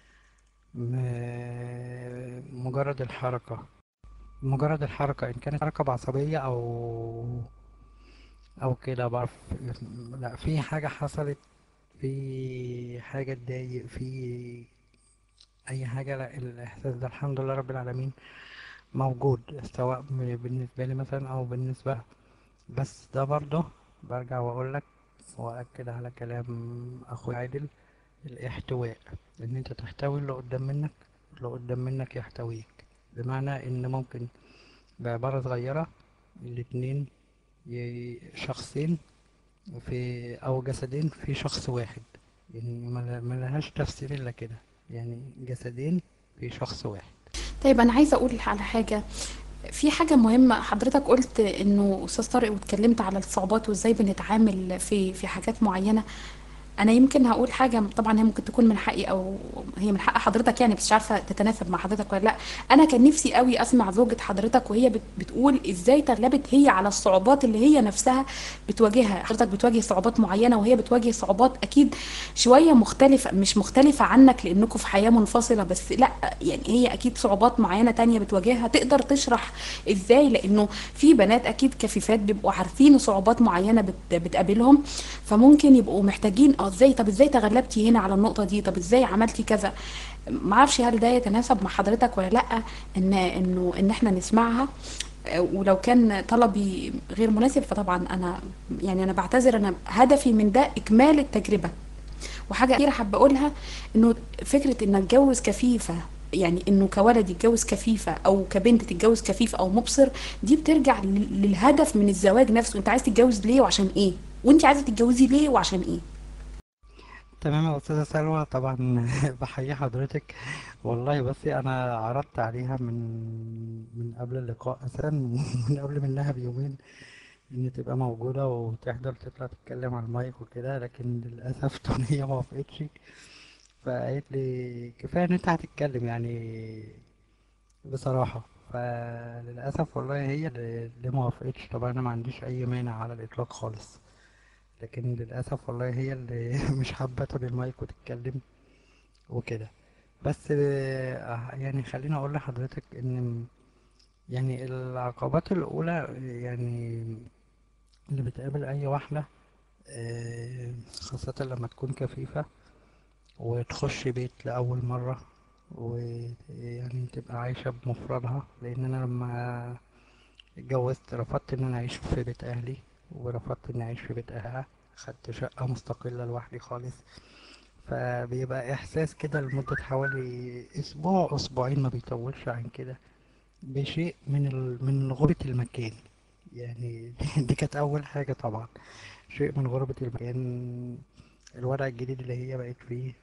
م- مجرد الحركة مجرد الحركة إن كانت حركة بعصبية أو أو كده بعرف لا في حاجة حصلت في حاجة تضايق في اي حاجة لا الاحساس ده الحمد لله رب العالمين موجود سواء م- بالنسبة لي مثلا او بالنسبة لها. بس ده برضه برجع واقول لك واكد على كلام اخوي عادل الاحتواء ان انت تحتوي اللي قدام منك اللي قدام منك يحتويك بمعنى ان ممكن بعبارة صغيرة الاتنين ي- شخصين في او جسدين في شخص واحد يعني ما ما لهاش تفسير الا كده يعني جسدين في شخص واحد طيب انا عايزه اقول على حاجه في حاجة مهمة حضرتك قلت انه استاذ طارق واتكلمت على الصعوبات وازاي بنتعامل في في حاجات معينة انا يمكن هقول حاجة طبعا هي ممكن تكون من حقي او هي من حق حضرتك يعني بس مش عارفة تتناسب مع حضرتك ولا لا انا كان نفسي قوي اسمع زوجة حضرتك وهي بت بتقول ازاي تغلبت هي على الصعوبات اللي هي نفسها بتواجهها حضرتك بتواجه صعوبات معينة وهي بتواجه صعوبات اكيد شوية مختلفة مش مختلفة عنك لانكم في حياة منفصلة بس لا يعني هي اكيد صعوبات معينة تانية بتواجهها تقدر تشرح ازاي لانه في بنات اكيد كفيفات بيبقوا عارفين صعوبات معينة بت بتقابلهم فممكن يبقوا محتاجين اه ازاي طب ازاي تغلبتي هنا على النقطة دي طب ازاي عملتي كذا معرفش هل ده يتناسب مع حضرتك ولا لا ان انه ان احنا نسمعها آه، ولو كان طلبي غير مناسب فطبعا انا يعني انا بعتذر انا هدفي من ده اكمال التجربة وحاجة أخيرة حابة أقولها إنه فكرة إن أتجوز كفيفة يعني إنه كولد يتجوز كفيفة أو كبنت تتجوز كفيف أو مبصر دي بترجع لل- للهدف من الزواج نفسه أنت عايز تتجوز ليه وعشان إيه وأنت عايزة تتجوزي ليه وعشان إيه تمام يا أستاذة سلوى طبعا بحيي حضرتك والله بصي أنا عرضت عليها من من قبل اللقاء أساسا من قبل منها بيومين إن تبقى موجودة وتحضر تطلع تتكلم على المايك وكده لكن للأسف هي ما وافقتش فقالت لي كفاية إن أنت هتتكلم يعني بصراحة فللأسف والله هي اللي اللي ما وافقتش طبعا أنا ما عنديش أي مانع على الإطلاق خالص لكن للأسف والله هي اللي مش حابة تقول المايك وتتكلم وكده بس آه، يعني خليني أقول لحضرتك إن يعني العقبات الأولى يعني اللي بتقابل أي واحدة آه، خاصة لما تكون كفيفة وتخش بيت لأول مرة ويعني تبقى عايشة بمفردها لأن أنا لما اتجوزت رفضت إن أنا أعيش في بيت أهلي ورفضت إني أعيش في بيت أهلها خدت شقة مستقلة لوحدي خالص فبيبقى إحساس كده لمدة حوالي أسبوع أسبوعين ما بيطولش عن كده بشيء من ال... من غربة المكان يعني دي كانت أول حاجة طبعا شيء من غربة المكان الوضع الجديد اللي هي بقت فيه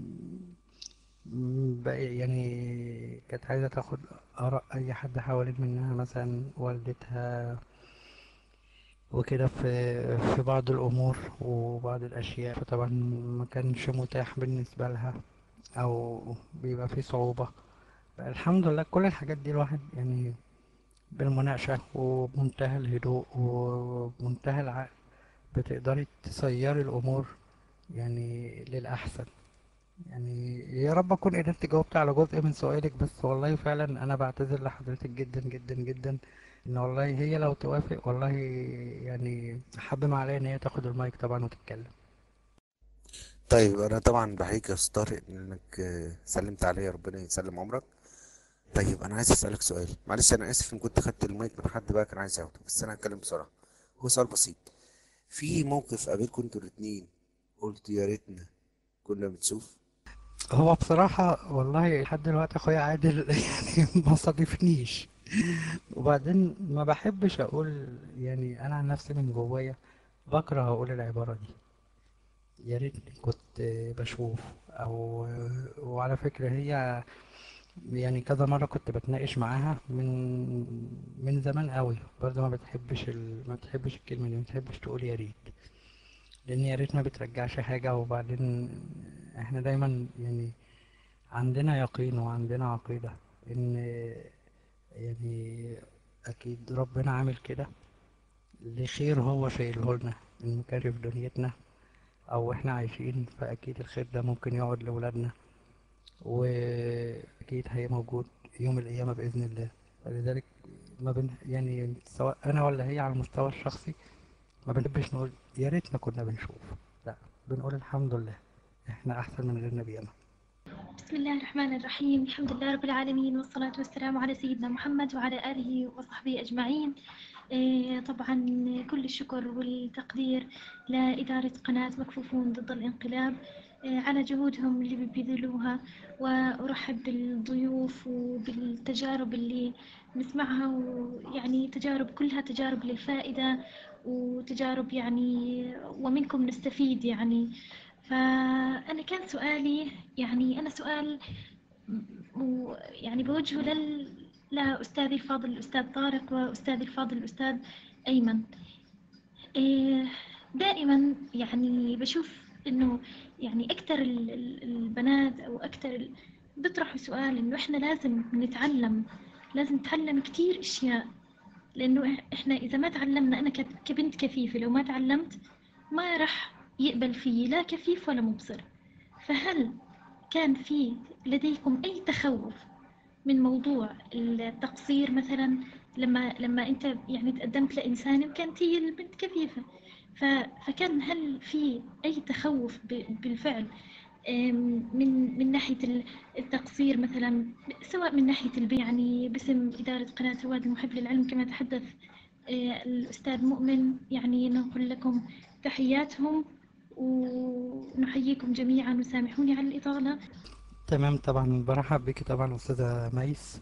م- بقى يعني كانت عايزة تاخد آراء أي حد حوالين منها مثلا والدتها وكده في في بعض الأمور وبعض الأشياء فطبعا ما كانش متاح بالنسبة لها أو بيبقى فيه صعوبة الحمد لله كل الحاجات دي الواحد يعني بالمناقشة وبمنتهى الهدوء وبمنتهى العقل بتقدري تسيري الأمور يعني للأحسن يعني يا رب أكون قدرت جاوبت على جزء من سؤالك بس والله فعلا أنا بعتذر لحضرتك جدا جدا جدا إن والله هي لو توافق والله يعني حابب عليا إن هي تاخد المايك طبعا وتتكلم طيب انا طبعا بحييك يا استاذ طارق انك آه، سلمت عليا ربنا يسلم عمرك طيب انا عايز اسالك سؤال معلش انا اسف ان كنت خدت المايك من حد بقى كان عايز ياخده بس انا هتكلم بسرعه هو سؤال بسيط في موقف قابلكم انتوا الاتنين قلت يا ريتنا كنا بنشوف هو بصراحة والله لحد دلوقتي أخويا عادل يعني ما صادفنيش وبعدين ما بحبش أقول يعني أنا عن نفسي من جوايا بكره أقول العبارة دي يا ريتني كنت بشوف أو وعلى فكرة هي يعني كذا مرة كنت بتناقش معاها من من زمان قوي برضه ما بتحبش ال... ما بتحبش الكلمة دي ما بتحبش تقول يا ريت لأن يا ريت ما بترجعش حاجة وبعدين احنا دايما يعني عندنا يقين وعندنا عقيدة إن يعني أكيد ربنا عامل كده لخير هو شايله لنا إن كان في دنيتنا أو إحنا عايشين فأكيد الخير ده ممكن يقعد لأولادنا وأكيد هي موجود يوم القيامة بإذن الله فلذلك ما بن يعني سواء أنا ولا هي على المستوى الشخصي ما بنحبش نقول يا ريتنا كنا بنشوف لا بنقول الحمد لله إحنا أحسن من غيرنا بياما بسم الله الرحمن الرحيم الحمد لله رب العالمين والصلاة والسلام على سيدنا محمد وعلى آله وصحبه أجمعين إيه، طبعا كل الشكر والتقدير لإدارة قناة مكفوفون ضد الانقلاب إيه، على جهودهم اللي بيبذلوها وأرحب بالضيوف وبالتجارب اللي نسمعها ويعني تجارب كلها تجارب للفائدة وتجارب يعني ومنكم نستفيد يعني فأنا كان سؤالي يعني أنا سؤال ويعني بوجهه لل لأستاذي الفاضل الأستاذ طارق وأستاذي الفاضل الأستاذ أيمن إيه، دائما يعني بشوف إنه يعني أكثر ال- ال- البنات أو أكثر ال- بيطرحوا سؤال إنه إحنا لازم نتعلم لازم نتعلم كتير أشياء لأنه إح- إحنا إذا ما تعلمنا أنا كت- كبنت كفيفة لو ما تعلمت ما راح يقبل فيي لا كفيف ولا مبصر فهل كان في لديكم أي تخوف من موضوع التقصير مثلا لما لما أنت يعني تقدمت لإنسانة وكانت هي البنت كفيفة ف فكان هل في أي تخوف ب- بالفعل أم، من من ناحية ال- التقصير مثلا سواء من ناحية البيع يعني باسم إدارة قناة رواد المحب للعلم كما تحدث آه، الأستاذ مؤمن يعني نقول لكم تحياتهم ونحييكم جميعا وسامحوني على الإطالة تمام طبعا برحب بك طبعا أستاذة ميس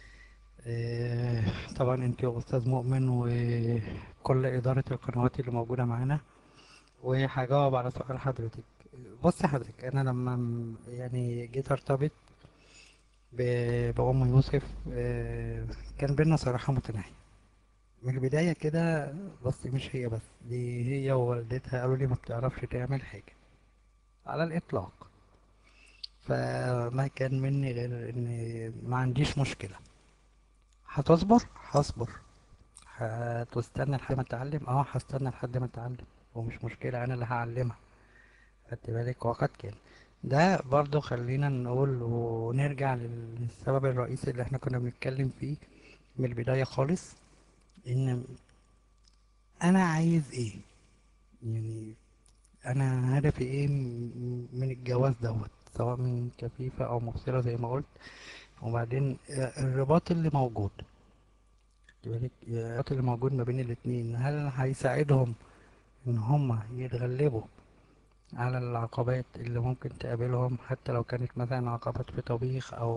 آه، طبعا انت وأستاذ مؤمن وكل إدارة القنوات اللي موجودة معانا وهجاوب على سؤال حضرتك بص حضرتك أنا لما م- يعني جيت أرتبط ب- بأم يوسف آه، كان بينا صراحة متناهية من البداية كده بص مش هي بس دي هي ووالدتها قالوا لي ما بتعرفش تعمل حاجة على الإطلاق فما كان مني غير إن ما عنديش مشكلة هتصبر هصبر هتستنى لحد ما اتعلم اه هستنى لحد ما اتعلم ومش مشكلة انا اللي هعلمها خدت بالك وقد كان ده برضو خلينا نقول ونرجع للسبب الرئيسي اللي احنا كنا بنتكلم فيه من البداية خالص ان انا عايز ايه يعني انا هدفي ايه م- من الجواز دوت سواء من كفيفة او مبصرة زي ما قلت وبعدين الرباط اللي موجود خدت بالك الرباط اللي موجود ما بين الاتنين هل هيساعدهم ان هما يتغلبوا على العقبات اللي ممكن تقابلهم حتى لو كانت مثلا عقبات في طبيخ او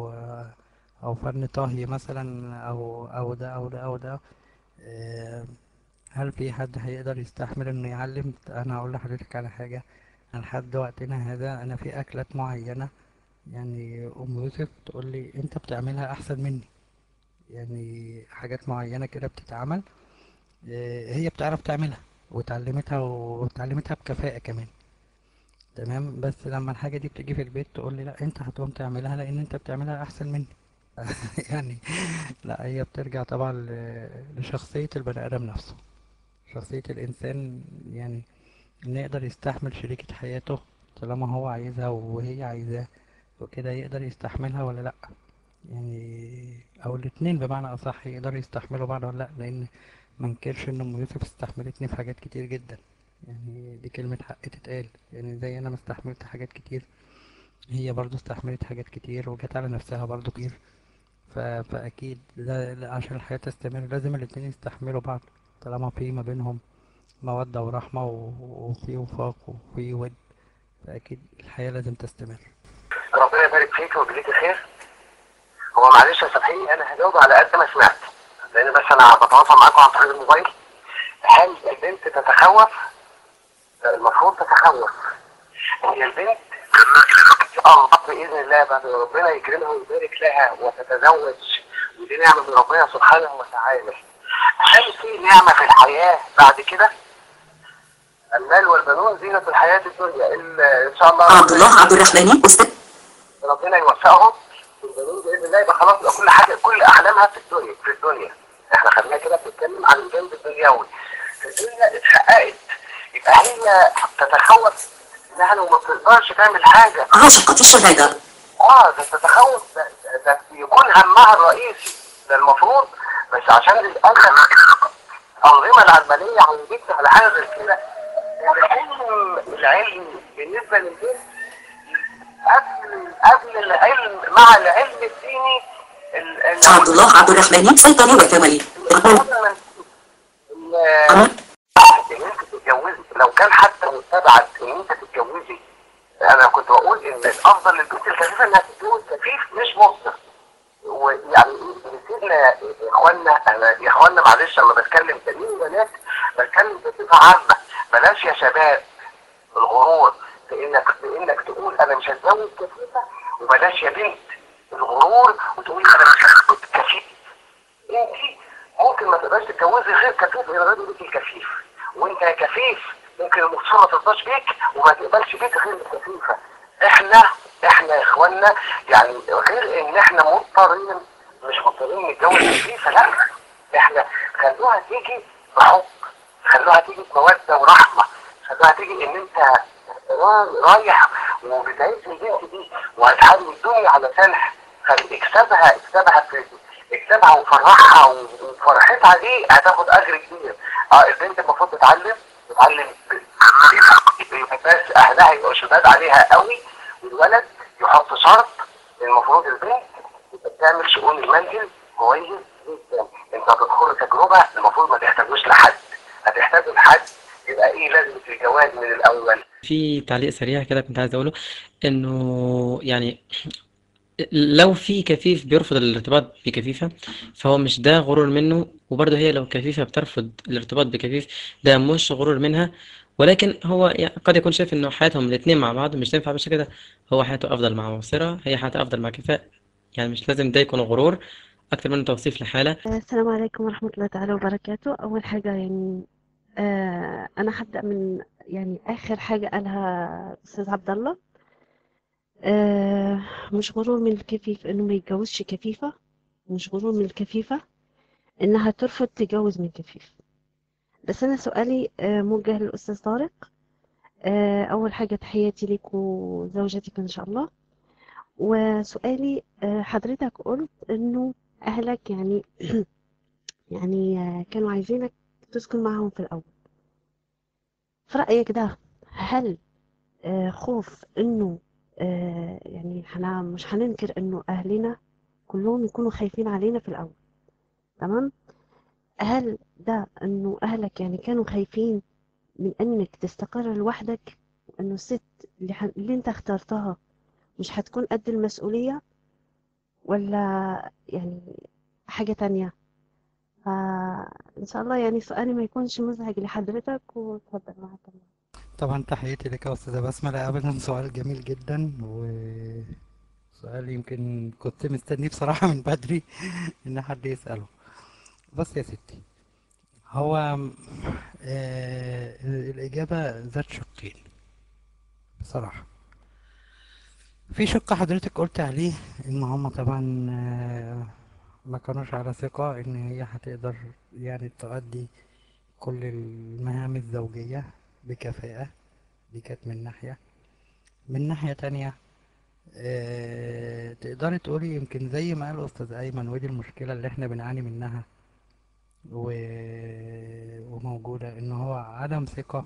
او فن طهي مثلا او او ده او ده او ده آه، هل في حد هيقدر يستحمل انه يعلم انا هقول لحضرتك على حاجة أنا لحد وقتنا هذا انا في اكلات معينة يعني ام يوسف تقول لي انت بتعملها احسن مني يعني حاجات معينة كده بتتعمل آه، هي بتعرف تعملها وتعلمتها وتعلمتها بكفاءة كمان تمام بس لما الحاجة دي بتيجي في البيت تقول لي لا انت هتقوم تعملها لان انت بتعملها احسن مني يعني لا هي بترجع طبعا ل- لشخصية البني ادم نفسه شخصية الانسان يعني انه يقدر يستحمل شريكة حياته طالما هو عايزها وهي عايزاه وكده يقدر يستحملها ولا لا يعني او الاتنين بمعنى اصح يقدروا يستحملوا بعض ولا لا لان ما انكرش ان ام يوسف استحملتني في حاجات كتير جدا يعني دي كلمة حق تتقال يعني زي انا ما استحملت حاجات كتير هي برضو استحملت حاجات كتير وجت على نفسها برضو كتير ف... فاكيد لا... لا عشان الحياة تستمر لازم الاتنين يستحملوا بعض طالما في ما بينهم مودة ورحمة و... وفي وفاق وفي ود فاكيد الحياة لازم تستمر ربنا يبارك فيك ويجزيك خير هو معلش يا سامحيني انا هجاوب على قد ما سمعت لان بس انا بتواصل معاكم عن طريق الموبايل هل البنت تتخوف؟ المفروض تتخوف هي البنت الله باذن الله بعد ما ربنا يكرمها ويبارك لها وتتزوج ودي نعمه من ربنا سبحانه وتعالى هل في نعمه في الحياه بعد كده؟ المال والبنون زينة الحياة الدنيا إلا إن شاء الله عبد الله عبد الرحمن أستاذ ربنا يوفقهم والبنون باذن الله يبقى خلاص يبقى كل حاجه كل احلامها في الدنيا في الدنيا احنا خلينا كده بنتكلم عن الجانب الدنيوي في الدنيا اتحققت يبقى هي تتخوف انها لو ما بتقدرش تعمل حاجه عاشقة الشهادة اه ده تتخوف ده, ده, ده يكون همها الرئيسي ده المفروض بس عشان للاسف الانظمه العلمانيه عودتنا على حاجه زي كده العلم العلم بالنسبه للبنت قبل قبل العلم مع العلم الديني ال- ال- عبد الله عبد الرحمن سيطري وكمالي ان انت تتجوزي لو كان حتى مستبعد ان انت تتجوزي انا كنت بقول ان الافضل للبنت الكفيفه انها تتجوز كفيف مش مصدر ويعني سيدنا اخواننا انا يا اخواننا معلش لما بتكلم تانيين بنات بتكلم بصفه عامه بلاش يا شباب الغرور في انك في انك تقول انا مش هتجوز كفيفه وبلاش يا بنت الغرور وتقول انا مش هتجوز كفيف انت ممكن ما تقدرش تتجوزي غير كفيف غير غير بيك الكفيف وانت يا كفيف ممكن المكسور ما ترضاش بيك وما تقبلش بيك غير الكفيفه احنا احنا يا اخوانا يعني غير ان احنا مضطرين مش مضطرين نتجوز كفيفه لا احنا خلوها تيجي بحب خلوها تيجي بموده ورحمه خلوها تيجي ان انت را- رايح وبتعيش البنت دي وهتحارب الدنيا علشان خلي اكسبها اكسبها في اكسبها وفرحها وفرحتها دي هتاخد اجر كبير اه البنت المفروض تتعلم تتعلم بس اهلها يبقوا شداد عليها قوي والولد يحط شرط المفروض البنت تبقى تعمل شؤون المنزل كويس جدا انت هتدخل تجربه المفروض ما تحتاجوش لحد هتحتاجوا لحد يبقى ايه لازم الجواز من الاول في تعليق سريع كده كنت عايز اقوله انه يعني لو في كفيف بيرفض الارتباط بكفيفة فهو مش ده غرور منه وبرضه هي لو كفيفة بترفض الارتباط بكفيف ده مش غرور منها ولكن هو يعني قد يكون شايف انه حياتهم الاتنين مع بعض مش تنفع بالشكل ده هو حياته افضل مع مبصرة هي حياتها افضل مع كفاء يعني مش لازم ده يكون غرور اكتر منه توصيف لحالة السلام عليكم ورحمة الله تعالى وبركاته أول حاجة يعني آه أنا هبدأ من يعني آخر حاجة قالها أستاذ عبد الله آه مش غرور من الكفيف إنه ما يتجوزش كفيفة مش غرور من الكفيفة إنها ترفض تتجوز من كفيف بس أنا سؤالي آه موجه للأستاذ طارق آه أول حاجة تحياتي ليك وزوجتك إن شاء الله وسؤالي آه حضرتك قلت إنه أهلك يعني يعني آه، كانوا عايزينك تسكن معاهم في الأول في رأيك ده هل آه، خوف إنه آه، يعني احنا مش هننكر إنه أهلنا كلهم يكونوا خايفين علينا في الأول تمام هل ده إنه أهلك يعني كانوا خايفين من إنك تستقر لوحدك إنه الست اللي, ح... اللي أنت اخترتها مش هتكون قد المسؤولية ولا يعني حاجة تانية فإن شاء الله يعني سؤالي ما يكونش مزعج لحضرتك وتفضل معاك الله طبعا تحياتي لك يا أستاذة بسمة أبدا سؤال جميل جدا وسؤال يمكن كنت مستنيه بصراحة من بدري إن حد يسأله بص يا ستي هو آه الإجابة ذات شقين بصراحة في شق حضرتك قلت عليه إن هما طبعا آه ما كانوش على ثقة إن هي هتقدر يعني تؤدي كل المهام الزوجية بكفاءة دي كانت من ناحية من ناحية تانية آه تقدري تقولي يمكن زي ما قال أستاذ أيمن ودي المشكلة اللي احنا بنعاني منها و... وموجودة إن هو عدم ثقة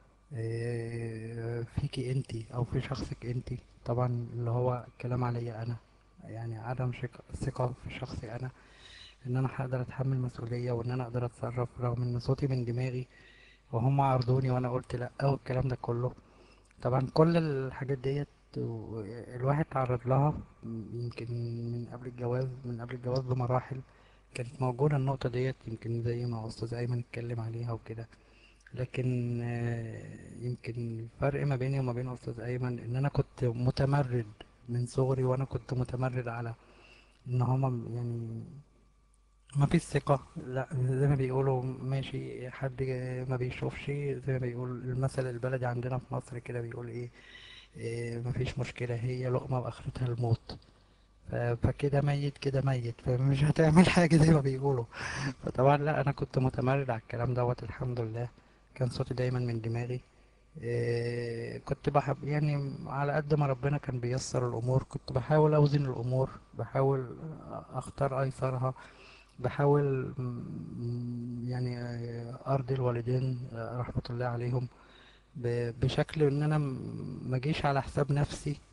آه فيكي انتي أو في شخصك انتي طبعا اللي هو الكلام عليا أنا يعني عدم شك- ثقة في شخصي أنا إن أنا هقدر أتحمل مسؤولية وإن أنا أقدر أتصرف رغم إن صوتي من دماغي وهم عرضوني وأنا قلت لأ والكلام ده كله طبعا كل الحاجات ديت و- الواحد تعرض لها يمكن من قبل الجواز من قبل الجواز بمراحل كانت موجودة النقطة ديت يمكن زي ما أستاذ أيمن اتكلم عليها وكده لكن آه، يمكن الفرق ما بيني وما بين أستاذ أيمن إن أنا كنت متمرد من صغري وأنا كنت متمرد على إن هما يعني ما فيش ثقة لا زي ما بيقولوا ماشي حد ما بيشوفش زي ما بيقول المثل البلدي عندنا في مصر كده بيقول ايه, إيه ما فيش مشكلة هي لقمة وآخرتها الموت ف- فكده ميت كده ميت فمش هتعمل حاجة زي ما بيقولوا فطبعا لا أنا كنت متمرد على الكلام دوت الحمد لله كان صوتي دايما من دماغي إيه كنت بحب يعني على قد ما ربنا كان بيسر الأمور كنت بحاول أوزن الأمور بحاول أختار أيسرها بحاول م- يعني آه، أرضي الوالدين آه، رحمة الله عليهم ب- بشكل إن أنا م- ما أجيش على حساب نفسي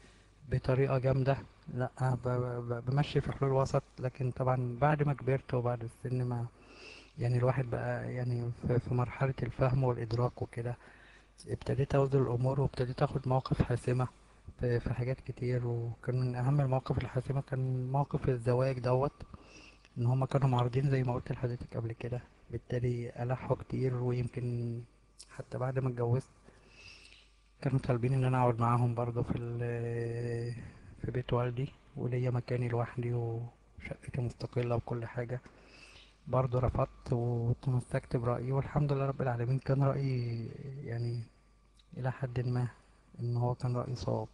بطريقة جامدة لا ب- ب- بمشي في حلول وسط لكن طبعا بعد ما كبرت وبعد السن ما يعني الواحد بقى يعني في في مرحلة الفهم والإدراك وكده ابتديت أوزن الأمور وابتديت أخد مواقف حاسمة في في حاجات كتير وكان من أهم المواقف الحاسمة كان موقف الزواج دوت إن هما كانوا معارضين زي ما قلت لحضرتك قبل كده بالتالي ألحوا كتير ويمكن حتى بعد ما اتجوزت كانوا طالبين إن أنا أقعد معاهم برضه في ال- في بيت والدي وليا مكاني لوحدي وشقتي مستقلة وكل حاجة برضه رفضت وتمسكت برأيي والحمد لله رب العالمين كان رأيي يعني إلى حد ما إن هو كان رأي صواب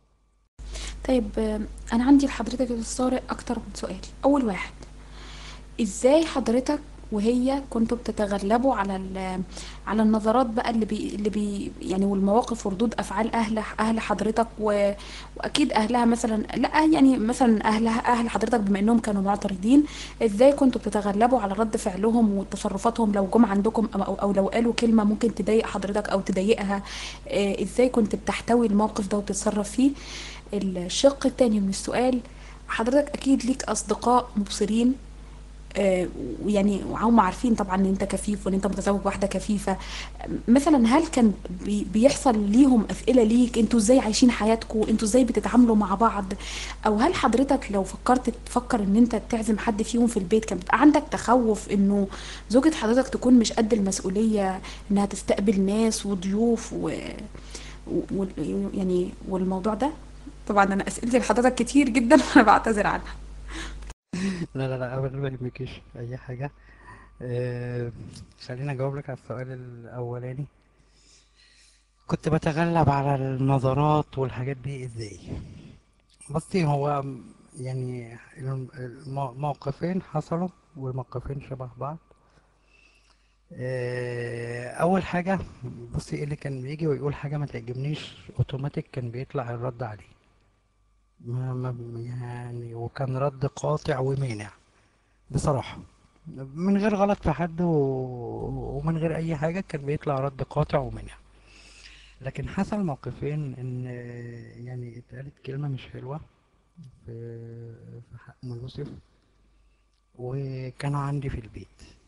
طيب آه، انا عندي لحضرتك يا استاذ طارق اكتر من سؤال اول واحد ازاي حضرتك وهي كنتوا بتتغلبوا على ال- على النظرات بقى اللي بي اللي بي يعني والمواقف وردود افعال اهل اهل حضرتك و واكيد اهلها مثلا لا يعني مثلا اهلها اهل حضرتك بما انهم كانوا معترضين ازاي كنتوا بتتغلبوا على رد فعلهم وتصرفاتهم لو جم عندكم او او أو لو قالوا كلمه ممكن تضايق حضرتك او تضايقها آه، ازاي كنت بتحتوي الموقف ده وبتتصرف فيه الشق التاني من السؤال حضرتك اكيد ليك اصدقاء مبصرين آه، ويعني وهم عارفين طبعا ان انت كفيف وان انت متزوج واحده كفيفه مثلا هل كان بي- بيحصل ليهم اسئله ليك انتوا ازاي عايشين حياتكم انتوا ازاي بتتعاملوا مع بعض او هل حضرتك لو فكرت تفكر ان انت تعزم حد فيهم في البيت كان بيبقى عندك تخوف انه زوجة حضرتك تكون مش قد المسؤوليه انها تستقبل ناس وضيوف و... و... يعني والموضوع ده طبعا انا اسئلتي لحضرتك كتير جدا وانا بعتذر عنها لا لا لا أبدا ما يهمكيش أي حاجة أه خليني أجاوب لك على السؤال الأولاني كنت بتغلب على النظرات والحاجات دي إزاي بصي هو يعني الم- الم- موقفين حصلوا والموقفين شبه بعض أه أول حاجة بصي إيه اللي كان بيجي ويقول حاجة ما تعجبنيش أوتوماتيك كان بيطلع الرد عليه ما ما يعني وكان رد قاطع ومانع بصراحة من غير غلط في حد و... ومن غير أي حاجة كان بيطلع رد قاطع ومانع لكن حصل موقفين إن يعني اتقالت كلمة مش حلوة في في حق أم يوسف وكانوا عندي في البيت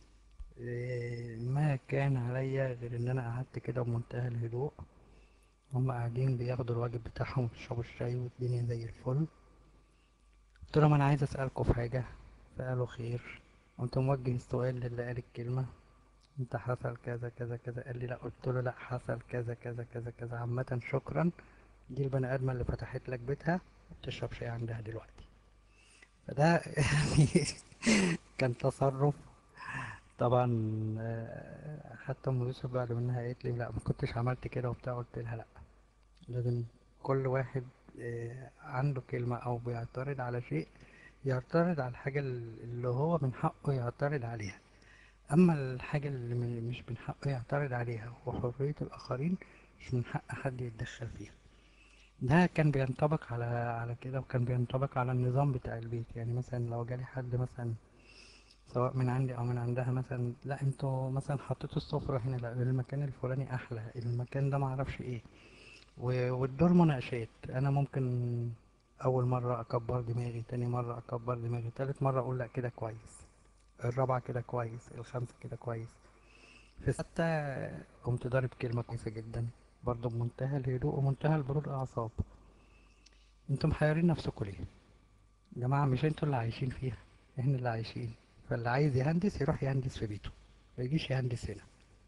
إيه، ما كان عليا غير إن أنا قعدت كده بمنتهى الهدوء هم قاعدين بياخدوا الواجب بتاعهم بيشربوا الشاي والدنيا زي الفل قلت لهم انا عايز اسالكم في حاجه فقالوا خير قمت موجه السؤال للي قال الكلمه انت حصل كذا كذا كذا قال لي لا قلت له لا حصل كذا كذا كذا كذا عامه شكرا دي البني ادمه اللي فتحت لك بيتها بتشرب شاي عندها دلوقتي فده يعني كان تصرف طبعا آه، حتى ام يوسف بعد منها قالت لي لا ما كنتش عملت كده وبتاع قلت لها لا لازم كل واحد آه، عنده كلمة أو بيعترض على شيء يعترض على الحاجة اللي هو من حقه يعترض عليها أما الحاجة اللي م- مش من حقه يعترض عليها وحرية الآخرين مش من حق حد يتدخل فيها ده كان بينطبق على على كده وكان بينطبق على النظام بتاع البيت يعني مثلا لو جالي حد مثلا سواء من عندي او من عندها مثلا لا انتوا مثلا حطيتوا السفرة هنا لا المكان الفلاني احلى المكان ده معرفش ايه و- والدور مناقشات انا ممكن اول مرة اكبر دماغي تاني مرة اكبر دماغي تالت مرة اقول لا كده كويس الرابعة كده كويس الخامسة كده كويس في ستة قمت ضارب كلمة كويسة جدا برضه بمنتهى الهدوء ومنتهى البرود اعصاب انتوا محيرين نفسكوا ليه يا جماعة مش انتوا اللي عايشين فيها احنا اللي عايشين فاللي عايز يهندس يروح يهندس في بيته ما يجيش يهندس هنا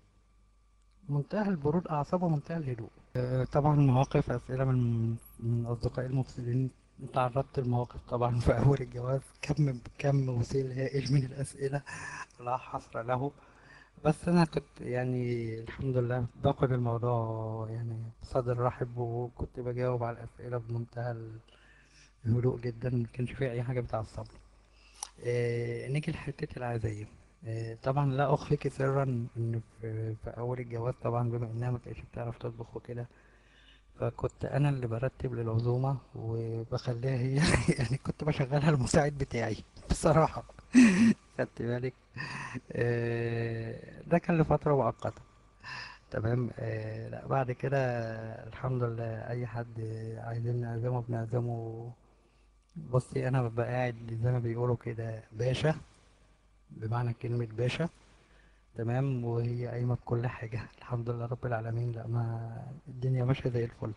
منتهى البرود أعصاب ومنتهى الهدوء آه، طبعا مواقف أسئلة من من أصدقائي المفسدين تعرضت لمواقف طبعا في أول الجواز كم كم وسيل هائل من الأسئلة لا حصر له بس أنا كنت يعني الحمد لله باخد الموضوع يعني بصدر رحب وكنت بجاوب على الأسئلة بمنتهى الهدوء جدا ما كانش فيه أي حاجة بتعصبني آه، نيجي لحتة العزايم آه، طبعا لا أخفيك سرا إن في, في أول الجواز طبعا بما إنها ما كانتش بتعرف تطبخ وكده فكنت أنا اللي برتب للعزومة وبخليها هي يعني كنت بشغلها المساعد بتاعي بصراحة خدت بالك آه، ده كان لفترة مؤقتة تمام آه لا بعد كده الحمد لله اي حد عايزين نعزمه بنعزمه بصي انا ببقى قاعد زي ما بيقولوا كده باشا بمعنى كلمة باشا تمام وهي قايمة بكل حاجة الحمد لله رب العالمين لا ما الدنيا ماشية زي الفل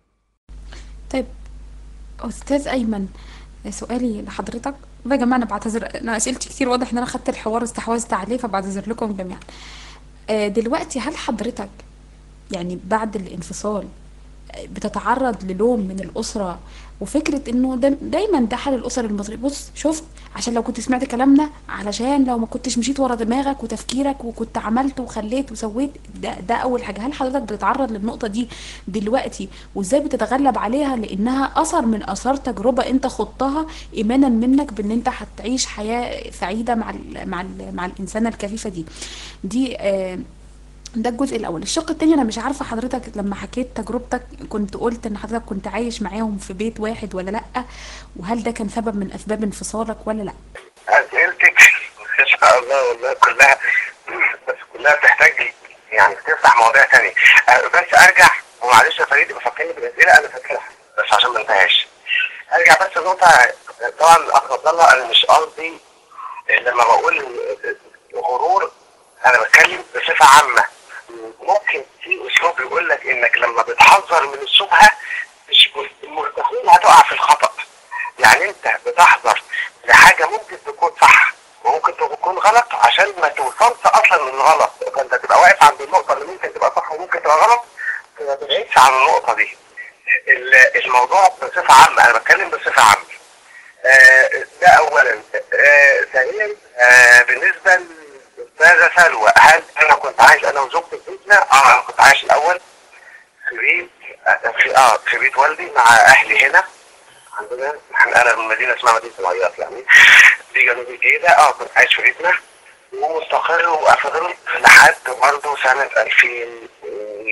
طيب استاذ ايمن سؤالي لحضرتك يا جماعه انا بعتذر انا اسئلتي كتير واضح ان انا خدت الحوار استحوذت عليه فبعتذر لكم جميعا آه، دلوقتي هل حضرتك يعني بعد الانفصال آه، بتتعرض للوم من الأسرة وفكرة انه دا دايما ده حال الأسر المصري بص شفت عشان لو كنت سمعت كلامنا علشان لو ما كنتش مشيت ورا دماغك وتفكيرك وكنت عملت وخليت وسويت ده, ده أول حاجة هل حضرتك بتتعرض للنقطة دي دلوقتي وازاي بتتغلب عليها لأنها أثر من آثار تجربة انت خضتها إيمانا منك بان انت هتعيش حياة سعيدة مع ال مع ال مع الإنسانة الكفيفة دي دي آه ده الجزء الاول الشق التاني انا مش عارفه حضرتك لما حكيت تجربتك كنت قلت ان حضرتك كنت عايش معاهم في بيت واحد ولا لا وهل ده كان سبب من اسباب انفصالك ولا لا اسئلتك ان شاء الله والله كلها بس كلها بتحتاج يعني تفتح مواضيع تانية أه، بس ارجع ومعلش يا فريد بفكرني بالاسئله انا فاكرها بس عشان ما انتهاش ارجع بس لنقطه طبعا الاخ عبد الله انا مش قصدي لما بقول غرور انا بتكلم بصفه عامه ممكن في اسلوب يقول لك انك لما بتحذر من الشبهه مش مستحيل هتقع في الخطا يعني انت بتحذر لحاجه ممكن تكون صح وممكن تكون غلط عشان ما توصلش اصلا للغلط فانت تبقى واقف عند النقطه اللي ممكن تبقى صح وممكن تبقى غلط فما تبعدش عن النقطه دي ال- الموضوع بصفه عامه انا بتكلم بصفه عامه آه، ده اولا آه، ثانيا آه، بالنسبه للاستاذه سلوى هل انا كنت عايش انا وزوجتي في بيتنا؟ اه انا كنت عايش الاول في بيت آه، في اه في بيت والدي مع اهلي هنا عندنا احنا انا من مدينه اسمها مدينه العياط يعني دي جنوب الجيزه اه كنت عايش في بيتنا ومستقر وفضلت لحد برضه سنه 2000 و...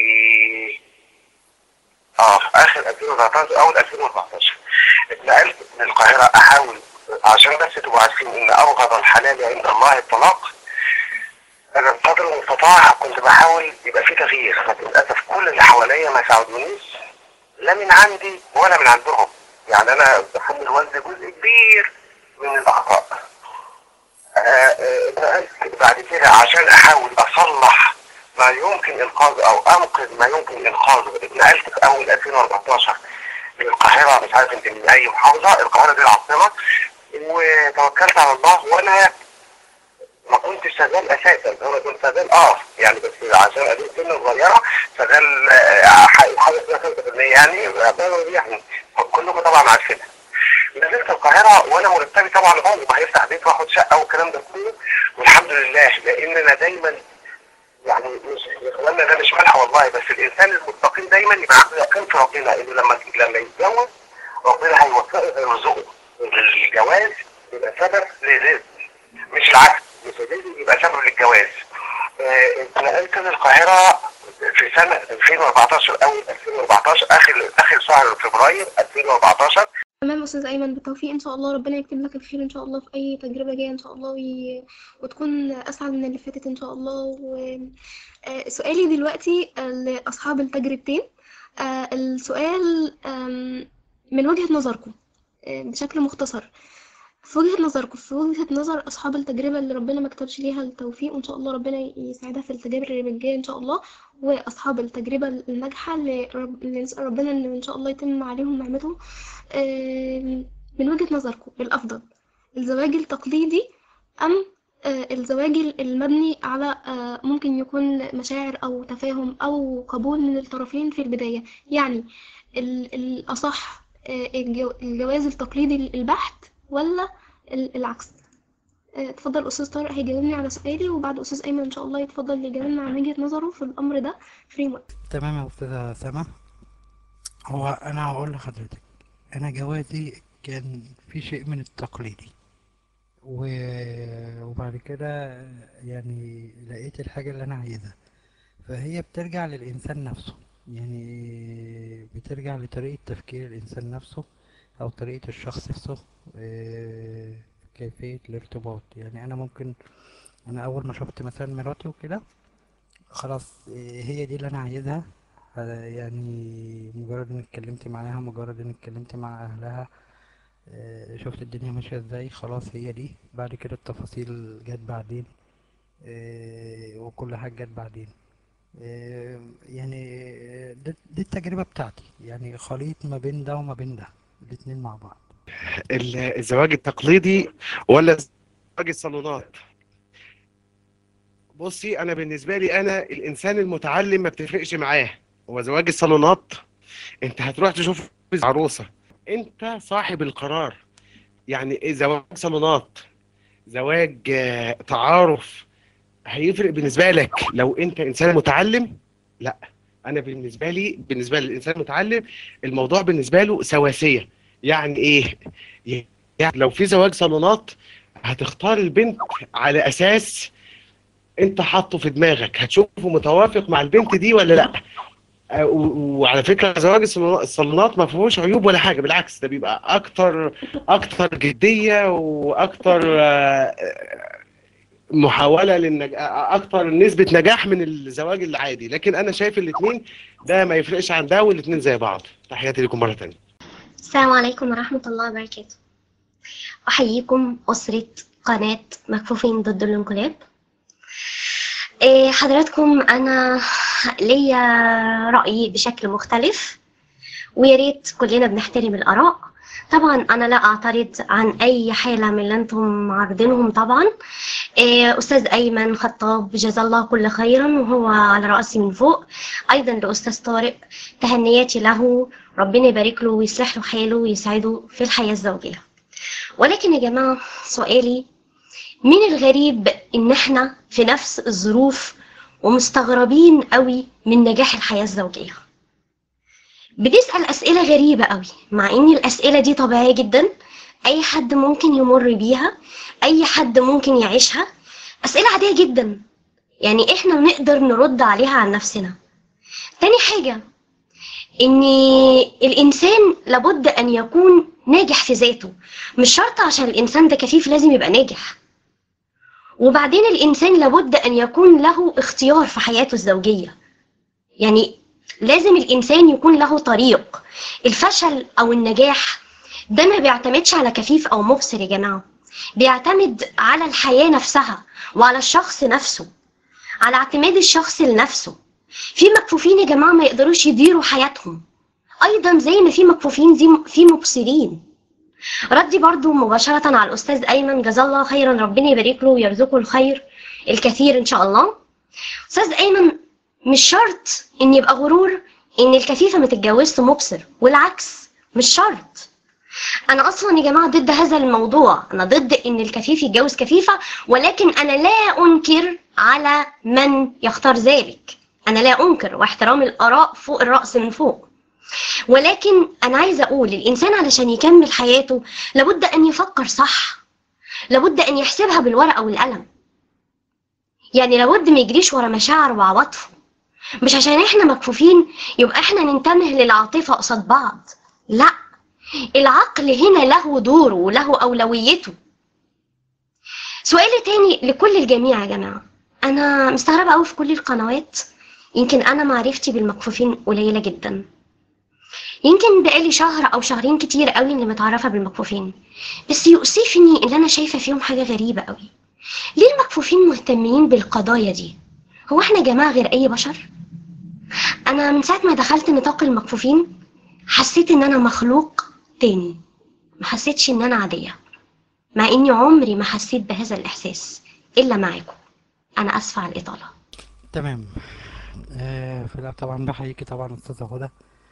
اه اخر 2014 اول 2014 اتنقلت من القاهره احاول عشان بس تبقوا عارفين ان ابغض الحلال عند الله الطلاق انا بقدر المستطاع كنت بحاول يبقى في تغيير لكن للاسف كل اللي حواليا ما ساعدونيش لا من عندي ولا من عندهم يعني انا بحمل والدي جزء كبير من الاخطاء آه، آه، اتنقلت بعد كده عشان احاول اصلح ما يمكن انقاذه او انقذ ما يمكن انقاذه اتنقلت في اول 2014 من القاهره مش عارف انت من اي محافظه القاهره دي العاصمه وتوكلت على الله وانا ما كنتش شغال اساسا انا كنت شغال اه يعني بس عشان ادي سن صغيره شغال آه، ح- حاجه اسمها 5% يعني آه، يعني كلكم طبعا عارفينها نزلت القاهره وانا مرتبي طبعا عمري ما هيفتح بيت واخد شقه والكلام ده كله والحمد لله لان انا دايما يعني مش يا اخوانا ده مش ملح والله بس الانسان المستقيم دايما يبقى عنده يقين في ربنا انه لما لما يتجوز ربنا هيوفقه ويرزقه الجواز يبقى سبب للرزق مش العكس مش الرزق يبقى سبب للجواز آه، اتنقلت للقاهره في سنه 2014 اول 2014 اخر اخر شهر فبراير 2014 تمام استاذ ايمن بالتوفيق ان شاء الله ربنا يكتب لك الخير ان شاء الله في اي تجربه جايه ان شاء الله وي... وتكون اسعد من اللي فاتت ان شاء الله و... آه، سؤالي دلوقتي آه، لاصحاب التجربتين آه، السؤال آم، من وجهة نظركم آه، بشكل مختصر في وجهة نظركم في وجهة نظر أصحاب التجربة اللي ربنا ما كتبش ليها التوفيق وإن شاء الله ربنا يساعدها في التجارب اللي الجاية إن شاء الله وأصحاب التجربة الناجحة اللي, رب... اللي نسأل ربنا إن إن شاء الله يتم عليهم نعمته آم، من وجهة نظركم الأفضل الزواج التقليدي أم آه، الزواج المبني على آه، ممكن يكون مشاعر أو تفاهم أو قبول من الطرفين في البداية يعني ال- الأصح آه، الجو- الجواز التقليدي البحت ولا ال- العكس آه، اتفضل أستاذ طارق هيجاوبني على سؤالي وبعد أستاذ أيمن إن شاء الله يتفضل يجاوبنا عن وجهة نظره في الأمر ده فري وقت تمام يا أستاذة سما هو أنا هقول لحضرتك أنا جوازي كان في شيء من التقليدي و... وبعد كده يعني لقيت الحاجة اللي أنا عايزها فهي بترجع للإنسان نفسه يعني بترجع لطريقة تفكير الإنسان نفسه أو طريقة الشخص نفسه آه، كيفية الارتباط يعني أنا ممكن أنا أول ما شفت مثلا مراتي وكده خلاص إيه، هي دي اللي انا عايزها آه، يعني مجرد اني اتكلمت معاها مجرد اني اتكلمت مع اهلها آه، شفت الدنيا ماشية ازاي خلاص هي دي بعد كده التفاصيل جت بعدين آه، وكل حاجة جت بعدين آه، يعني آه، دي, دي التجربة بتاعتي يعني خليط ما بين ده وما بين ده الاتنين مع بعض ال- الزواج التقليدي ولا زواج الصالونات بصي انا بالنسبه لي انا الانسان المتعلم ما بتفرقش معاه هو زواج الصالونات انت هتروح تشوف عروسه انت صاحب القرار يعني ايه زواج صالونات زواج آه، تعارف هيفرق بالنسبه لك لو انت انسان متعلم لا انا بالنسبه لي بالنسبه للانسان المتعلم الموضوع بالنسبه له سواسيه يعني ايه يعني لو في زواج صالونات هتختار البنت على اساس انت حاطه في دماغك هتشوفه متوافق مع البنت دي ولا لا آه، و- وعلى فكره زواج الصالون- الصالونات ما فيهوش عيوب ولا حاجه بالعكس ده بيبقى اكتر اكتر جديه واكتر آه، محاوله للنج... اكتر نسبه نجاح من الزواج العادي لكن انا شايف الاثنين ده ما يفرقش عن ده والاثنين زي بعض تحياتي لكم مره تانية السلام عليكم ورحمة الله وبركاته أحييكم أسرة قناة مكفوفين ضد الانقلاب إيه، حضراتكم أنا ليا رأي بشكل مختلف ويا ريت كلنا بنحترم الآراء طبعا أنا لا أعترض عن أي حالة من اللي أنتم عارضينهم طبعا إيه، أستاذ أيمن خطاب جزا الله كل خيرا وهو على رأسي من فوق أيضا لأستاذ طارق تهنياتي له ربنا يبارك له ويصلح له حاله ويسعده في الحياة الزوجية ولكن يا جماعة سؤالي من الغريب إن إحنا في نفس الظروف ومستغربين قوي من نجاح الحياة الزوجية بنسأل أسئلة غريبة قوي مع إن الأسئلة دي طبيعية جدا أي حد ممكن يمر بيها أي حد ممكن يعيشها أسئلة عادية جدا يعني إحنا نقدر نرد عليها عن نفسنا تاني حاجة ان الانسان لابد ان يكون ناجح في ذاته مش شرط عشان الانسان ده كفيف لازم يبقى ناجح وبعدين الانسان لابد ان يكون له اختيار في حياته الزوجيه يعني لازم الانسان يكون له طريق الفشل او النجاح ده ما بيعتمدش على كفيف او مبصر يا جماعه بيعتمد على الحياه نفسها وعلى الشخص نفسه على اعتماد الشخص لنفسه في مكفوفين يا جماعة ما يقدروش يديروا حياتهم أيضا زي ما في مكفوفين زي في مبصرين ردي برضو مباشرة على الأستاذ أيمن جزاه الله خيرا ربنا يبارك له ويرزقه الخير الكثير إن شاء الله أستاذ أيمن مش شرط إن يبقى غرور إن الكفيفة ما تتجوزش مبصر والعكس مش شرط أنا أصلا يا جماعة ضد هذا الموضوع أنا ضد إن الكفيف يتجوز كفيفة ولكن أنا لا أنكر على من يختار ذلك أنا لا أنكر واحترام الآراء فوق الرأس من فوق ولكن أنا عايزة أقول الإنسان علشان يكمل حياته لابد أن يفكر صح لابد أن يحسبها بالورقة والقلم يعني لابد ما يجريش ورا مشاعر وعواطفه مش عشان احنا مكفوفين يبقى احنا ننتبه للعاطفة قصاد بعض لا العقل هنا له دوره وله أولويته سؤالي تاني لكل الجميع يا جماعة أنا مستغربة أوي في كل القنوات يمكن أنا معرفتي بالمكفوفين قليلة جدا يمكن بقالي شهر أو شهرين كتير قوي إني متعرفة بالمكفوفين بس يؤسفني إن أنا شايفة فيهم حاجة غريبة قوي ليه المكفوفين مهتمين بالقضايا دي هو احنا يا جماعة غير أي بشر أنا من ساعة ما دخلت نطاق المكفوفين حسيت إن أنا مخلوق تاني ما حسيتش إن أنا عادية مع إني عمري ما حسيت بهذا الإحساس إلا معاكم أنا آسفة على الإطالة تمام آه في الأول طبعا بحييكي طبعا أستاذة هدى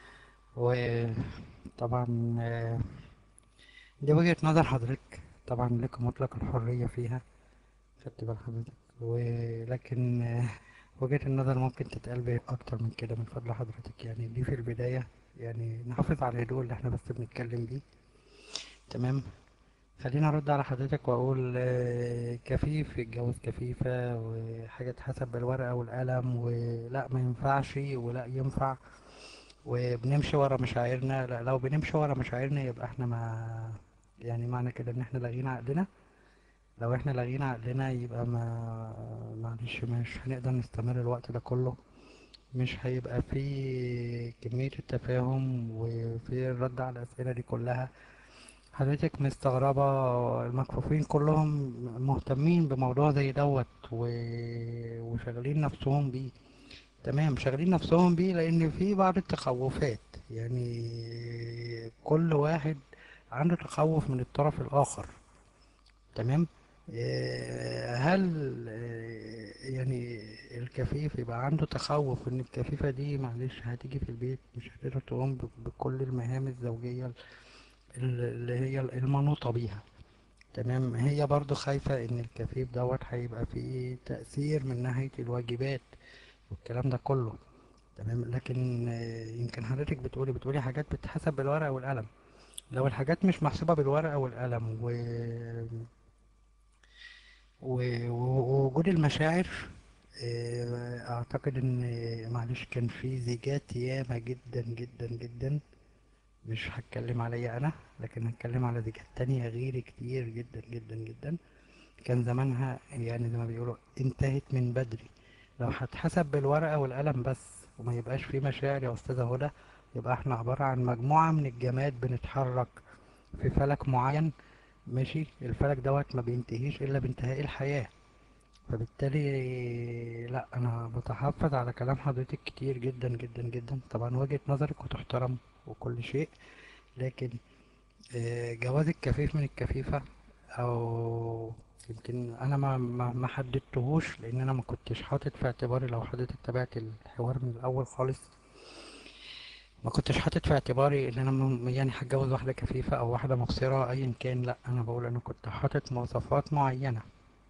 وطبعا آه دي وجهة نظر حضرتك طبعا لك مطلق الحرية فيها خدت بال حضرتك ولكن آه وجهة النظر ممكن تتقال بأكتر من كده من فضل حضرتك يعني دي في البداية يعني نحافظ على الهدوء اللي احنا بس بنتكلم بيه تمام خليني ارد على حضرتك واقول آه، كفيف يتجوز كفيفة وحاجة تحسب بالورقة والقلم ولا ما ينفعش ولا ينفع وبنمشي ورا مشاعرنا لا لو بنمشي ورا مشاعرنا يبقى احنا ما يعني معنى كده ان احنا لاغيين عقلنا لو احنا لاغيين عقلنا يبقى ما معلش مش هنقدر نستمر الوقت ده كله مش هيبقى في كمية التفاهم وفي الرد على الأسئلة دي كلها حضرتك مستغربة المكفوفين كلهم مهتمين بموضوع زي دوت و... وشغالين نفسهم بيه تمام شغالين نفسهم بيه لأن في بعض التخوفات يعني كل واحد عنده تخوف من الطرف الآخر تمام آه، هل آه، يعني الكفيف يبقى عنده تخوف ان الكفيفة دي معلش هتيجي في البيت مش هتقدر تقوم ب- بكل المهام الزوجية ال- اللي هي المنوطة بيها تمام هي برضو خايفة ان الكفيف دوت هيبقى فيه تأثير من ناحية الواجبات والكلام ده كله تمام لكن آه، يمكن حضرتك بتقولي بتقولي حاجات بتتحسب بالورقة والقلم لو الحاجات مش محسوبة بالورقة والقلم و... و- و- ووجود المشاعر آه، اعتقد ان معلش كان في زيجات ياما جدا جدا جدا مش هتكلم عليا انا لكن هتكلم على زيجات تانية غيري كتير جدا جدا جدا كان زمانها يعني زي ما بيقولوا انتهت من بدري لو هتحسب بالورقة والقلم بس وما يبقاش في مشاعر يا استاذة هدى يبقى احنا عبارة عن مجموعة من الجماد بنتحرك في فلك معين ماشي الفلك دوت ما بينتهيش الا بانتهاء الحياة فبالتالي لا انا بتحفظ على كلام حضرتك كتير جدا جدا جدا طبعا وجهة نظرك وتحترم وكل شيء لكن آه، جواز الكفيف من الكفيفة او يمكن انا ما ما ما حددتهوش لان انا ما كنتش حاطط في اعتباري لو حضرتك تابعت الحوار من الاول خالص ما كنتش حاطط في اعتباري ان انا م- يعني هتجوز واحده كفيفه او واحده مبصره ايا كان لا انا بقول انا كنت حاطط مواصفات معينه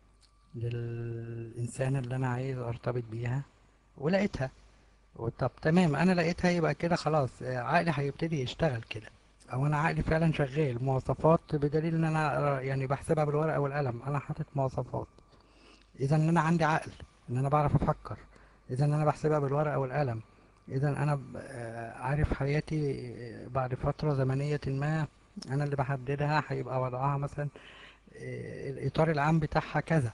للانسان اللي انا عايز ارتبط بيها ولقيتها طب تمام انا لقيتها يبقى كده خلاص آه، عقلي هيبتدي يشتغل كده او انا عقلي فعلا شغال مواصفات بدليل ان انا آه، يعني بحسبها بالورقه والقلم انا حاطط مواصفات اذا ان انا عندي عقل ان انا بعرف افكر اذا ان انا بحسبها بالورقه والقلم اذا انا ب- آه، عارف حياتي آه، بعد فتره زمنيه ما انا اللي بحددها هيبقى وضعها مثلا آه، الاطار العام بتاعها كذا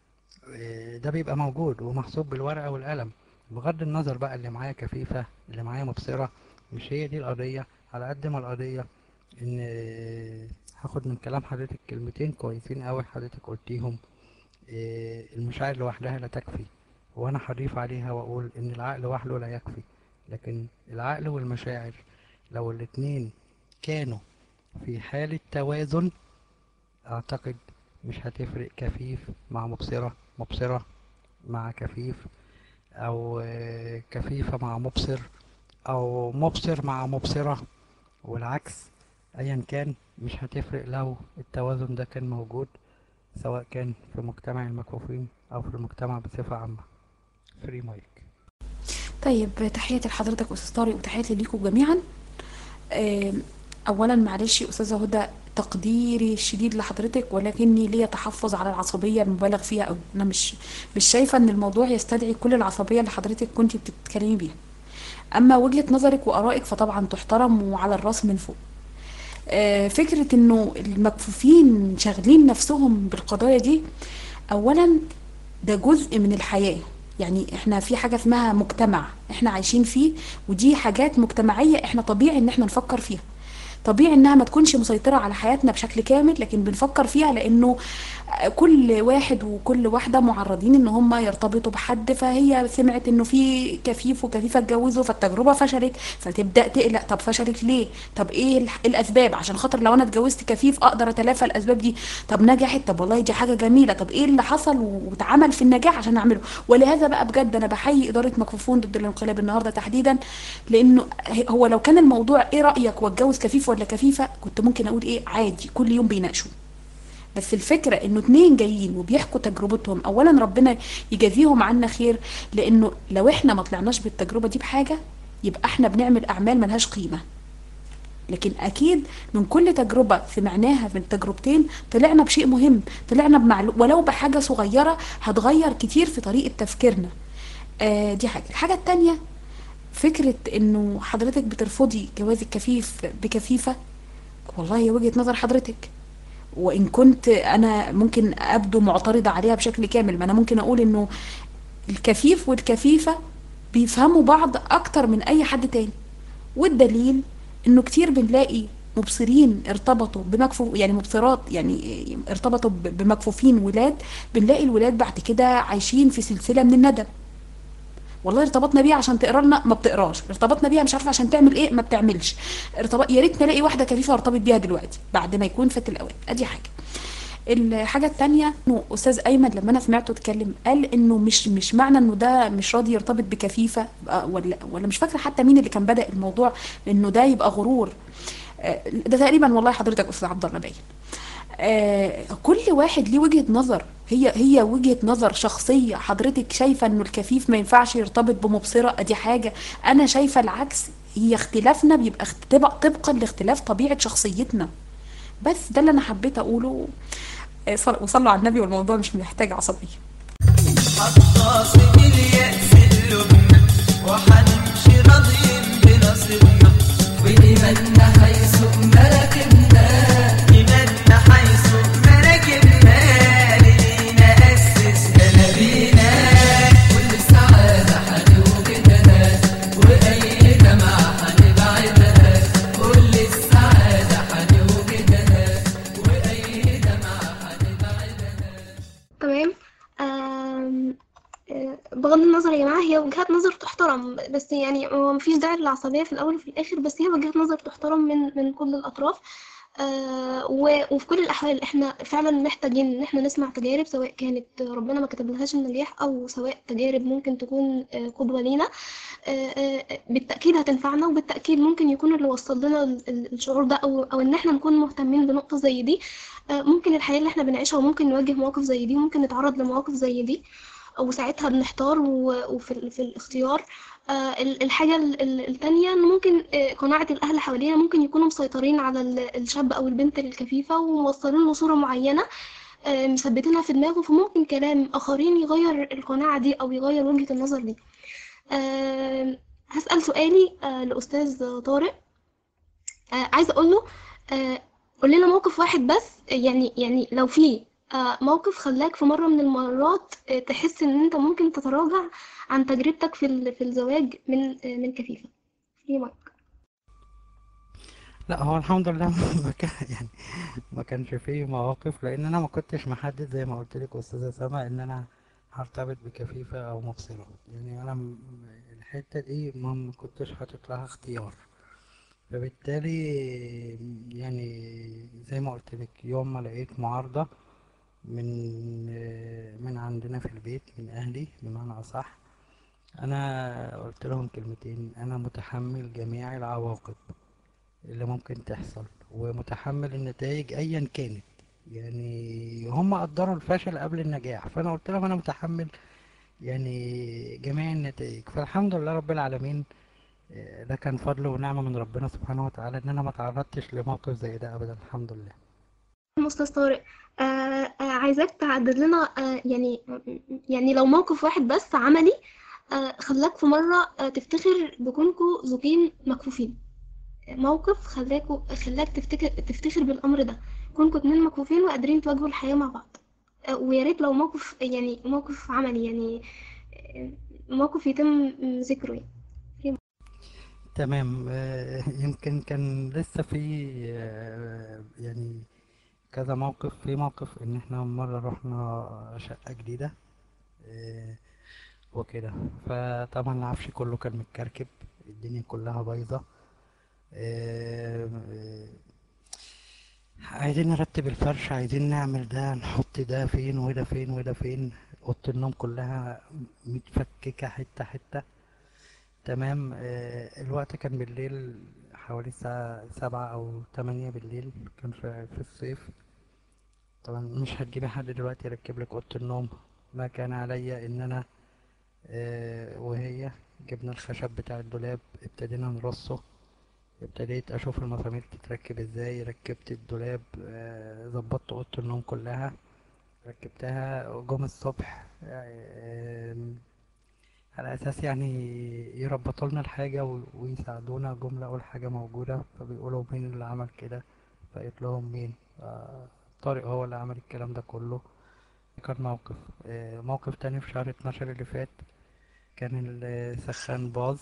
آه، ده بيبقى موجود ومحسوب بالورقه والقلم بغض النظر بقى اللي معايا كفيفه اللي معايا مبصره مش هي دي القضيه على قد ما القضيه ان آه، هاخد من كلام حضرتك كلمتين كويسين قوي حضرتك قلتيهم آه، المشاعر لوحدها لا تكفي وانا هضيف عليها واقول ان العقل وحده لا يكفي لكن العقل والمشاعر لو الاتنين كانوا في حالة توازن اعتقد مش هتفرق كفيف مع مبصرة مبصرة مع كفيف او آه، كفيفة مع مبصر او مبصر مع مبصرة والعكس ايا كان مش هتفرق لو التوازن ده كان موجود سواء كان في مجتمع المكفوفين او في المجتمع بصفة عامة فري مايك طيب تحياتي لحضرتك استاذ طارق وتحياتي ليكم جميعا آم، اولا معلش يا استاذه هدى تقديري الشديد لحضرتك ولكني ليا تحفظ على العصبيه المبالغ فيها قوي انا مش مش شايفه ان الموضوع يستدعي كل العصبيه اللي حضرتك كنت بتتكلمي بيها اما وجهه نظرك وارائك فطبعا تحترم وعلى الراس من فوق آه، فكره انه المكفوفين شاغلين نفسهم بالقضايا دي اولا ده جزء من الحياة يعني احنا في حاجة اسمها مجتمع احنا عايشين فيه ودي حاجات مجتمعية احنا طبيعي ان احنا نفكر فيها طبيعي انها ما تكونش مسيطرة على حياتنا بشكل كامل لكن بنفكر فيها لانه كل واحد وكل واحدة معرضين ان هم يرتبطوا بحد فهي سمعت انه في كفيف وكفيفة اتجوزوا فالتجربة فشلت فتبدأ تقلق طب فشلت ليه طب ايه الح- الاسباب عشان خاطر لو انا اتجوزت كفيف اقدر اتلافى الاسباب دي طب نجحت طب والله دي حاجة جميلة طب ايه اللي حصل واتعمل في النجاح عشان اعمله ولهذا بقى بجد انا بحيي ادارة مكفوفون ضد الانقلاب النهاردة تحديدا لانه هو لو كان الموضوع ايه رأيك واتجوز كفيف ولا كفيفة كنت ممكن اقول ايه عادي كل يوم بيناقشوا بس الفكرة انه اتنين جايين وبيحكوا تجربتهم اولا ربنا يجازيهم عنا خير لانه لو احنا ما طلعناش بالتجربة دي بحاجة يبقى احنا بنعمل اعمال ملهاش قيمة لكن اكيد من كل تجربة سمعناها من تجربتين طلعنا بشيء مهم طلعنا بمعلو ولو بحاجة صغيرة هتغير كتير في طريقة تفكيرنا آه دي حاجة الحاجة التانية فكرة انه حضرتك بترفضي جواز الكفيف بكفيفة والله هي وجهة نظر حضرتك وان كنت انا ممكن ابدو معترضة عليها بشكل كامل ما انا ممكن اقول انه الكفيف والكفيفة بيفهموا بعض اكتر من اي حد تاني والدليل انه كتير بنلاقي مبصرين ارتبطوا بمكفوف يعني مبصرات يعني ارتبطوا ب- بمكفوفين ولاد بنلاقي الولاد بعد كده عايشين في سلسلة من الندم والله ارتبطنا بيها عشان تقرا لنا ما بتقراش ارتبطنا بيها مش عارفه عشان تعمل ايه ما بتعملش ارتبط يا ريت نلاقي واحده كفيفه ارتبط بيها دلوقتي بعد ما يكون فات الاوان ادي حاجه الحاجة التانية انه استاذ ايمن لما انا سمعته اتكلم قال انه مش مش معنى انه ده مش راضي يرتبط بكفيفة آه، ولا ولا مش فاكرة حتى مين اللي كان بدأ الموضوع انه ده يبقى غرور آه، ده تقريبا والله حضرتك استاذ عبد الله باين آه، كل واحد ليه وجهة نظر هي هي وجهة نظر شخصية حضرتك شايفة انه الكفيف ما ينفعش يرتبط بمبصرة ادي حاجة انا شايفة العكس هي اختلافنا بيبقى اختبا- طبقا لاختلاف طبيعة شخصيتنا بس ده اللي انا حبيت اقوله آه، صل- وصلوا على النبي والموضوع مش محتاج عصبية حطاصم اليأس قلوبنا وحنمشي راضيين بنصيبنا وإيماننا حيث مراكبنا إيماننا حيث مراكبنا لينا أسسها نبينا كل سعادة حنوجدها وأي دمعة حنبعدها كل السعادة حنوجدها وأي دمعة حنبعدها تمام آم، آه، بغض النظر يا جماعة هي وجهات نظر تحترم بس يعني هو مفيش داعي للعصبية في الأول وفي الآخر بس هي وجهات نظر تحترم من من كل الأطراف آه، و- وفي كل الأحوال إحنا فعلا محتاجين إن إحنا نسمع تجارب سواء كانت ربنا ما كتبلهاش النجاح أو سواء تجارب ممكن تكون آه، قدوة لينا آه، آه، بالتأكيد هتنفعنا وبالتأكيد ممكن يكون اللي وصل لنا ال- ال- الشعور ده أو أو إن إحنا نكون مهتمين بنقطة زي دي آه، ممكن الحياة اللي إحنا بنعيشها وممكن نواجه مواقف زي دي وممكن نتعرض لمواقف زي دي وساعتها بنحتار و- وفي ال- في الاختيار آه، ال- الحاجة ال- ال- التانية إن ممكن آه، قناعة الأهل حوالينا ممكن يكونوا مسيطرين على ال- الشاب أو البنت الكفيفة وموصلين له صورة معينة آه، مثبتينها في دماغه فممكن كلام آخرين يغير القناعة دي أو يغير وجهة النظر دي آه، هسأل سؤالي آه، لأستاذ طارق آه، عايزة أقول له آه، قول لنا موقف واحد بس يعني يعني لو في آه، موقف خلاك في مرة من المرات آه، تحس إن أنت ممكن تتراجع عن تجربتك في ال- في الزواج من آه، من كفيفة في مايك لا هو الحمد لله ما كان يعني ما كانش فيه مواقف لان انا ما كنتش محدد زي ما قلت لك استاذه سما ان انا هرتبط بكفيفه او مبصره يعني انا م- الحته دي ما ما كنتش حاطط لها اختيار فبالتالي يعني زي ما قلت لك يوم ما لقيت معارضه من من عندنا في البيت من اهلي بمعنى اصح انا قلت لهم كلمتين انا متحمل جميع العواقب اللي ممكن تحصل ومتحمل النتائج ايا كانت يعني هم قدروا الفشل قبل النجاح فانا قلت لهم انا متحمل يعني جميع النتائج فالحمد لله رب العالمين آه، ده كان فضل ونعمة من ربنا سبحانه وتعالى ان انا ما تعرضتش لموقف زي ده ابدا الحمد لله أستاذ طارق آه، آه، عايزاك تعدد لنا آه، يعني يعني لو موقف واحد بس عملي آه، خلاك في مرة آه، تفتخر بكونكوا زوجين مكفوفين موقف خلاكوا خلاك تفتكر تفتخر بالأمر ده كونكوا اتنين مكفوفين وقادرين تواجهوا الحياة مع بعض آه، ويا ريت لو موقف يعني موقف عملي يعني آه، موقف يتم ذكره يعني تمام آه، يمكن كان لسه في آه، يعني كذا موقف في موقف ان احنا مرة رحنا شقة جديدة آه، وكده فطبعا العفش كله كان متكركب الدنيا كلها بايظة آه، آه، عايزين نرتب الفرش عايزين نعمل ده نحط ده فين وده فين وده فين اوضه النوم كلها متفككه حته حته تمام آه، الوقت كان بالليل حوالي الساعة سبعة أو تمانية بالليل كان في, في الصيف طبعا مش هتجيبي حد دلوقتي يركب لك أوضة النوم ما كان عليا إن أنا آه، وهي جبنا الخشب بتاع الدولاب ابتدينا نرصه ابتديت اشوف المسامير تتركب ازاي ركبت الدولاب آه، ظبطت اوضه النوم كلها ركبتها جم الصبح آه، على اساس يعني يربطوا لنا الحاجه و- ويساعدونا جم لقوا الحاجه موجوده فبيقولوا مين اللي عمل كده فقلت لهم مين آه، طارق هو اللي عمل الكلام ده كله كان موقف آه، موقف تاني في شهر 12 اللي فات كان السخان باظ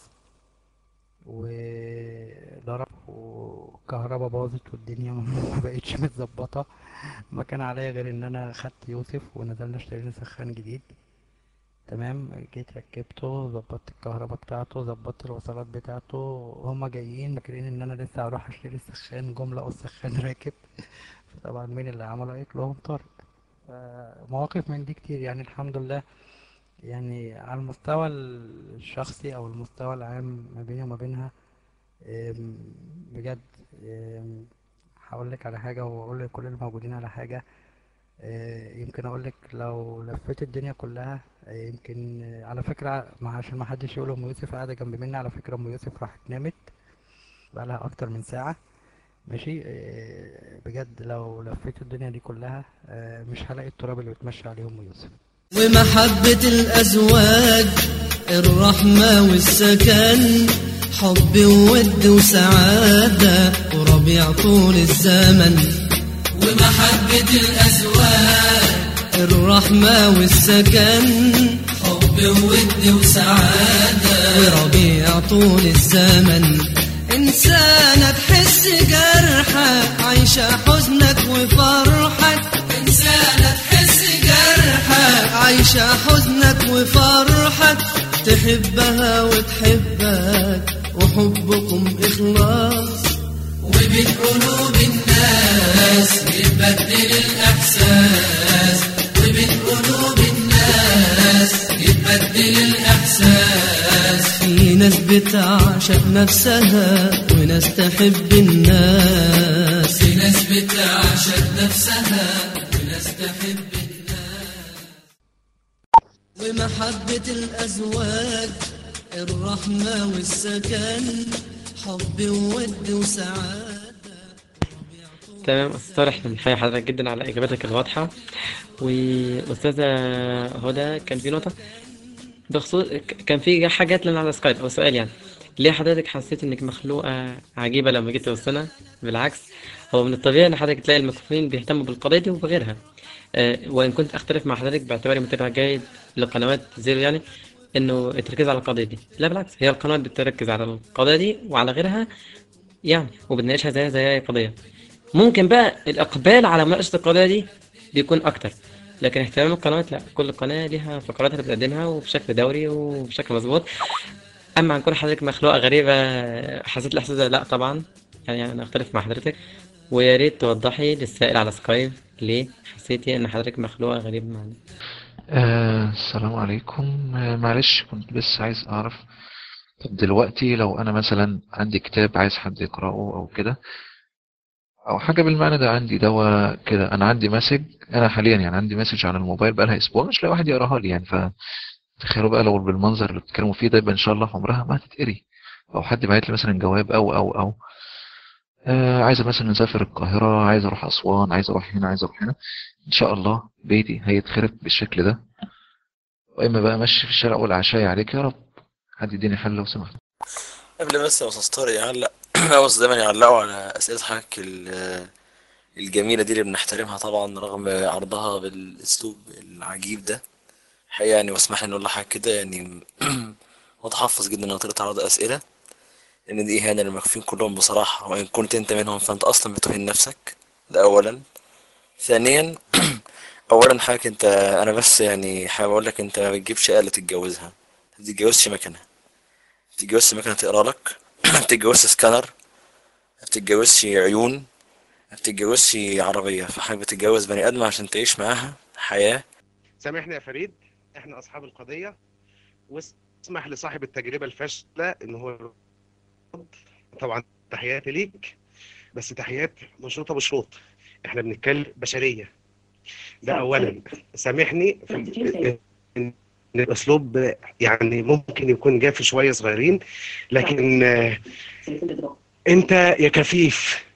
وضرب والكهرباء باظت والدنيا ما بقتش متظبطة ما كان عليا غير ان انا خدت يوسف ونزلنا اشترينا سخان جديد تمام جيت ركبته ظبطت الكهرباء بتاعته ظبطت الوصلات بتاعته هما جايين فاكرين ان انا لسه هروح اشتري السخان جم لقوا السخان راكب فطبعا مين اللي عمله قلت لهم طارق مواقف من دي كتير يعني الحمد لله يعني على المستوى الشخصي او المستوى العام ما بيني وما بينها أم، بجد أم، هقول لك على حاجه واقول لكل الموجودين على حاجه أه، يمكن اقول لك لو لفيت الدنيا كلها أه، يمكن أه، على فكره ما عشان ما حدش يقول ام يوسف قاعده جنب مني على فكره ام يوسف راحت نامت بقالها اكتر من ساعه ماشي أه، بجد لو لفيت الدنيا دي كلها أه، مش هلاقي التراب اللي بتمشي عليه ام يوسف ومحبة الأزواج الرحمة والسكن حب وود وسعادة وربيع طول الزمن ومحبة الأزواج الرحمة والسكن حب وود وسعادة وربيع طول الزمن إنسانة تحس جرحك عايشة حزنك وفرحك إنسانة تحس جرحك عايشة حزنك وفرحك تحبها وتحبك وحبكم إخلاص وبين قلوب الناس يتبدل الإحساس وبين قلوب الناس يتبدل الإحساس في ناس بتعشق نفسها وناس تحب الناس في ناس بتعشق نفسها وناس تحب ومحبة الأزواج الرحمة والسكن حب وود وسعادة تمام أستاذ طارق احنا بنحيي حضرتك جدا على إجابتك الواضحة وأستاذة هدى كان في نقطة بخصوص ك- كان في حاجات لنا على سكايب أو سؤال يعني ليه حضرتك حسيت إنك مخلوقة عجيبة لما جيت وسطنا بالعكس هو من الطبيعي إن حضرتك تلاقي المكفوفين بيهتموا بالقضية دي وبغيرها آه، وإن كنت أختلف مع حضرتك باعتباري متابع جيد لقنوات زيرو يعني إنه التركيز على القضية دي لا بالعكس هي القنوات بتركز على القضية دي وعلى غيرها يعني وبتناقشها زي زي أي قضية ممكن بقى الإقبال على مناقشة القضية دي بيكون أكتر لكن اهتمام القنوات لا كل قناة ليها فقراتها اللي بتقدمها وبشكل دوري وبشكل مظبوط أما عن كون حضرتك مخلوقة غريبة حسيت الإحساس ده لا طبعا يعني أنا أختلف مع حضرتك ويا ريت توضحي للسائل على سكايب ليه حسيتي إن حضرتك مخلوقة غريبة معنا آه السلام عليكم آه معلش كنت بس عايز أعرف طب دلوقتي لو أنا مثلا عندي كتاب عايز حد يقرأه أو كده أو حاجة بالمعنى ده عندي دواء كده أنا عندي مسج أنا حاليا يعني عندي مسج على الموبايل بقالها أسبوع مش لاقي واحد يقراها لي يعني فتخيلوا بقى لو بالمنظر اللي بتتكلموا فيه ده يبقى إن شاء الله عمرها ما هتتقري أو حد بعت لي مثلا جواب أو أو أو آه عايز مثلا نسافر القاهرة عايز أروح أسوان عايز أروح هنا عايز أروح هنا إن شاء الله بيتي هيتخرب بالشكل ده وإما بقى ماشي في الشارع أقول عشاي عليك يا رب حد يديني حل لو سمحت قبل بس يا استاذ طارق يعلق عاوز دايما يعلقوا على اسئله حضرتك ال- الجميله دي اللي بنحترمها طبعا رغم عرضها بالاسلوب العجيب ده حقيقة يعني واسمح لي نقول حاجه كده يعني متحفظ جدا على طريقه عرض اسئله لان دي اهانه للمكفين كلهم بصراحه وان كنت انت منهم فانت اصلا بتهين نفسك ده اولا ثانيا اولا حاجه انت انا بس يعني حابب اقول لك انت ما بتجيبش آلة تتجوزها ما بتتجوزش مكنه ما بتتجوزش مكنه تقرا لك ما بتتجوزش سكانر ما بتتجوزش عيون ما بتتجوزش عربيه فحضرتك بتتجوز بني ادم عشان تعيش معاها حياه سامحني يا فريد احنا اصحاب القضيه واسمح لصاحب التجربه الفاشله ان هو يرد. طبعا تحياتي ليك بس تحيات مشروطه بشروط احنا بنتكلم بشريه ده اولا سامحني في ال- ان الاسلوب يعني ممكن يكون جاف شويه صغيرين لكن آه، انت يا كفيف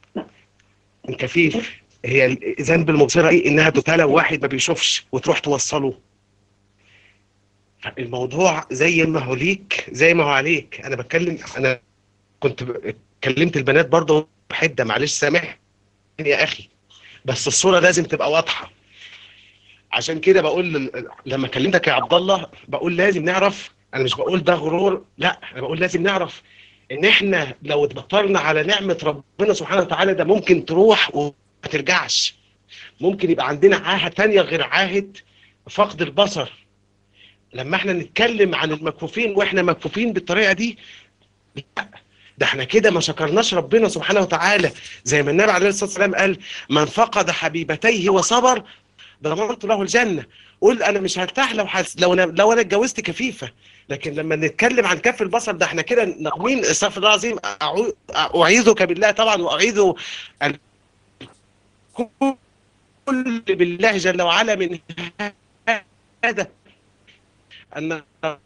الكفيف هي ذنب المبصره ايه انها تتلى واحد ما بيشوفش وتروح توصله الموضوع زي ما هو ليك زي ما هو عليك انا بتكلم انا كنت ب- كلمت البنات برضه بحده معلش سامحني يا اخي بس الصوره لازم تبقى واضحه عشان كده بقول لل- لما كلمتك يا عبد الله بقول لازم نعرف انا مش بقول ده غرور لا انا بقول لازم نعرف ان احنا لو اتبطرنا على نعمه ربنا سبحانه وتعالى ده ممكن تروح وما ترجعش ممكن يبقى عندنا عاهه تانية غير عاهه فقد البصر لما احنا نتكلم عن المكفوفين واحنا مكفوفين بالطريقه دي لا ده احنا كده ما شكرناش ربنا سبحانه وتعالى زي ما النبي عليه الصلاه والسلام قال من فقد حبيبتيه وصبر ضمنت له الجنه قول انا مش هرتاح لو حس... لو انا لو انا اتجوزت كفيفه لكن لما نتكلم عن كف البصر ده احنا كده ناقمين استغفر الله العظيم أعو- اعيذك بالله طبعا واعيذ ال- كل بالله جل وعلا من هذا ان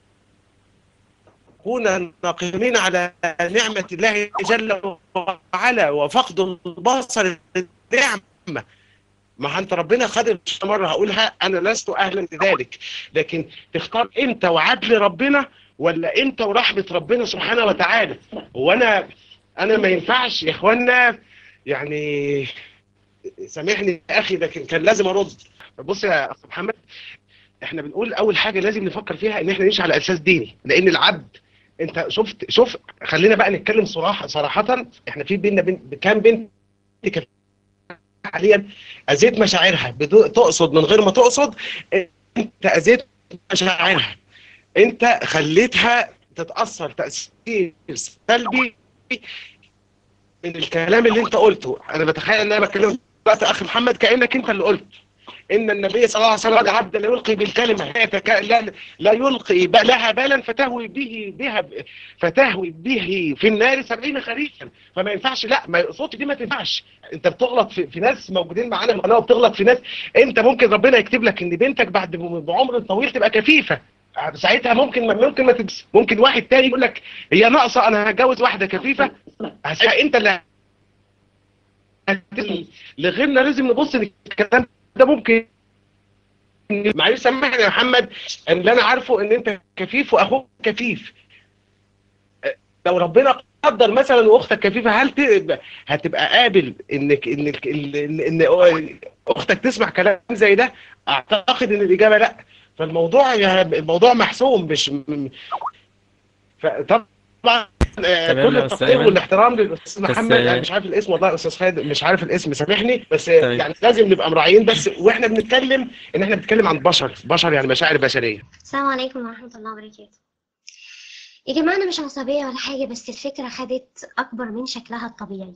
نكون ناقمين على نعمة الله جل وعلا وفقد البصر نعمة ما انت ربنا خد مرة هقولها انا لست اهلا لذلك لكن تختار انت وعدل ربنا ولا انت ورحمة ربنا سبحانه وتعالى وانا انا ما ينفعش يا اخوانا يعني سامحني يا اخي لكن كان لازم ارد بص يا اخ محمد احنا بنقول اول حاجه لازم نفكر فيها ان احنا نمشي على اساس ديني لان العبد انت شفت شوف خلينا بقى نتكلم صراحه صراحه احنا في بينا بين كام بنت كانت حاليا اذيت مشاعرها بدون تقصد من غير ما تقصد انت اذيت مشاعرها انت خليتها تتاثر تاثير سلبي من الكلام اللي انت قلته انا بتخيل ان انا بتكلم دلوقتي اخي محمد كانك انت اللي قلت ان النبي صلى الله عليه وسلم عبد لا يلقي بالكلمه لا, يتك... لا, لا يلقي ب... لها بالا فتهوي به بها ب... فتهوي به في النار سبعين خريفا فما ينفعش لا ما صوتي دي ما تنفعش انت بتغلط في, في ناس موجودين معانا في القناه وبتغلط في ناس انت ممكن ربنا يكتب لك ان بنتك بعد بعمر طويل تبقى كفيفه ساعتها ممكن ممكن ما تبس ممكن واحد تاني يقول لك هي ناقصه انا هتجوز واحده كفيفه انت اللي لغيرنا لازم نبص للكلام ده ممكن معلش سامحني يا محمد ان اللي انا عارفه ان انت كفيف واخوك كفيف لو ربنا قدر مثلا واختك كفيفه هل ت- هتبقى قابل انك انك ان, إن اختك تسمع كلام زي ده اعتقد ان الاجابه لا فالموضوع الموضوع محسوم مش م- فطبعا آه، تمام كل يا أستاذ التقدير أيمن. والاحترام للاستاذ بس، محمد آه، انا مش عارف الاسم والله يا استاذ خالد مش عارف الاسم سامحني بس آه، تمام. يعني لازم نبقى مراعيين بس واحنا بنتكلم ان احنا بنتكلم عن بشر بشر يعني مشاعر بشريه السلام عليكم ورحمة الله وبركاته يا جماعة أنا مش عصبية ولا حاجة بس الفكرة خدت أكبر من شكلها الطبيعي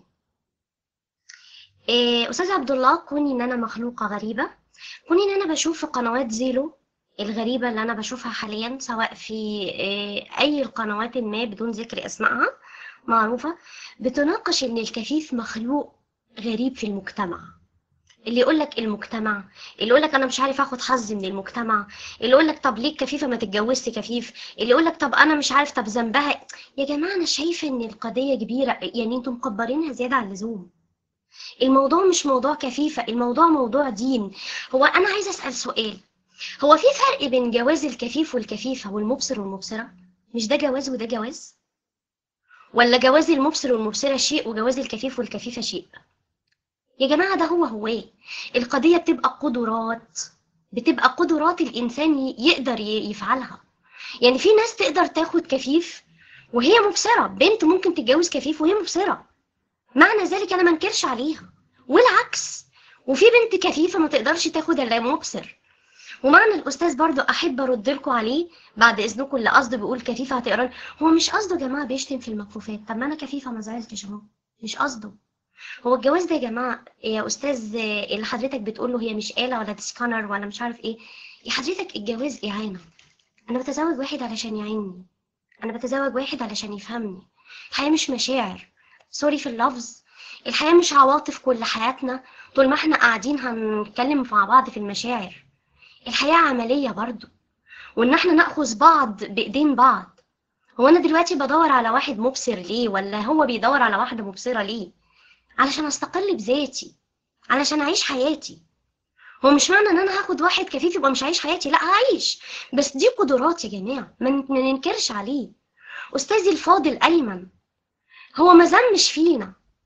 إيه أستاذ عبد الله كوني إن أنا مخلوقة غريبة كوني إن أنا بشوف في قنوات زيرو الغريبة اللي أنا بشوفها حاليا سواء في إيه أي القنوات ما بدون ذكر أسمائها معروفة بتناقش إن الكفيف مخلوق غريب في المجتمع اللي يقول لك المجتمع اللي يقول لك انا مش عارف اخد حظي من المجتمع اللي يقول لك طب ليه كفيفه ما تتجوزش كفيف اللي يقول لك طب انا مش عارف طب ذنبها يا جماعه انا شايفه ان القضيه كبيره يعني انتم مكبرينها زياده عن اللزوم الموضوع مش موضوع كفيفه الموضوع موضوع دين هو انا عايزه اسال سؤال هو في فرق بين جواز الكفيف والكفيفه والمبصر والمبصره مش ده جواز وده جواز ولا جواز المبصر والمبصره شيء وجواز الكفيف والكفيفه شيء يا جماعة ده هو هو إيه؟ القضية بتبقى قدرات بتبقى قدرات الإنسان ي- يقدر ي- يفعلها يعني في ناس تقدر تاخد كفيف وهي مبصرة بنت ممكن تتجوز كفيف وهي مبصرة معنى ذلك أنا منكرش عليها والعكس وفي بنت كفيفة ما تقدرش تاخد إلا مبصر ومعنى الأستاذ برضو أحب أرد لكم عليه بعد إذنكم اللي قصده بيقول كفيفة هتقرا هو مش قصده يا جماعة بيشتم في المكفوفات طب ما أنا كفيفة ما زعلتش أهو مش قصده هو الجواز ده يا جماعة يا أستاذ اللي حضرتك بتقول له هي مش آلة ولا سكانر ولا مش عارف إيه يا حضرتك الجواز إعانة أنا بتزوج واحد علشان يعيني أنا بتزوج واحد علشان يفهمني الحياة مش مشاعر سوري في اللفظ الحياة مش عواطف كل حياتنا طول ما احنا قاعدين هنتكلم مع بعض في المشاعر الحياة عملية برضو وإن احنا نأخذ بعض بإيدين بعض هو أنا دلوقتي بدور على واحد مبصر ليه ولا هو بيدور على واحدة مبصرة ليه علشان استقل بذاتي علشان اعيش حياتي هو مش معنى ان انا هاخد واحد كفيف يبقى مش هعيش حياتي لا هعيش بس دي قدرات يا جماعه ما ن- ما ننكرش عليه استاذي الفاضل ايمن هو ما ذمش فينا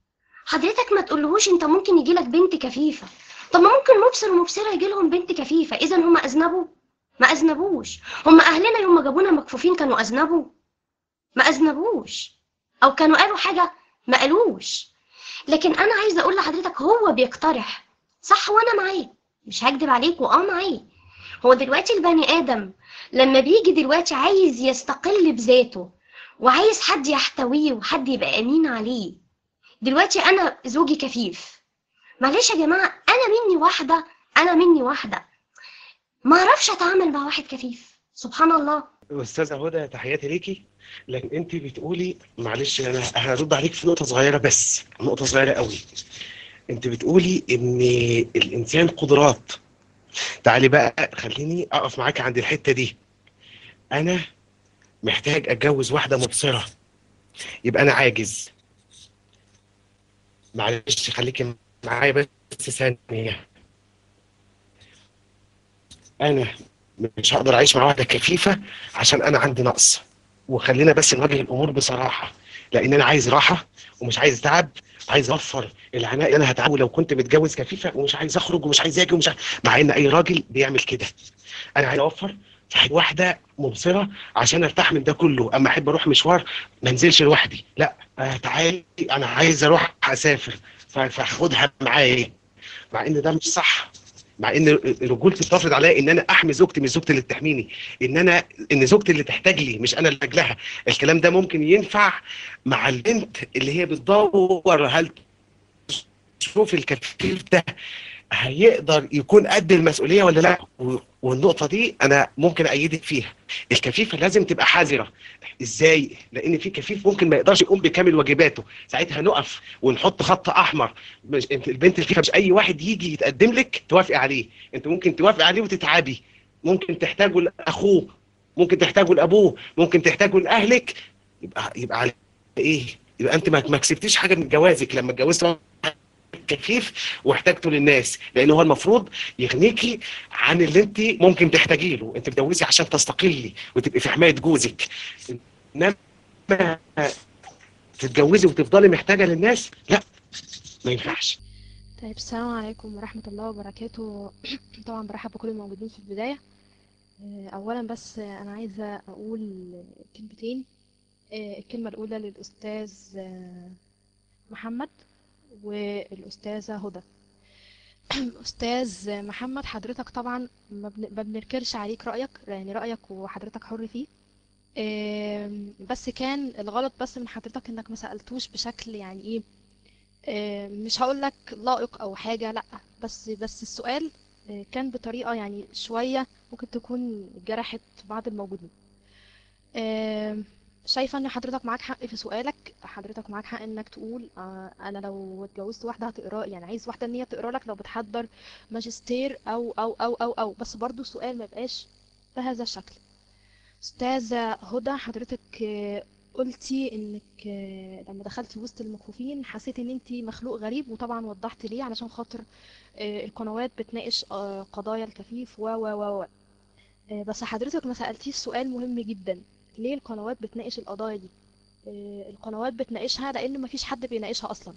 حضرتك ما تقولهوش انت ممكن يجيلك بنت كفيفة طب ما ممكن مبصر ومبصرة يجيلهم بنت كفيفة اذا هم اذنبوا ما اذنبوش هم اهلنا يوم ما جابونا مكفوفين كانوا اذنبوا ما اذنبوش او كانوا قالوا حاجة ما قالوش لكن انا عايزة اقول لحضرتك هو بيقترح صح وانا معاه مش هكدب عليك واه معاه هو دلوقتي البني ادم لما بيجي دلوقتي عايز يستقل بذاته وعايز حد يحتويه وحد يبقى امين عليه دلوقتي انا زوجي كفيف معلش يا جماعه انا مني واحده انا مني واحده ما اعرفش اتعامل مع واحد كفيف سبحان الله استاذه هدى تحياتي ليكي لكن انت بتقولي معلش انا هرد عليك في نقطه صغيره بس نقطه صغيره قوي انت بتقولي ان الانسان قدرات تعالي بقى خليني اقف معاك عند الحته دي انا محتاج اتجوز واحده مبصره يبقى انا عاجز معلش خليكي معايا بس ثانيه انا مش هقدر اعيش مع واحده كفيفه عشان انا عندي نقص وخلينا بس نواجه الامور بصراحه لان انا عايز راحه ومش عايز تعب عايز اوفر العناء اللي انا هتعبه لو كنت متجوز كفيفه ومش عايز اخرج ومش عايز اجي ومش عايز... مع ان اي راجل بيعمل كده انا عايز اوفر واحده مبصره عشان ارتاح من ده كله اما احب اروح مشوار ما انزلش لوحدي لا آه تعالي انا عايز اروح اسافر ف- فاخدها معايا مع ان ده مش صح مع ان رجولتي بتفرض عليا ان انا احمي زوجتي مش زوجتي اللي بتحميني ان انا ان زوجتي اللي تحتاج لي مش انا اللي احتاج لها الكلام ده ممكن ينفع مع البنت اللي هي بتدور هل تشوف الكفيف ده هيقدر يكون قد المسؤوليه ولا لا و- والنقطه دي انا ممكن ايدك فيها الكفيفه لازم تبقى حذره ازاي لان في كفيف ممكن ما يقدرش يقوم بكامل واجباته ساعتها نقف ونحط خط احمر مش انت البنت الكفيفه مش اي واحد يجي يتقدم لك توافقي عليه انت ممكن توافقي عليه وتتعبي ممكن تحتاجه لاخوه ممكن تحتاجه لابوه ممكن تحتاجه لاهلك يبقى يبقى على ايه يبقى انت ما ما كسبتيش حاجه من جوازك لما اتجوزت واحد كفيف واحتاجته للناس لان هو المفروض يغنيكي عن اللي انت ممكن تحتاجي له انت بتجوزي عشان تستقلي وتبقي في حمايه جوزك انما تتجوزي وتفضلي محتاجه للناس لا ما ينفعش طيب السلام عليكم ورحمة الله وبركاته طبعا برحب بكل الموجودين في البداية آه، أولا بس آه، أنا عايزة أقول كلمتين آه، الكلمة الأولى للأستاذ آه، محمد والأستاذة هدى أستاذ محمد حضرتك طبعا ما بن- ما بننكرش عليك رأيك يعني رأيك وحضرتك حر فيه آم، بس كان الغلط بس من حضرتك انك ما سألتوش بشكل يعني ايه آه، مش هقول لك لائق او حاجه لا بس بس السؤال آه، كان بطريقه يعني شويه ممكن تكون جرحت بعض الموجودين آم، شايفه ان حضرتك معاك حق في سؤالك حضرتك معاك حق انك تقول آه، انا لو اتجوزت واحده هتقرا يعني عايز واحده ان هي تقرا لك لو بتحضر ماجستير او او او او او بس برضو السؤال ما يبقاش بهذا الشكل استاذه هدى حضرتك آه، قلتي انك آه، لما دخلتي وسط المكفوفين حسيت ان انت مخلوق غريب وطبعا وضحت ليه علشان خاطر آه، القنوات بتناقش آه، قضايا الكفيف و و و و آه، بس حضرتك ما سألتيش سؤال مهم جدا ليه القنوات بتناقش القضايا دي آه، القنوات بتناقشها لان مفيش حد بيناقشها اصلا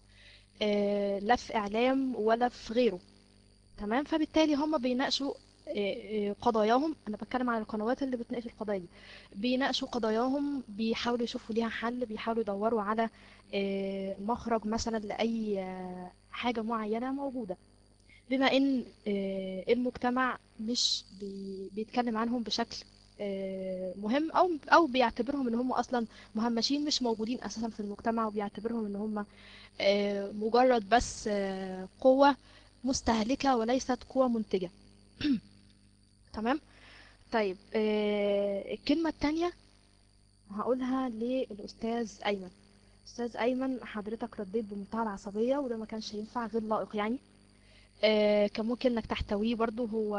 آه، لا في اعلام ولا في غيره تمام فبالتالي هم بيناقشوا آه، آه، قضاياهم انا بتكلم عن القنوات اللي بتناقش القضايا دي بيناقشوا قضاياهم بيحاولوا يشوفوا ليها حل بيحاولوا يدوروا على آه، مخرج مثلا لأي آه، حاجة معينة موجودة بما ان آه، المجتمع مش بي- بيتكلم عنهم بشكل آه، مهم او او بيعتبرهم ان هم اصلا مهمشين مش موجودين اساسا في المجتمع وبيعتبرهم ان هم آه، مجرد بس آه، قوة مستهلكة وليست قوة منتجة تمام طيب آه، الكلمة التانية هقولها للأستاذ أيمن أستاذ أيمن حضرتك رديت بمنتهى العصبية وده ما كانش ينفع غير لائق يعني آه، كان ممكن إنك تحتويه برضو هو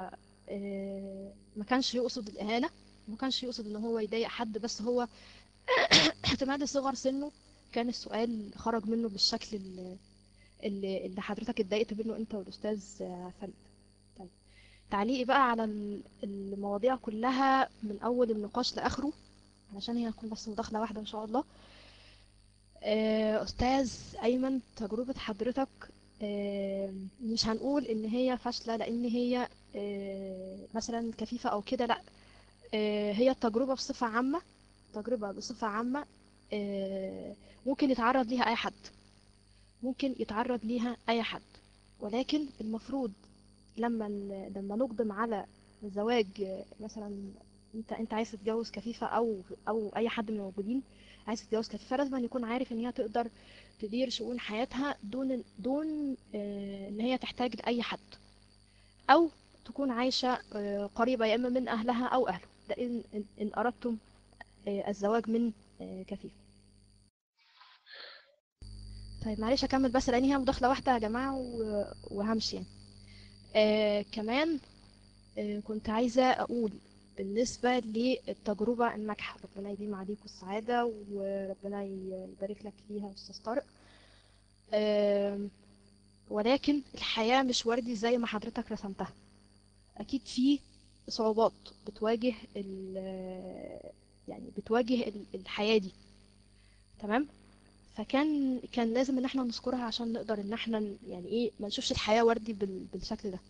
آه، ما كانش يقصد الإهانة ما كانش يقصد إن هو يضايق حد بس هو اعتماد صغر سنه كان السؤال خرج منه بالشكل اللي, اللي اللي حضرتك اتضايقت منه أنت والأستاذ آه، فريد طيب تعليقي بقى على ال- المواضيع كلها من أول النقاش لآخره علشان هي هتكون بس مداخلة واحدة إن شاء الله آه، أستاذ أيمن تجربة حضرتك آه، مش هنقول إن هي فاشلة لأن هي آه، مثلا كفيفة أو كده لأ آه، هي التجربة بصفة عامة تجربة بصفة عامة آه، ممكن يتعرض ليها أي حد ممكن يتعرض ليها أي حد ولكن المفروض لما ال- لما نقدم على زواج آه، مثلا انت انت عايز تتجوز كفيفة او او اي حد من الموجودين عايز تتجوز كفيفة لازم أن يكون عارف ان هي تقدر تدير شؤون حياتها دون دون آه، ان هي تحتاج لاي حد او تكون عايشة آه، قريبة يا اما من اهلها او اهله ده ان ان إن اردتم آه، الزواج من آه، كفيفة طيب معلش اكمل بس لان هي مداخلة واحدة يا جماعة و- وهمشي يعني آه كمان آه كنت عايزة أقول بالنسبة للتجربة الناجحة ربنا يديم عليكم السعادة وربنا ي- يبارك لك فيها يا أستاذ طارق آم، ولكن الحياة مش وردي زي ما حضرتك رسمتها أكيد في صعوبات بتواجه ال- يعني بتواجه ال- الحياة دي تمام فكان كان لازم ان احنا نذكرها عشان نقدر ان احنا ن- يعني ايه ما نشوفش الحياة وردي بال- بالشكل ده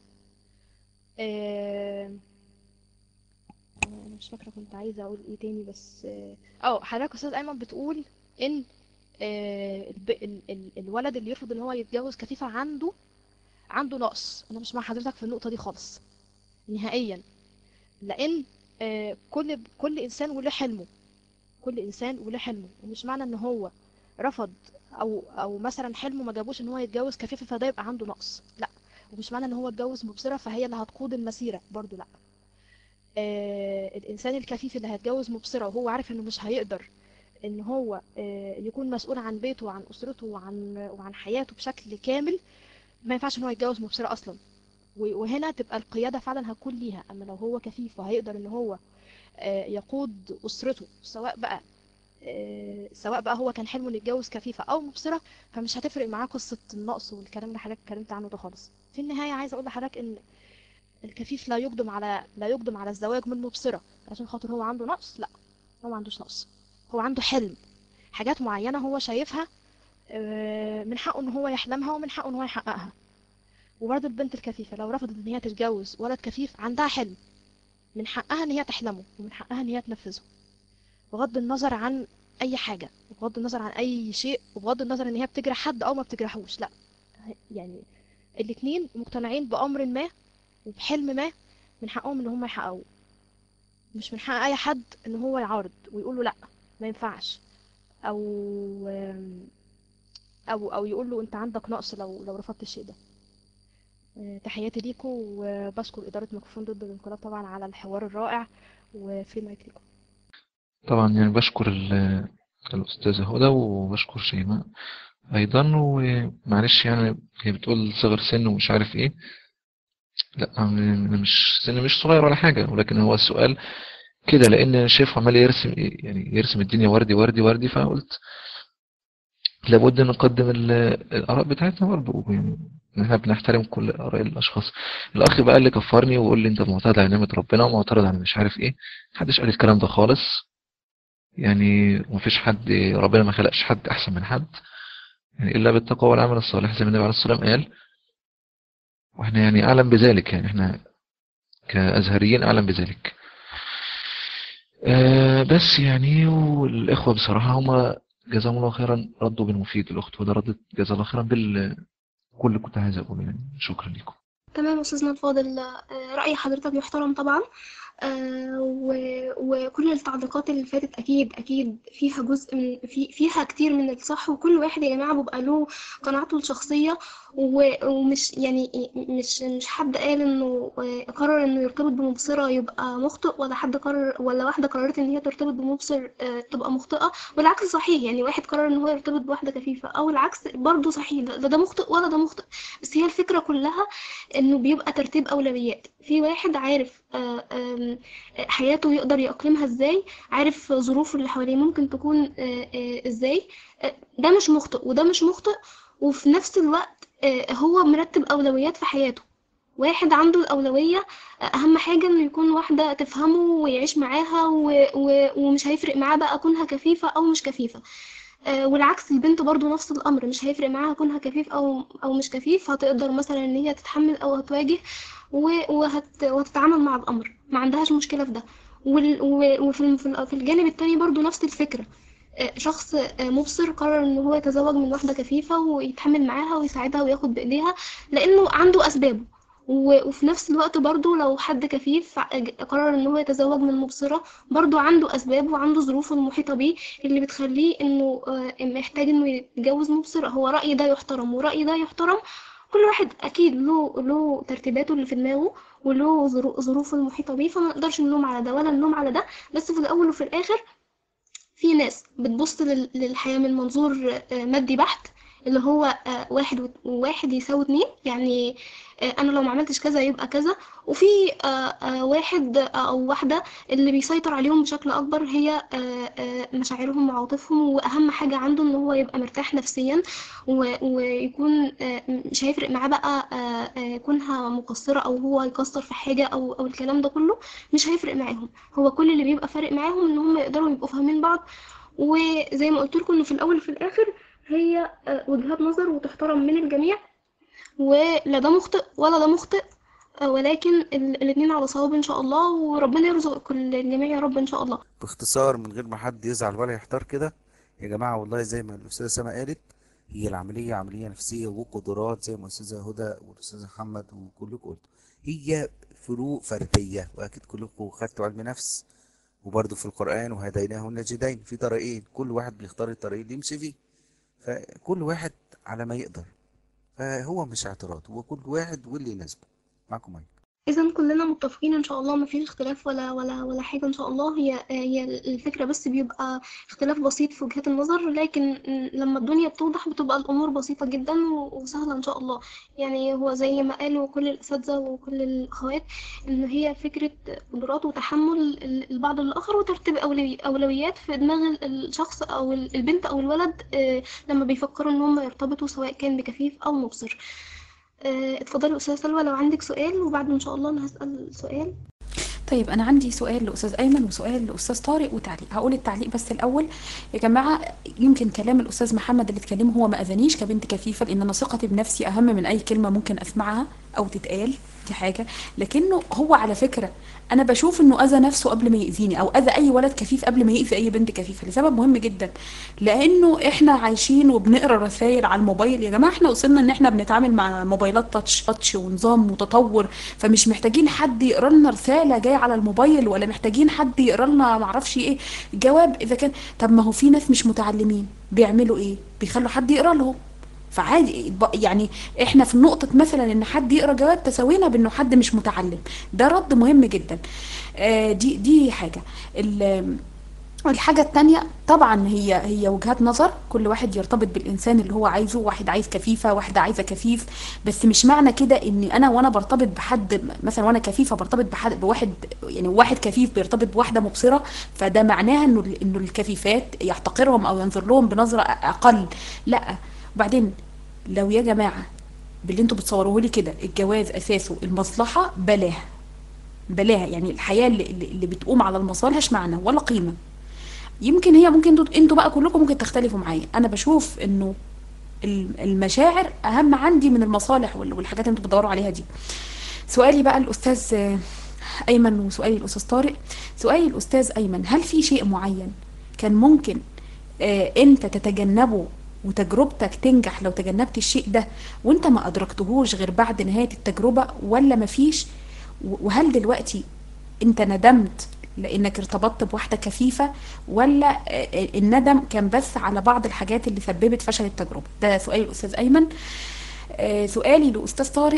آم، انا مش فاكره كنت عايزه اقول ايه تاني بس اه آه، حضرتك استاذ ايمن بتقول ان آه، الب... ال... ال... الولد اللي يرفض ان هو يتجوز كفيفه عنده عنده نقص انا مش مع حضرتك في النقطه دي خالص نهائيا لان آه، كل كل انسان وله حلمه كل انسان وله حلمه ومش معنى ان هو رفض او او مثلا حلمه ما جابوش ان هو يتجوز كفيفه فده يبقى عنده نقص لا ومش معنى ان هو اتجوز مبصره فهي اللي هتقود المسيره برضو لا آه، الإنسان الكفيف اللي هيتجوز مبصرة وهو عارف إنه مش هيقدر إن هو آه، يكون مسؤول عن بيته وعن أسرته وعن وعن حياته بشكل كامل ما ينفعش إن هو يتجوز مبصرة أصلا و- وهنا تبقى القيادة فعلا هتكون ليها أما لو هو كفيف وهيقدر إن هو آه، يقود أسرته سواء بقى آه، سواء بقى هو كان حلمه إنه يتجوز كفيفة أو مبصرة فمش هتفرق معاه قصة النقص والكلام اللي حضرتك اتكلمت عنه ده خالص في النهاية عايزة أقول لحضرتك إن الكفيف لا يقدم على لا يقدم على الزواج من مبصرة عشان خاطر هو عنده نقص لا هو ما عندوش نقص هو عنده حلم حاجات معينة هو شايفها آه، من حقه ان هو يحلمها ومن حقه ان هو يحققها وبرضه البنت الكفيفة لو رفضت ان هي تتجوز ولد كفيف عندها حلم من حقها ان هي تحلمه ومن حقها ان هي تنفذه بغض النظر عن اي حاجة بغض النظر عن اي شيء وبغض النظر ان هي بتجرح حد او ما بتجرحوش لا يعني الاتنين مقتنعين بأمر ما وبحلم ما من حقهم ان هم يحققوه مش من حق اي حد ان هو يعارض ويقول له لا ما ينفعش او او او يقول له انت عندك نقص لو لو رفضت الشيء ده آه، تحياتي ليكم وبشكر إدارة ميكروفون ضد الانقلاب طبعا على الحوار الرائع وفي مايك ليكم طبعا يعني بشكر ال- الأستاذة هدى وبشكر شيماء أيضا ومعلش يعني هي بتقول صغر سن ومش عارف إيه لا أنا مش سن مش صغير ولا حاجة ولكن هو السؤال كده لأن شايف عمال يرسم يعني يرسم الدنيا وردي وردي وردي فقلت لابد نقدم ال- الآراء بتاعتنا برضه يعني إن احنا بنحترم كل آراء الأشخاص الأخ بقى اللي كفرني ويقول لي أنت معترض على نعمة ربنا ومعترض على مش عارف إيه محدش قال الكلام ده خالص يعني مفيش حد ربنا ما خلقش حد أحسن من حد يعني إلا بالتقوى والعمل الصالح زي ما النبي عليه الصلاة والسلام قال واحنا يعني أعلم بذلك يعني احنا كأزهريين أعلم بذلك آه بس يعني والإخوة بصراحة هما جزاهم الله خيرا ردوا بالمفيد الأخت وده ردت جزا الله خيرا بال كل اللي كنت عايز أقوله يعني شكرا لكم تمام أستاذنا الفاضل آه، رأي حضرتك يحترم طبعا آه، و- وكل التعليقات اللي فاتت أكيد أكيد فيها جزء من في فيها كتير من الصح وكل واحد يا جماعة بيبقى له قناعته الشخصية و- ومش يعني مش مش حد قال إنه آه، قرر إنه يرتبط بمبصرة يبقى مخطئ ولا حد قرر ولا واحدة قررت إن هي ترتبط بمبصر آه، تبقى مخطئة والعكس صحيح يعني واحد قرر إن هو يرتبط بواحدة كفيفة أو العكس برضه صحيح لا ده, ده مخطئ ولا ده مخطئ بس هي الفكرة كلها إنه بيبقى ترتيب أولويات في واحد عارف آه، آم، آه، حياته يقدر يأقلمها ازاي عارف ظروفه اللي حواليه ممكن تكون آه، آه، ازاي آه، ده مش مخطئ وده مش مخطئ وفي نفس الوقت آه، هو مرتب أولويات في حياته واحد عنده الأولوية آه، أهم حاجة إنه يكون واحدة تفهمه ويعيش معاها و... و... ومش هيفرق معاه بقى كونها كفيفة أو مش كفيفة آه، والعكس البنت برضو نفس الأمر مش هيفرق معاها كونها كفيف أو أو مش كفيف هتقدر مثلا إن هي تتحمل أو هتواجه و- وهت وهتتعامل مع الأمر ما عندهاش مشكلة في ده وال- و- وفي الم- في ال- في الجانب التاني برضو نفس الفكرة آه، شخص آه، مبصر قرر ان هو يتزوج من واحدة كفيفة ويتحمل معاها ويساعدها وياخد بإيديها لأنه عنده أسبابه و- وفي نفس الوقت برضو لو حد كفيف ع- قرر ان هو يتزوج من مبصرة برضو عنده أسباب وعنده ظروف المحيطة بيه اللي بتخليه انه آه، محتاج انه يتجوز مبصرة هو رأي ده يحترم ورأي ده يحترم كل واحد اكيد له له ترتيباته اللي في دماغه وله ظرو- ظروفه المحيطة بيه فما نقدرش نلوم على ده ولا نلوم على ده بس في الأول وفي الآخر في ناس بتبص لل- للحياة من منظور آه، مادي بحت اللي هو آه، واحد و- وواحد يساوي اتنين يعني آه، انا لو ما عملتش كذا يبقى كذا وفي آه، آه، واحد آه، او واحدة اللي بيسيطر عليهم بشكل اكبر هي آه، آه، مشاعرهم وعواطفهم واهم حاجة عنده ان هو يبقى مرتاح نفسيا و- ويكون آه، مش هيفرق معاه بقى آه، آه، كونها مقصرة او هو يقصر في حاجة او او الكلام ده كله مش هيفرق معاهم هو كل اللي بيبقى فارق معاهم ان هم يقدروا يبقوا فاهمين بعض وزي ما قلت لكم انه في الاول وفي الاخر هي آه، وجهات نظر وتحترم من الجميع ولا ده مخطئ ولا ده مخطئ آه، ولكن ال- الاتنين على صواب ان شاء الله وربنا يرزق كل الجميع يا رب ان شاء الله باختصار من غير ما حد يزعل ولا يحتار كده يا جماعة والله زي ما الأستاذة سما قالت هي العملية عملية نفسية وقدرات زي ما الأستاذة هدى والأستاذ محمد وكلكم قلتوا هي فروق فردية وأكيد كلكم خدتوا علم نفس وبرضه في القرآن وهديناه النجدين في طريقين كل واحد بيختار الطريق اللي يمشي فيه فكل واحد على ما يقدر فهو مش اعتراض هو كل واحد واللي يناسبه معكم مايك اذا كلنا متفقين ان شاء الله ما فيش اختلاف ولا ولا ولا حاجه ان شاء الله هي هي الفكره بس بيبقى اختلاف بسيط في وجهات النظر لكن لما الدنيا بتوضح بتبقى الامور بسيطه جدا و- وسهله ان شاء الله يعني هو زي ما قالوا كل الاساتذه وكل الاخوات ان هي فكره قدرات وتحمل ال- البعض الاخر وترتيب أولوي- اولويات في دماغ ال- الشخص او ال- البنت او الولد آه، لما بيفكروا ان هم يرتبطوا سواء كان بكفيف او مبصر آه، اتفضلي استاذه سلوى لو عندك سؤال وبعد ان شاء الله انا هسال سؤال طيب انا عندي سؤال لاستاذ ايمن وسؤال لاستاذ طارق وتعليق هقول التعليق بس الاول يا جماعه يمكن كلام الاستاذ محمد اللي اتكلمه هو ما اذانيش كبنت كفيفه لان انا ثقتي بنفسي اهم من اي كلمه ممكن اسمعها او تتقال دي حاجه لكنه هو على فكره انا بشوف انه اذى نفسه قبل ما يأذيني او اذى اي ولد كفيف قبل ما يأذي اي بنت كفيفه لسبب مهم جدا لانه احنا عايشين وبنقرا رسائل على الموبايل يا جماعه احنا وصلنا ان احنا بنتعامل مع موبايلات تاتش تاتش ونظام متطور فمش محتاجين حد يقرا لنا رساله جايه على الموبايل ولا محتاجين حد يقرا لنا معرفش ايه جواب اذا كان طب ما هو في ناس مش متعلمين بيعملوا ايه بيخلوا حد يقرا لهم فعادي ب- يعني احنا في نقطة مثلا ان حد يقرا جواب تساوينا بانه حد مش متعلم ده رد مهم جدا آه، دي دي حاجة ال- الحاجة التانية طبعا هي هي وجهات نظر كل واحد يرتبط بالإنسان اللي هو عايزه واحد عايز كفيفة واحدة عايزة كفيف بس مش معنى كده إني أنا وأنا برتبط بحد مثلا وأنا كفيفة برتبط بحد بواحد يعني واحد كفيف بيرتبط بواحدة مبصرة فده معناها إنه ال- إنه الكفيفات يحتقرهم أو ينظر لهم بنظرة أقل لا وبعدين لو يا جماعة باللي انتوا بتصوروه لي كده الجواز أساسه المصلحة بلاه بلاها يعني الحياة اللي, اللي اللي بتقوم على المصالح مش معنى ولا قيمة يمكن هي ممكن انتوا انتوا بقى كلكم ممكن تختلفوا معايا انا بشوف انه ال- المشاعر اهم عندي من المصالح وال- والحاجات اللي انتوا بتدوروا عليها دي سؤالي بقى الاستاذ آه، ايمن وسؤالي الاستاذ طارق سؤالي الاستاذ ايمن هل في شيء معين كان ممكن آه، انت تتجنبه وتجربتك تنجح لو تجنبت الشيء ده وانت ما ادركتهوش غير بعد نهاية التجربة ولا مفيش و- وهل دلوقتي انت ندمت لانك ارتبطت بواحدة كفيفة ولا آه، الندم كان بس على بعض الحاجات اللي سببت فشل التجربة ده سؤالي الاستاذ ايمن آه، سؤالي لاستاذ طارق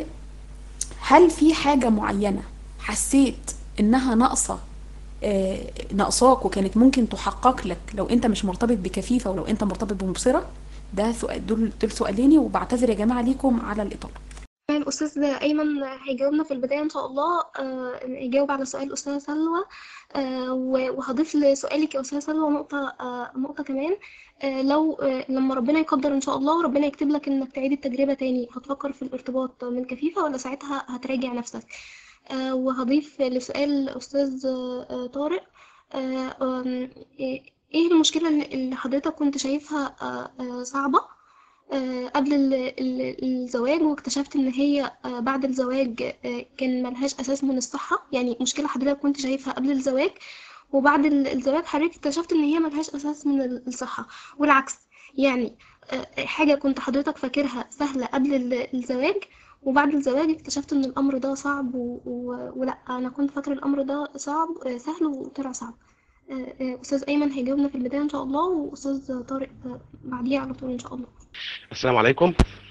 هل في حاجة معينة حسيت انها ناقصة آه، ناقصاك وكانت ممكن تحقق لك لو انت مش مرتبط بكفيفة ولو انت مرتبط بمبصرة ده سؤال دول دول سؤاليني وبعتذر يا جماعة ليكم على الإطالة تمام الأستاذ أيمن هيجاوبنا في البداية إن شاء الله آه، يجاوب على سؤال الأستاذة سلوى آه، و- وهضيف لسؤالك يا أستاذة سلوى نقطة آه، نقطة كمان آه، لو آه، لما ربنا يقدر إن شاء الله وربنا يكتب لك إنك تعيد التجربة تاني هتفكر في الارتباط من كفيفة ولا ساعتها هتراجع نفسك آه، وهضيف لسؤال الأستاذ آه، طارق آه، آم، إيه- ايه المشكلة اللي اللي حضرتك كنت شايفها آه، آه، صعبة آه، قبل ال- ال- الزواج واكتشفت ان هي آه، بعد الزواج آه، كان ملهاش اساس من الصحة يعني مشكلة حضرتك كنت شايفها قبل الزواج وبعد ال- الزواج حضرتك اكتشفت ان هي ملهاش اساس من ال- الصحة والعكس يعني آه، حاجة كنت حضرتك فاكرها سهلة قبل ال- الزواج وبعد الزواج اكتشفت ان الامر ده صعب و... و... ولا انا كنت فاكرة الامر ده صعب آه، سهل وطلع صعب آه، آه، استاذ ايمن هيجاوبنا في البداية ان شاء الله واستاذ طارق آه، بعديه على طول ان شاء الله السلام عليكم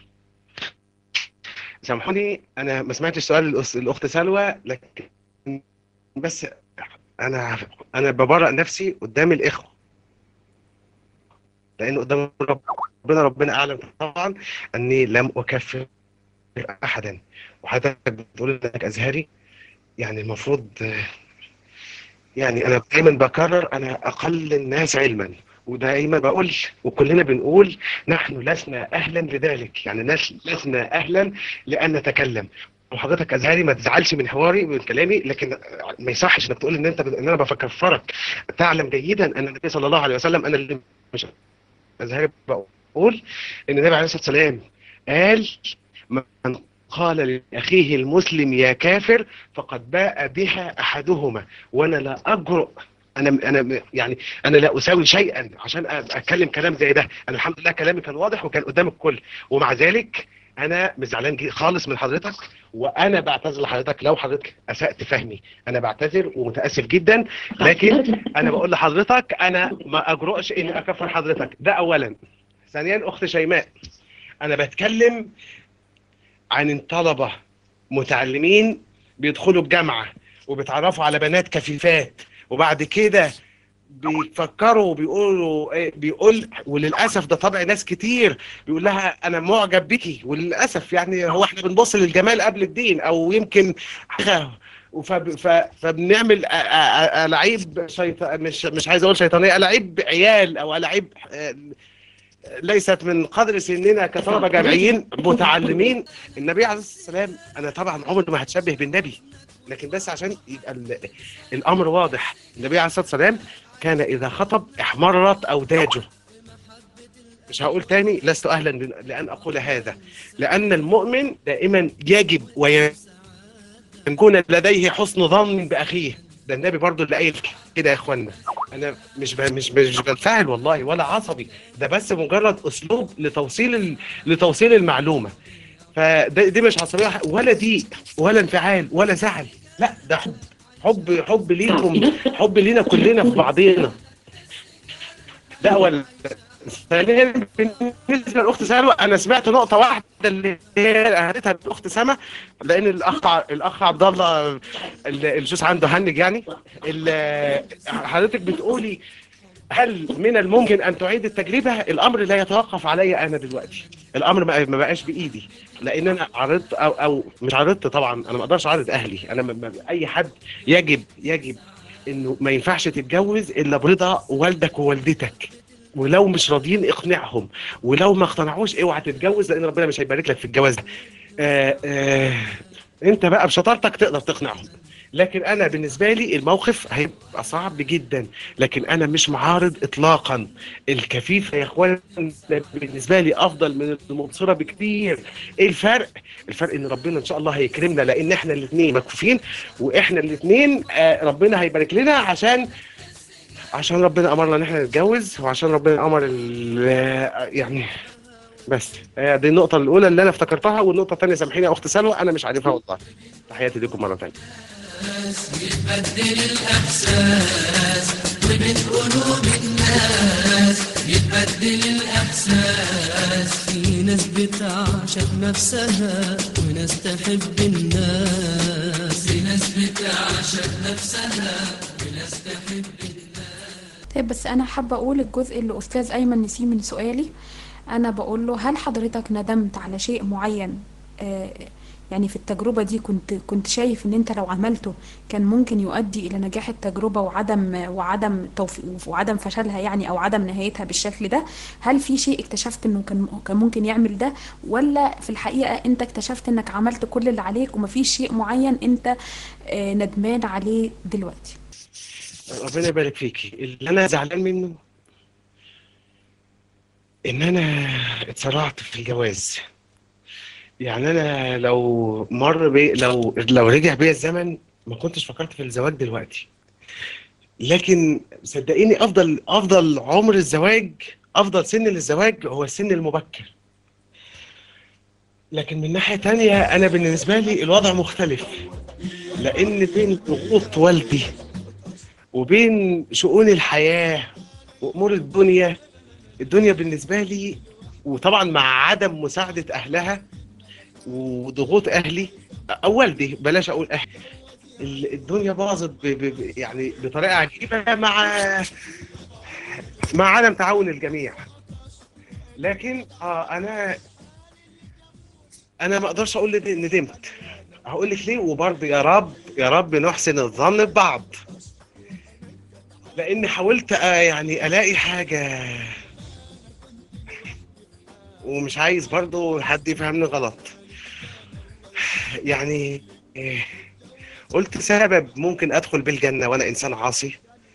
سامحوني انا ما سمعتش سؤال الأس- الاخت سلوى لكن بس انا انا ببرأ نفسي قدام الاخوه لان قدام ربنا ربنا اعلم طبعا اني لم اكفر احدا وحضرتك بتقول انك ازهري يعني المفروض آه، يعني انا دايما بكرر انا اقل الناس علما ودايما بقول وكلنا بنقول نحن لسنا اهلا لذلك يعني ناس لسنا اهلا لان نتكلم وحضرتك ازهري ما تزعلش من حواري من كلامي لكن ما يصحش انك تقول ان انت ان انا بفكرك تعلم جيدا ان النبي صلى الله عليه وسلم انا اللي مش ازهري بقول ان النبي عليه الصلاه والسلام قال من قال لاخيه المسلم يا كافر فقد باء بها احدهما وانا لا اجرؤ انا انا يعني انا لا اساوي شيئا عشان أ- اتكلم كلام زي ده انا الحمد لله كلامي كان واضح وكان قدام الكل ومع ذلك انا مش زعلان جي- خالص من حضرتك وانا بعتذر لحضرتك لو حضرتك اسأت فهمي انا بعتذر ومتاسف جدا لكن انا بقول لحضرتك انا ما اجرؤش اني اكفر حضرتك ده اولا ثانيا اخت شيماء انا بتكلم عن طلبة متعلمين بيدخلوا الجامعة وبيتعرفوا على بنات كفيفات وبعد كده بيفكروا وبيقولوا إيه، بيقول وللاسف ده طبع ناس كتير بيقول لها انا معجب بيكي وللاسف يعني هو احنا بنبص للجمال قبل الدين او يمكن وفب- ف- فبنعمل أ- أ- أ- ألاعيب شيط... مش مش عايز اقول شيطانيه ألاعيب عيال او ألاعيب آه، ليست من قدر سننا كطلبه جامعيين متعلمين النبي عليه الصلاه والسلام انا طبعا عمري ما هتشبه بالنبي لكن بس عشان يبقى ال- الامر واضح النبي عليه الصلاه والسلام كان اذا خطب احمرت اوداجه مش هقول تاني لست اهلا ل- لان اقول هذا لان المؤمن دائما يجب ويكون لديه حسن ظن باخيه ده النبي برضو اللي قايل كده يا اخوانا انا مش ب... مش ب... مش بنفعل والله ولا عصبي ده بس مجرد اسلوب لتوصيل ال... لتوصيل المعلومه فدي دي مش عصبيه ولا ضيق ولا انفعال ولا زعل لا ده حب حب حب ليكم حب لينا كلنا في بعضينا ده اولا ثانيا بالنسبه للاخت سلوى انا سمعت نقطه واحده اللي هي قالتها الاخت سما لان الاخ ع- الاخ عبد الله ال- الجوز عنده هنج يعني ال- حضرتك بتقولي هل من الممكن ان تعيد التجربه الامر لا يتوقف علي انا دلوقتي الامر ما ما بقاش بايدي لان انا عرضت او او مش عرضت طبعا انا ما اقدرش اعرض اهلي انا ما- ما- اي حد يجب يجب انه ما ينفعش تتجوز الا برضا والدك ووالدتك ولو مش راضيين اقنعهم ولو ما اقتنعوش اوعى تتجوز لان ربنا مش هيبارك لك في الجواز ده آه آه انت بقى بشطارتك تقدر تقنعهم لكن انا بالنسبه لي الموقف هيبقى صعب جدا لكن انا مش معارض اطلاقا الكفيفه يا اخوان بالنسبه لي افضل من المبصره بكتير ايه الفرق الفرق ان ربنا ان شاء الله هيكرمنا لان احنا الاثنين مكفوفين واحنا الاثنين ربنا هيبارك لنا عشان عشان ربنا امرنا ان احنا نتجوز وعشان ربنا امر ال- يعني بس هي دي النقطة الأولى اللي أنا افتكرتها والنقطة الثانية سامحيني يا أخت سلوى أنا مش عارفها والله تحياتي لكم مرة ثانية يتبدل الإحساس وبين قلوب الناس يتبدل الإحساس في ناس بتعشق نفسها وناس تحب الناس في ناس بتعشق نفسها وناس تحب طيب بس انا حابه اقول الجزء اللي استاذ ايمن نسيه من سؤالي انا بقول له هل حضرتك ندمت على شيء معين آه، يعني في التجربه دي كنت كنت شايف ان انت لو عملته كان ممكن يؤدي الى نجاح التجربه وعدم وعدم توفيق وعدم فشلها يعني او عدم نهايتها بالشكل ده هل في شيء اكتشفت انه كان كان ممكن يعمل ده ولا في الحقيقه انت اكتشفت انك عملت كل اللي عليك ومفيش شيء معين انت آه، ندمان عليه دلوقتي ربنا يبارك فيكي اللي أنا زعلان منه ان انا اتسرعت في الجواز يعني انا لو مر بي لو لو رجع بيا الزمن ما كنتش فكرت في الزواج دلوقتي لكن صدقيني افضل افضل عمر الزواج افضل سن للزواج هو السن المبكر لكن من ناحية تانية انا بالنسبة لي الوضع مختلف لان بين ضغوط والدي وبين شؤون الحياة وامور الدنيا الدنيا بالنسبة لي وطبعا مع عدم مساعدة اهلها وضغوط اهلي او والدي بلاش اقول اهلي ال- الدنيا باظت ب- ب- ب- يعني بطريقه عجيبه مع مع عدم تعاون الجميع لكن اه انا انا ما اقدرش اقول ند- ندمت هقول لك ليه وبرضه يا رب يا رب نحسن الظن ببعض لاني حاولت آه يعني الاقي حاجه ومش عايز برضه حد يفهمني غلط يعني إيه، قلت سبب ممكن ادخل بالجنه وانا انسان عاصي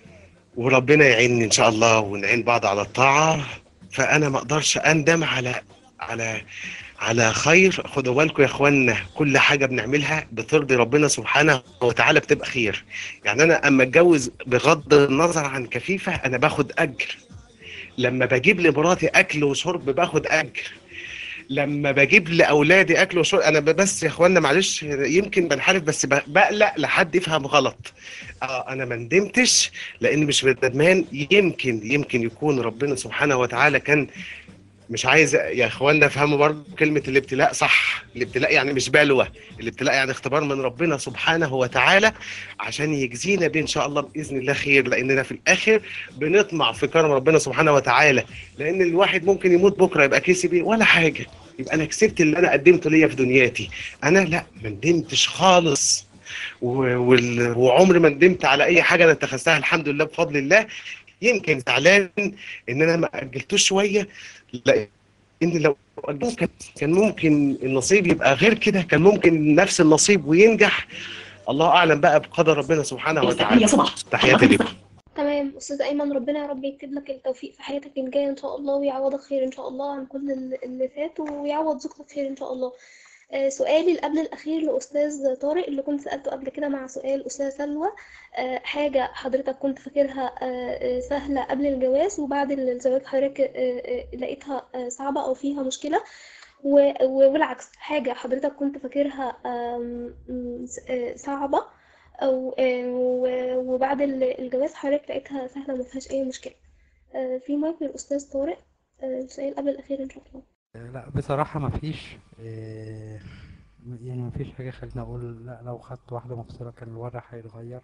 وربنا يعيني ان شاء الله ونعين بعض على الطاعه فانا ما اقدرش اندم على على على خير خدوا بالكم يا اخوانا كل حاجه بنعملها بترضي ربنا سبحانه وتعالى بتبقى خير يعني انا اما اتجوز بغض النظر عن كفيفه انا باخد اجر لما بجيب لمراتي اكل وشرب باخد اجر لما بجيب لاولادي اكل وشرب انا ب- بس يا اخوانا معلش يمكن بنحرف بس ب- بقلق لحد يفهم غلط اه انا ما ندمتش لان مش ندمان يمكن يمكن يكون ربنا سبحانه وتعالى كان مش عايز يا اخوانا افهموا برضه كلمه الابتلاء صح الابتلاء يعني مش بلوى الابتلاء يعني اختبار من ربنا سبحانه وتعالى عشان يجزينا بيه ان شاء الله باذن الله خير لاننا في الاخر بنطمع في كرم ربنا سبحانه وتعالى لان الواحد ممكن يموت بكره يبقى كسب إيه؟ ولا حاجه يبقى انا كسبت اللي انا قدمته ليا في دنياتي انا لا ما ندمتش خالص و- وال- وعمري ما ندمت على اي حاجه انا اتخذتها الحمد لله بفضل الله يمكن زعلان ان انا ما اجلتوش شويه لان لو أجلته كان- كان ممكن النصيب يبقى غير كده كان ممكن نفس النصيب وينجح الله اعلم بقى بقدر ربنا سبحانه وتعالى تحياتي لكم تمام استاذ ايمن ربنا يا رب يكتب لك التوفيق في حياتك الجايه ان شاء الله ويعوضك خير ان شاء الله عن كل اللي- اللي فات ويعوض زوجتك خير ان شاء الله آه، سؤالي اللي قبل الاخير لاستاذ طارق اللي كنت سالته قبل كده مع سؤال استاذه سلوى آه، حاجه حضرتك كنت فاكرها آه، آه، سهله قبل الجواز وبعد الزواج حضرتك آه، آه، لقيتها آه، صعبه او فيها مشكله و- و- والعكس حاجه حضرتك كنت فاكرها آم، م، س- آه، صعبه او آه، و- وبعد ال- الجواز حضرتك لقيتها سهله وما فيهاش اي مشكله آه، في مايك للاستاذ طارق آه، السؤال قبل الاخير ان شاء الله لا بصراحة مفيش آه، يعني مفيش حاجة خليني أقول لا لو خدت واحدة مبصرة كان الوضع هيتغير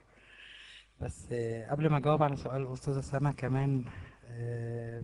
بس آه، قبل ما أجاوب على سؤال الأستاذة سما كمان آه،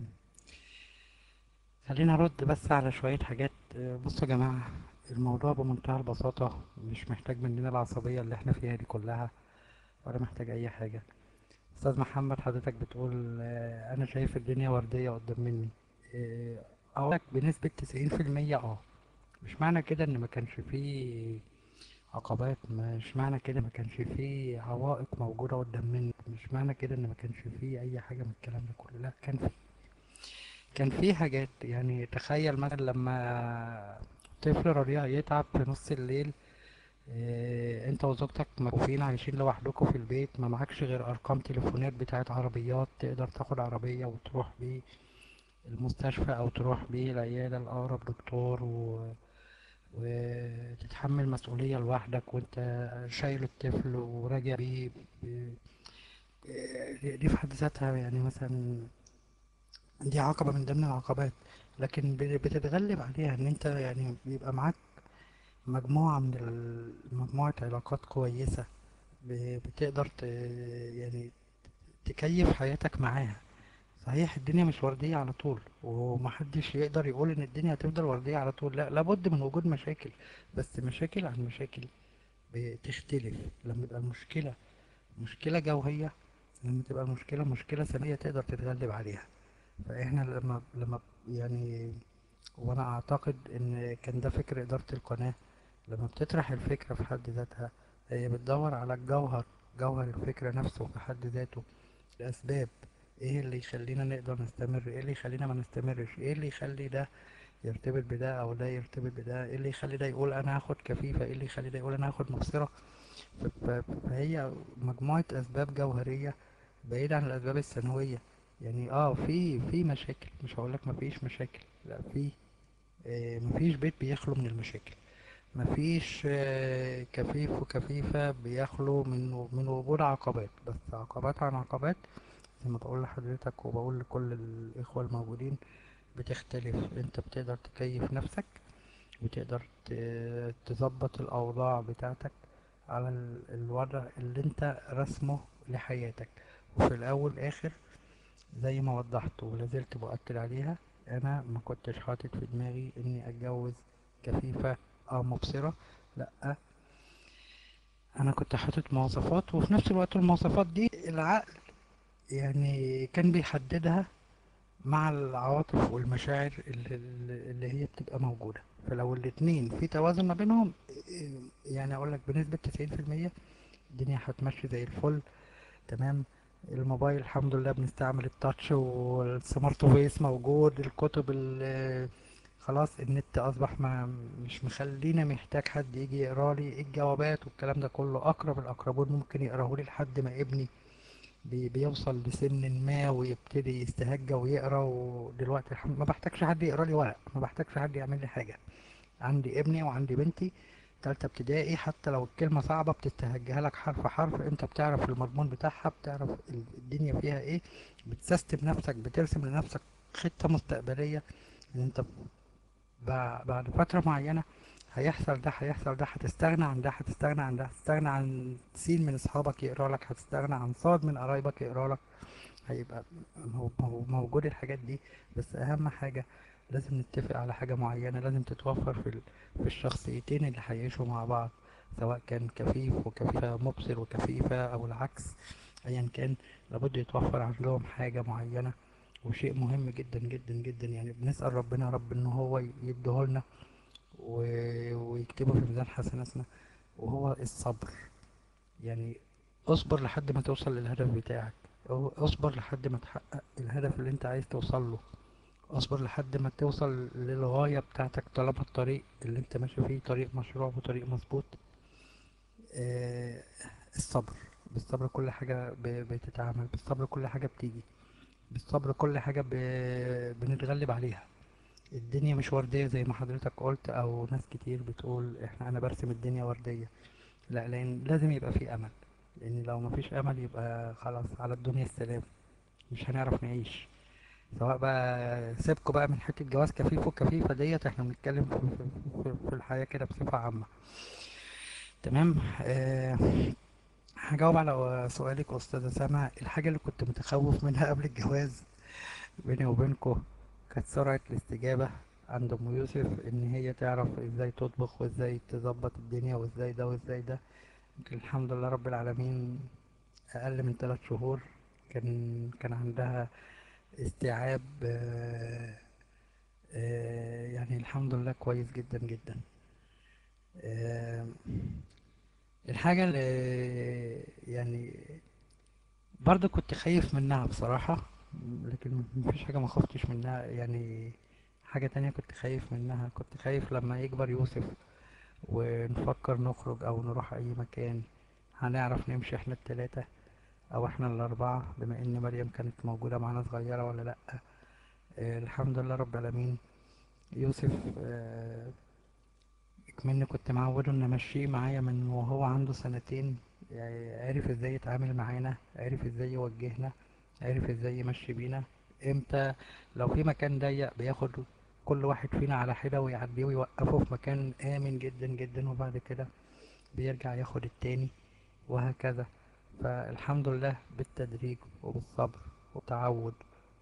خليني أرد بس على شوية حاجات آه، بصوا يا جماعة الموضوع بمنتهى البساطة مش محتاج مننا العصبية اللي احنا فيها دي كلها ولا محتاج أي حاجة أستاذ محمد حضرتك بتقول آه، أنا شايف الدنيا وردية قدام مني آه، أقولك بنسبة تسعين في المية اه مش معنى كده إن ما كانش فيه عقبات مش معنى كده ما كانش فيه عوائق موجودة قدام مني مش معنى كده إن ما كانش فيه أي حاجة من الكلام ده كله لا كان فيه كان فيه حاجات يعني تخيل مثلا لما طفل رضيع يتعب في نص الليل إيه انت وزوجتك مكفوفين عايشين لوحدكم في البيت ما معكش غير ارقام تليفونات بتاعت عربيات تقدر تاخد عربية وتروح بيه المستشفى او تروح بيه العيادة لأقرب دكتور و... وتتحمل مسؤولية لوحدك وانت شايل الطفل وراجع بيه ب... إيه دي في حد ذاتها يعني مثلا دي عقبة من ضمن العقبات لكن ب- بتتغلب عليها ان انت يعني بيبقى معاك مجموعة من ال- مجموعة علاقات كويسة ب- بتقدر ت... يعني تكيف حياتك معاها صحيح الدنيا مش وردية على طول ومحدش يقدر يقول ان الدنيا هتفضل وردية على طول لا لابد من وجود مشاكل بس مشاكل عن مشاكل بتختلف لما يبقى المشكلة مشكلة جوهرية لما تبقى المشكلة مشكلة سامية تقدر تتغلب عليها فاحنا لما لما يعني وانا اعتقد ان كان ده فكر ادارة القناة لما بتطرح الفكرة في حد ذاتها هي بتدور على الجوهر جوهر الفكرة نفسه في حد ذاته لأسباب ايه اللي يخلينا نقدر نستمر ايه اللي يخلينا ما نستمرش ايه اللي يخلي ده يرتبط بده او ده يرتبط بده ايه اللي يخلي ده يقول انا هاخد كفيفة ايه اللي يخلي ده يقول انا هاخد مبصرة ف- ف- فهي مجموعة اسباب جوهرية بعيد عن الاسباب الثانوية يعني اه في في مشاكل مش هقولك مفيش مشاكل لا في آه، مفيش بيت بيخلو من المشاكل مفيش آه، كفيف وكفيفة بيخلو من من وجود عقبات بس عقبات عن عقبات زي ما بقول لحضرتك وبقول لكل الإخوة الموجودين بتختلف انت بتقدر تكيف نفسك وتقدر ت- تظبط الأوضاع بتاعتك على ال- الوضع اللي انت رسمه لحياتك وفي الأول آخر زي ما وضحت ولازلت بؤكد عليها أنا ما كنتش حاطط في دماغي إني أتجوز كفيفة أو مبصرة لأ أنا كنت حاطط مواصفات وفي نفس الوقت المواصفات دي العقل يعني كان بيحددها مع العواطف والمشاعر اللي, اللي هي بتبقى موجودة فلو الاتنين في توازن ما بينهم إيه، يعني أقول لك بنسبة تسعين في المية الدنيا هتمشي زي الفل تمام الموبايل الحمد لله بنستعمل التاتش والسمارت فيس موجود الكتب ال- خلاص النت أصبح ما مش مخلينا محتاج حد يجي يقرا لي الجوابات والكلام ده كله أقرب الأقربون ممكن يقراه لي لحد ما ابني بي- بيوصل لسن ما ويبتدي يستهجى ويقرا ودلوقتي الحمد ما بحتاجش حد يقرا لي ورق ما بحتاجش حد يعمل لي حاجة عندي ابني وعندي بنتي تالتة ابتدائي حتى لو الكلمة صعبة بتستهجها لك حرف حرف انت بتعرف المضمون بتاعها بتعرف ال- الدنيا فيها ايه بتسيستم نفسك بترسم لنفسك خطة مستقبلية ان انت بع- بعد فترة معينة هيحصل ده هيحصل ده هتستغنى عن ده هتستغنى عن ده هتستغنى عن سين من اصحابك يقرا لك هتستغنى عن صاد من قرايبك يقرا لك هيبقى مو- مو- موجود الحاجات دي بس اهم حاجة لازم نتفق على حاجة معينة لازم تتوفر في ال- في الشخصيتين اللي هيعيشوا مع بعض سواء كان كفيف وكفيفة مبصر وكفيفة او العكس ايا كان لابد يتوفر عندهم حاجة معينة وشيء مهم جدا جدا جدا يعني بنسأل ربنا يا رب ان هو يديهولنا و- ويكتبه في ميزان حسناتنا وهو الصبر يعني اصبر لحد ما توصل للهدف بتاعك أو اصبر لحد ما تحقق الهدف اللي انت عايز توصل له اصبر لحد ما توصل للغاية بتاعتك طالما الطريق اللي انت ماشي فيه طريق مشروع وطريق مظبوط آه الصبر بالصبر كل حاجة ب- بتتعمل بالصبر كل حاجة بتيجي بالصبر كل حاجة ب... بنتغلب عليها الدنيا مش وردية زي ما حضرتك قلت او ناس كتير بتقول احنا انا برسم الدنيا وردية لا لان لازم يبقى في امل لان لو مفيش امل يبقى خلاص على الدنيا السلام مش هنعرف نعيش سواء بقى سيبكوا بقى من حتة جواز كفيف وكفيفة ديت احنا بنتكلم في, في, في, في الحياة كده بصفة عامة تمام آه هجاوب على سؤالك يا أستاذة سما الحاجة اللي كنت متخوف منها قبل الجواز بيني وبينكو كانت سرعة الاستجابة عند أم يوسف إن هي تعرف إزاي تطبخ وإزاي تظبط الدنيا وإزاي ده وإزاي ده يمكن الحمد لله رب العالمين أقل من ثلاث شهور كان كان عندها استيعاب آه، آه، يعني الحمد لله كويس جدا جدا آه، الحاجة اللي يعني برضه كنت خايف منها بصراحة لكن مفيش حاجة ما خفتش منها يعني حاجة تانية كنت خايف منها كنت خايف لما يكبر يوسف ونفكر نخرج أو نروح أي مكان هنعرف نمشي احنا التلاتة أو احنا الأربعة بما إن مريم كانت موجودة معانا صغيرة ولا لأ آه الحمد لله رب العالمين يوسف آه كمان كنت معوده ان امشيه معايا من وهو عنده سنتين يعني عرف ازاي يتعامل معانا عرف ازاي يوجهنا عرف ازاي يمشي بينا امتى لو في مكان ضيق بياخد كل واحد فينا على حدة ويعديه ويوقفه في مكان آمن جدا جدا وبعد كده بيرجع ياخد التاني وهكذا فالحمد لله بالتدريج وبالصبر والتعود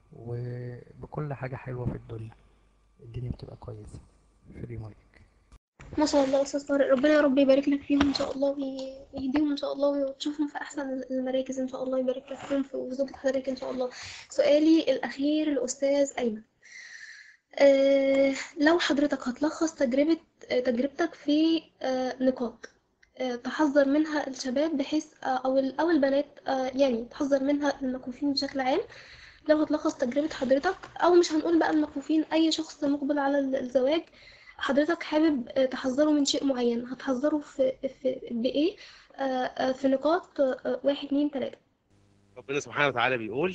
وبكل حاجة حلوة في الدنيا الدنيا بتبقى كويسة فري مايك ما شاء الله يا استاذ طارق ربنا يا رب يبارك لك فيهم ان شاء الله وي- ويهديهم ان شاء الله وتشوفهم في احسن المراكز ان شاء الله يبارك لك فيهم في وزوجة حضرتك ان شاء الله سؤالي الاخير لاستاذ ايمن أه لو حضرتك هتلخص تجربة آه، تجربتك في آه، نقاط آه، تحذر منها الشباب بحيث آه، او ال- او البنات آه، يعني تحذر منها المكفوفين بشكل عام لو هتلخص تجربة حضرتك أو مش هنقول بقى المكفوفين أي شخص مقبل على ال- الزواج حضرتك حابب آه، تحذره من شيء معين هتحذره في في بإيه آه، آه، في نقاط آه، واحد اتنين تلاتة ربنا سبحانه وتعالى بيقول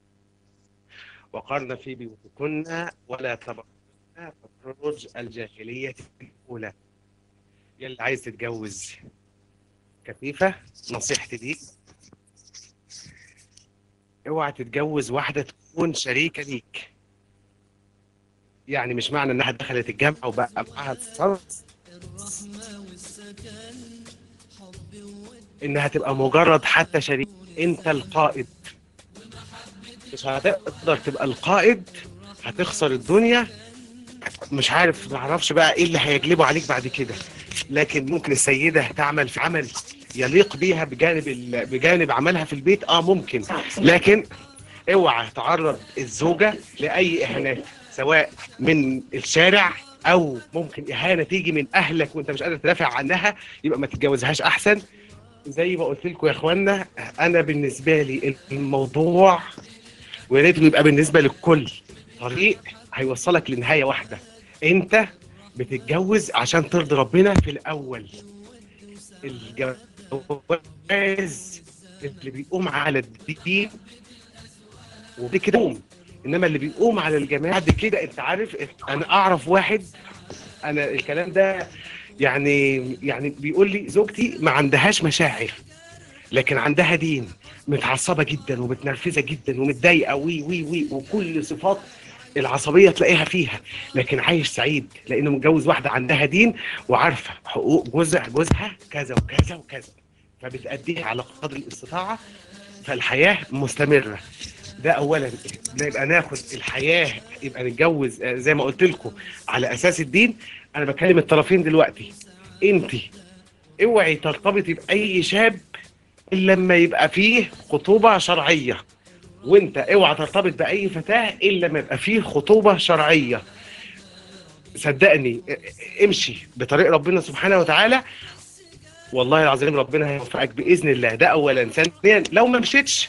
وقرن في بيوتكن ولا تبرجن تبرج الجاهلية الأولى يلا عايز تتجوز كفيفة نصيحتي ليك اوعى تتجوز واحدة تكون شريكة ليك يعني مش معنى انها دخلت الجامعة وبقى معاها اتصال انها تبقى مجرد حتى شريك انت القائد مش هتقدر تبقى القائد هتخسر الدنيا مش عارف معرفش بقى ايه اللي هيجلبه عليك بعد كده لكن ممكن السيدة تعمل في عمل يليق بيها بجانب ال... بجانب عملها في البيت اه ممكن لكن اوعى تعرض الزوجة لأي إهانات سواء من الشارع أو ممكن إهانة تيجي من أهلك وأنت مش قادر تدافع عنها يبقى ما تتجوزهاش أحسن زي ما قلت لكم يا إخوانا أنا بالنسبة لي الموضوع ويا ريت يبقى بالنسبة للكل طريق هيوصلك لنهاية واحدة أنت بتتجوز عشان ترضي ربنا في الأول الجواز اللي بيقوم على الدين وبعد كده يقوم انما اللي بيقوم على الجماعه بعد كده انت عارف انا اعرف واحد انا الكلام ده يعني يعني بيقول لي زوجتي ما عندهاش مشاعر لكن عندها دين متعصبه جدا ومتنرفزه جدا ومتضايقه وي وي وي وكل صفات العصبيه تلاقيها فيها لكن عايش سعيد لانه متجوز واحده عندها دين وعارفه حقوق جوزها جوزها كذا وكذا وكذا فبتأديها على قدر الاستطاعه فالحياه مستمره ده اولا ده يبقى ناخد الحياه يبقى نتجوز آه، زي ما قلت لكم على اساس الدين انا بكلم الطرفين دلوقتي انت اوعي ترتبطي باي شاب الا لما يبقى فيه خطوبه شرعيه وانت اوعى ترتبط باي فتاه الا لما يبقى فيه خطوبه شرعيه صدقني ا- امشي بطريق ربنا سبحانه وتعالى والله العظيم ربنا هيوفقك باذن الله ده اولا ثانيا لو ما مشيتش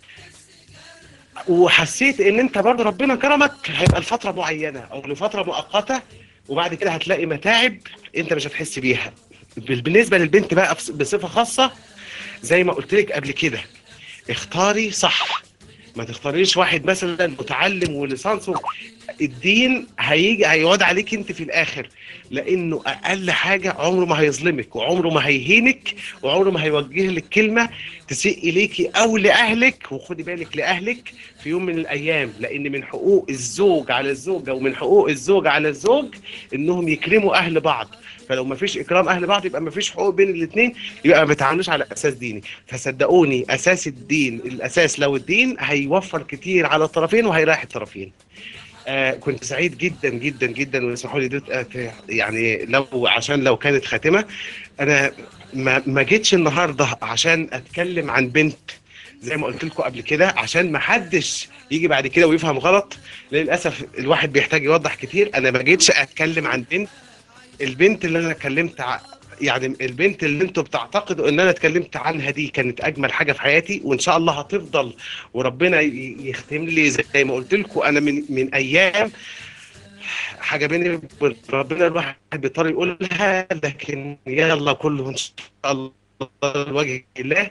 وحسيت ان انت برضه ربنا كرمك هيبقى لفتره معينه او لفتره مؤقته وبعد كده هتلاقي متاعب انت مش هتحس بيها بال- بالنسبه للبنت بقى بص- بصفه خاصه زي ما قلت لك قبل كده اختاري صح ما تختاريش واحد مثلا متعلم وليسانسه الدين هيجي هيقعد عليك انت في الاخر لانه اقل حاجه عمره ما هيظلمك وعمره ما هيهينك وعمره ما هيوجه لك كلمه تسيء اليكي او لاهلك وخدي بالك لاهلك في يوم من الايام لان من حقوق الزوج على الزوجه ومن حقوق الزوج على الزوج انهم يكرموا اهل بعض فلو ما فيش اكرام اهل بعض يبقى ما فيش حقوق بين الاثنين يبقى ما بيتعاملوش على اساس ديني فصدقوني اساس الدين الاساس لو الدين هيوفر كتير على الطرفين وهيريح الطرفين آه كنت سعيد جدا جدا جدا واسمحوا لي دوت آه يعني لو عشان لو كانت خاتمه انا ما ما جيتش النهارده عشان اتكلم عن بنت زي ما قلت لكم قبل كده عشان ما حدش يجي بعد كده ويفهم غلط للاسف الواحد بيحتاج يوضح كتير انا ما جيتش اتكلم عن بنت البنت اللي انا اتكلمت ع... يعني البنت اللي انتوا بتعتقدوا ان انا اتكلمت عنها دي كانت اجمل حاجه في حياتي وان شاء الله هتفضل وربنا ي- يختم لي زي ما قلت لكم انا من من ايام حاجه بيني وبين ربنا الواحد بيضطر يقولها لكن يلا كله ان شاء الله لوجه الله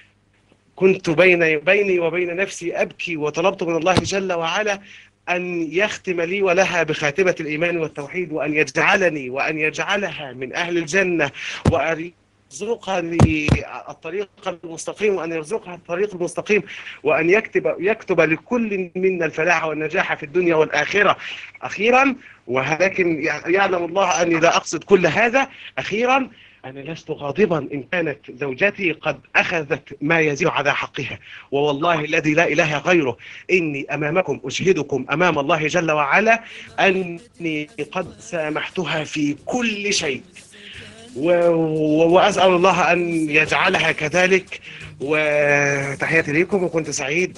كنت بين بيني وبين نفسي ابكي وطلبت من الله جل وعلا أن يختم لي ولها بخاتمة الإيمان والتوحيد وأن يجعلني وأن يجعلها من أهل الجنة وأن يرزقني الطريق المستقيم وأن يرزقها الطريق المستقيم وأن يكتب يكتب لكل منا الفلاح والنجاح في الدنيا والآخرة أخيرا ولكن يعلم الله أني لا أقصد كل هذا أخيرا أنا لست غاضبا إن كانت زوجتي قد أخذت ما يزيد على حقها ووالله الذي لا إله غيره إني أمامكم أشهدكم أمام الله جل وعلا أني قد سامحتها في كل شيء و... و... وأسأل الله أن يجعلها كذلك وتحياتي ليكم وكنت سعيد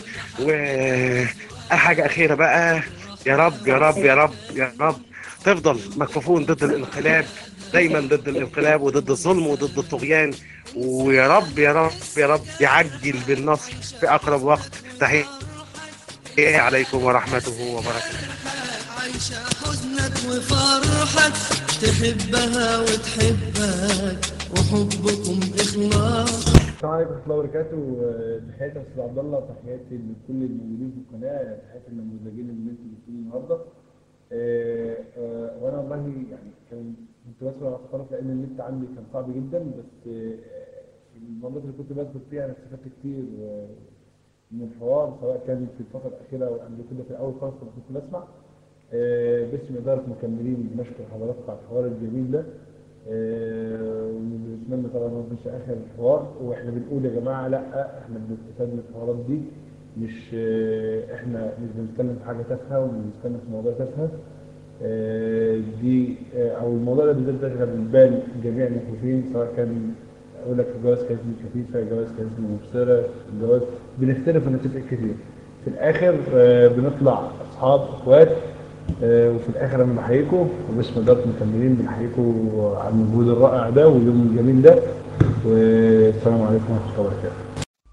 وحاجة أخيرة بقى يا رب يا رب يا رب يا رب تفضل مكفوفون ضد الانقلاب دايما ضد الانقلاب وضد الظلم وضد الطغيان ويا رب يا رب يا رب يعجل بالنصر في اقرب وقت تحيه عليكم ورحمته وبركاته عايشة حزنك وفرحك تحبها وتحبك وحبكم إخلاص السلام عليكم ورحمة الله وبركاته تحياتي يا أستاذ عبد الله وتحياتي لكل الموجودين في القناة تحياتي للنموذجين اللي أنتوا بتقولوا النهاردة آه، آه، وأنا والله يعني كان كنت بسمع أتطرف لأن النت عندي كان صعب جدا بس آه، المرات اللي كنت بثبت فيها أنا استفدت كتير آه، من الحوار سواء كان في الفترة الأخيرة أو قبل كده في الأول خالص لما كنت بسمع آه، باسم إدارة مكملين بنشكر حضراتكم على الحوار الجميل ده آه، ونتمنى طبعا ما يكونش آخر الحوار وإحنا بنقول يا جماعة لأ إحنا بنستفاد من الحوارات دي مش آه، إحنا مش بنتكلم في حاجة تافهة ومش بنتكلم في موضوع تافهة آه، دي آه، أو الموضوع ده بالذات ده شغل بال جميع المخوفين سواء كان أقول لك جواز كاسبي خفيفة جواز كاسبي مبصرة جواز بنختلف ونتفق كتير في الآخر آه، بنطلع أصحاب إخوات آه، وفي الآخر أنا بحييكم وباسم إدارة مكملين بنحييكم على المجهود الرائع ده واليوم الجميل ده والسلام عليكم ورحمة الله وبركاته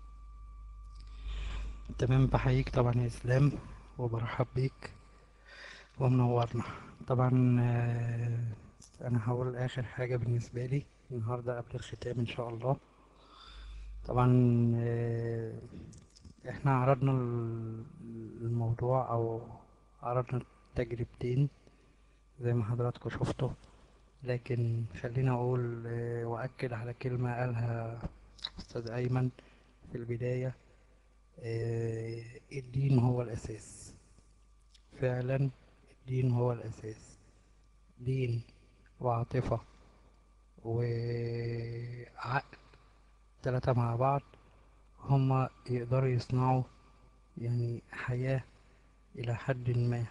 تمام بحييك طبعا يا اسلام وبرحب بيك ومنورنا طبعا آه، انا هقول اخر حاجة بالنسبة لي النهاردة قبل الختام ان شاء الله طبعا آه، احنا عرضنا ال- الموضوع او عرضنا تجربتين زي ما حضراتكم شفتوا لكن خليني اقول آه، واكد على كلمة قالها استاذ ايمن في البداية آه، الدين هو الاساس فعلا الدين هو الاساس دين وعاطفة وعقل تلاتة مع بعض هما يقدروا يصنعوا يعني حياة إلى حد ما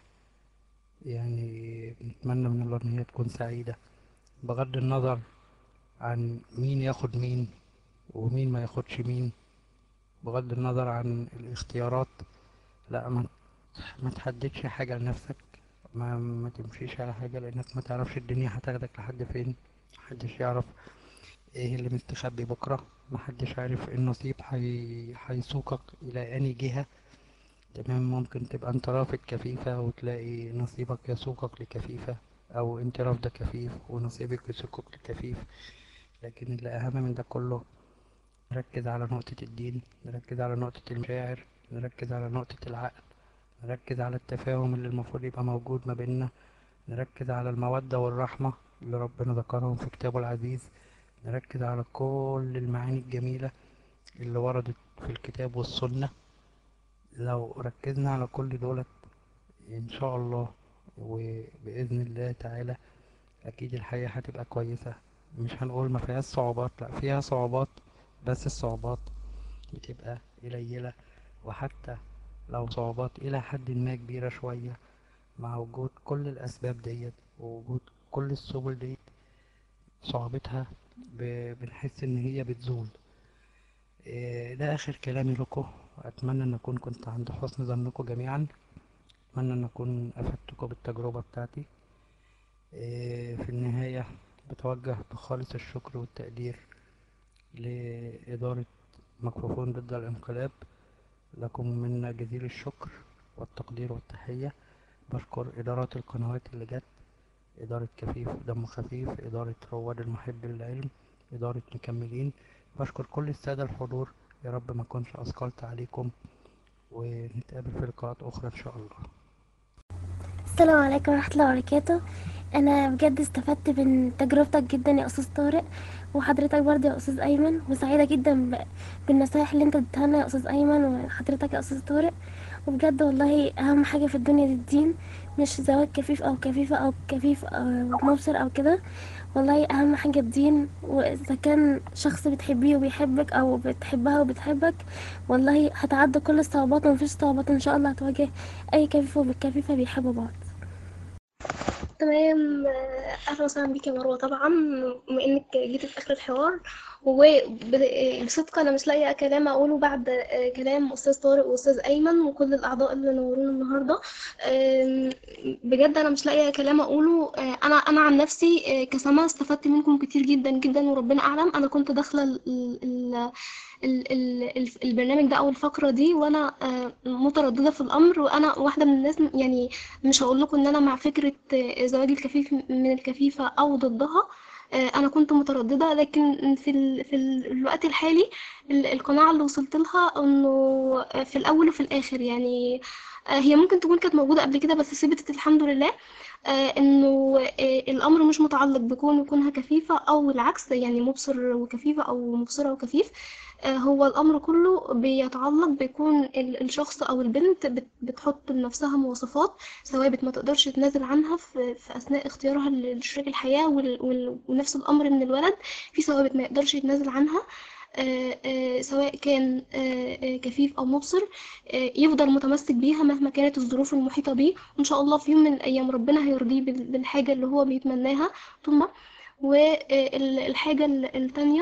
يعني بنتمنى من الله إن هي تكون سعيدة بغض النظر عن مين ياخد مين ومين ما ياخدش مين بغض النظر عن الاختيارات لا ما ما تحددش حاجة لنفسك ما ما تمشيش على حاجة لأنك ما تعرفش الدنيا هتاخدك لحد فين محدش يعرف ايه اللي مستخبي بكرة محدش عارف النصيب هي... هيسوقك إلى أني جهة تمام ممكن تبقى انت رافض كفيفة وتلاقي نصيبك يسوقك لكفيفة أو انت رافضة كفيف ونصيبك يسوقك لكفيف لكن اللي أهم من ده كله نركز على نقطة الدين نركز على نقطة المشاعر نركز على نقطة العقل نركز على التفاهم اللي المفروض يبقى موجود ما بيننا نركز على المودة والرحمة اللي ربنا ذكرهم في كتابه العزيز نركز على كل المعاني الجميلة اللي وردت في الكتاب والسنة لو ركزنا على كل دولت إن شاء الله وبإذن الله تعالى أكيد الحياة هتبقى كويسة مش هنقول ما فيهاش صعوبات لأ فيها صعوبات بس الصعوبات بتبقى قليلة وحتى لو صعوبات إلى حد ما كبيرة شوية مع وجود كل الأسباب ديت ووجود كل السبل ديت صعوبتها ب- بنحس إن هي بتزول إيه، ده آخر كلامي لكم أتمنى أن أكون كنت عند حسن ظنكم جميعا أتمنى أن أكون أفدتكم بالتجربة بتاعتي إيه، في النهاية بتوجه بخالص الشكر والتقدير لإدارة ميكروفون ضد الانقلاب لكم منا جزيل الشكر والتقدير والتحية بشكر إدارات القنوات اللي جت إدارة كفيف دم خفيف إدارة رواد المحب للعلم إدارة مكملين بشكر كل السادة الحضور يا رب ما أكونش أثقلت عليكم ونتقابل في لقاءات أخرى إن شاء الله السلام عليكم ورحمة الله وبركاته أنا بجد استفدت من تجربتك جدا يا أستاذ طارق وحضرتك برضه يا أستاذ أيمن وسعيدة جدا ب- بالنصايح اللي أنت اديتها لنا يا أستاذ أيمن وحضرتك يا أستاذ طارق وبجد والله أهم حاجة في الدنيا دي الدين مش زواج كفيف أو كفيفة أو كفيف أو مبصر أو كده والله أهم حاجة الدين وإذا كان شخص بتحبيه وبيحبك أو بتحبها وبتحبك والله هتعدي كل الصعوبات ومفيش صعوبات إن شاء الله هتواجه أي كفيفة وبالكفيفة بيحبوا بعض تمام آه، اهلا وسهلا بيك يا مروه طبعا بما انك جيت في اخر الحوار وبصدق انا مش لاقيه كلام اقوله بعد آه، كلام استاذ طارق واستاذ ايمن وكل الاعضاء اللي نورونا النهارده آم، بجد انا مش لاقيه كلام اقوله آه، انا انا عن نفسي آه، كسما استفدت منكم كتير جدا جدا وربنا اعلم انا كنت داخله ال ال ال ال ال ال البرنامج ده او الفقره دي وانا آه، متردده في الامر وانا واحده من الناس م- يعني مش هقول لكم ان انا مع فكره آه، زواج الكفيف من الكفيفه او ضدها آه، انا كنت متردده لكن في ال في ال- الوقت الحالي ال- القناعه اللي وصلت لها انه آه، في الاول وفي الاخر يعني آه، هي ممكن تكون كانت موجوده قبل كده بس ثبتت الحمد لله آه، انه آه، الامر مش متعلق بكون وكونها كفيفه او العكس يعني مبصر وكفيفه او مبصره وكفيف آه، هو الامر كله بيتعلق بيكون ال- الشخص او البنت بت- بتحط لنفسها مواصفات ثوابت ما تقدرش تنازل عنها في, في اثناء اختيارها ل- لشريك الحياه وال- وال- ونفس الامر من الولد في ثوابت ما يقدرش يتنازل عنها آه، آه، سواء كان آه، آه، كفيف او مبصر آه، يفضل متمسك بيها مهما كانت الظروف المحيطه بيه وان شاء الله في يوم من الايام ربنا هيرضيه بال- بالحاجه اللي هو بيتمناها ثم والحاجه التانية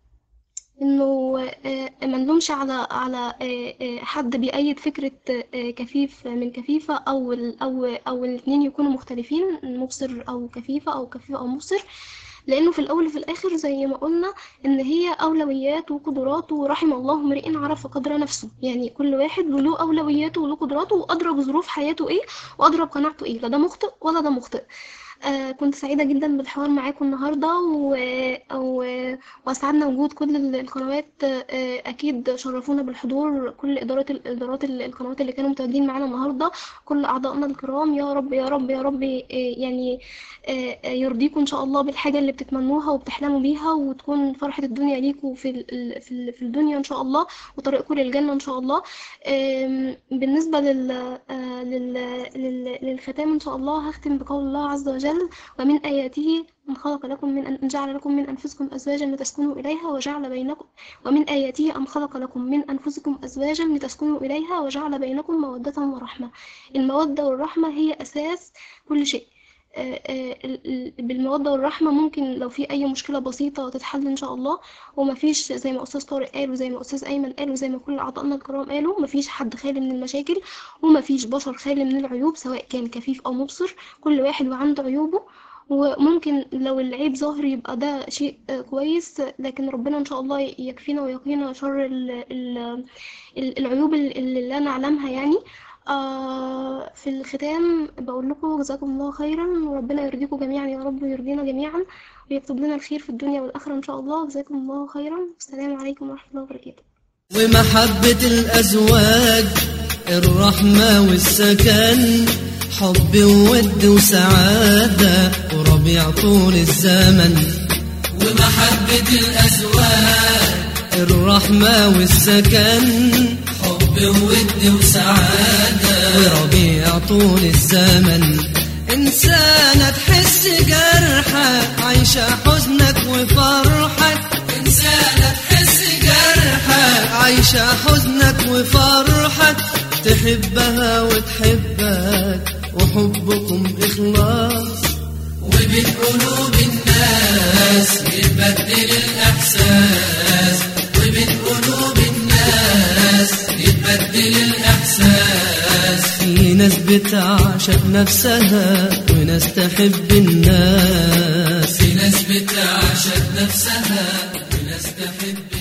انه آه، ما نلومش على على آه، آه، حد بيأيد فكرة آه، كفيف من كفيفة او ال- او او الاثنين يكونوا مختلفين مبصر او كفيفة او كفيفة او مبصر لانه في الاول وفي الاخر زي ما قلنا ان هي اولويات وقدرات ورحم الله امرئ عرف قدر نفسه يعني كل واحد له اولوياته وله قدراته وادرى بظروف حياته ايه وادرى بقناعته ايه لا ده مخطئ ولا ده مخطئ آه كنت سعيدة جدا بالحوار معاكم النهاردة و... و... وأسعدنا وجود كل ال- القنوات آه أكيد شرفونا بالحضور كل إدارات الإدارات ال- القنوات اللي كانوا متواجدين معانا النهاردة كل أعضائنا الكرام يا رب يا رب يا رب آه يعني آه آه، يرضيكم إن شاء الله بالحاجة اللي بتتمنوها وبتحلموا بيها وتكون فرحة الدنيا ليكم في ال- ال- في ال- في الدنيا إن شاء الله وطريقكم للجنة إن شاء الله آم، بالنسبة لل... آه، لل... لل... للختام إن شاء الله هختم بقول الله عز وجل ومن آياته أن خلق لكم من أن جعل لكم من أنفسكم أزواجا لتسكنوا إليها وجعل بينكم ومن آياته أن خلق لكم من أنفسكم أزواجا لتسكنوا إليها وجعل بينكم مودة ورحمة المودة والرحمة هي أساس كل شيء آه، آه، ال- ال- بالمودة والرحمة ممكن لو في أي مشكلة بسيطة تتحل إن شاء الله ومفيش زي ما أستاذ طارق قال وزي ما أستاذ أيمن قال وزي ما كل أعضائنا الكرام قالوا مفيش حد خالي من المشاكل ومفيش بشر خالي من العيوب سواء كان كفيف أو مبصر كل واحد وعنده عيوبه وممكن لو العيب ظاهر يبقى ده شيء آه، كويس لكن ربنا إن شاء الله يكفينا ويقينا شر ال ال ال- العيوب ال- اللي لا نعلمها يعني آه في الختام بقول لكم جزاكم الله خيرا وربنا يرضيكم جميعا يا رب ويرضينا جميعا ويكتب لنا الخير في الدنيا والآخرة إن شاء الله جزاكم الله خيرا والسلام عليكم ورحمة الله وبركاته ومحبة الأزواج الرحمة والسكن حب وود وسعادة وربيع طول الزمن ومحبة الأزواج الرحمة والسكن حب وود وسعادة وربيع طول الزمن إنسانة تحس جرحك عايشة حزنك وفرحك إنسانة تحس جرحك عايشة حزنك وفرحك تحبها وتحبك وحبكم إخلاص وبين قلوب الناس يتبدل الإحساس وبين قلوب الناس يتبدل الإحساس في ناس بتعشق نفسها وناس تحب الناس في ناس بتعشق نفسها وناس تحب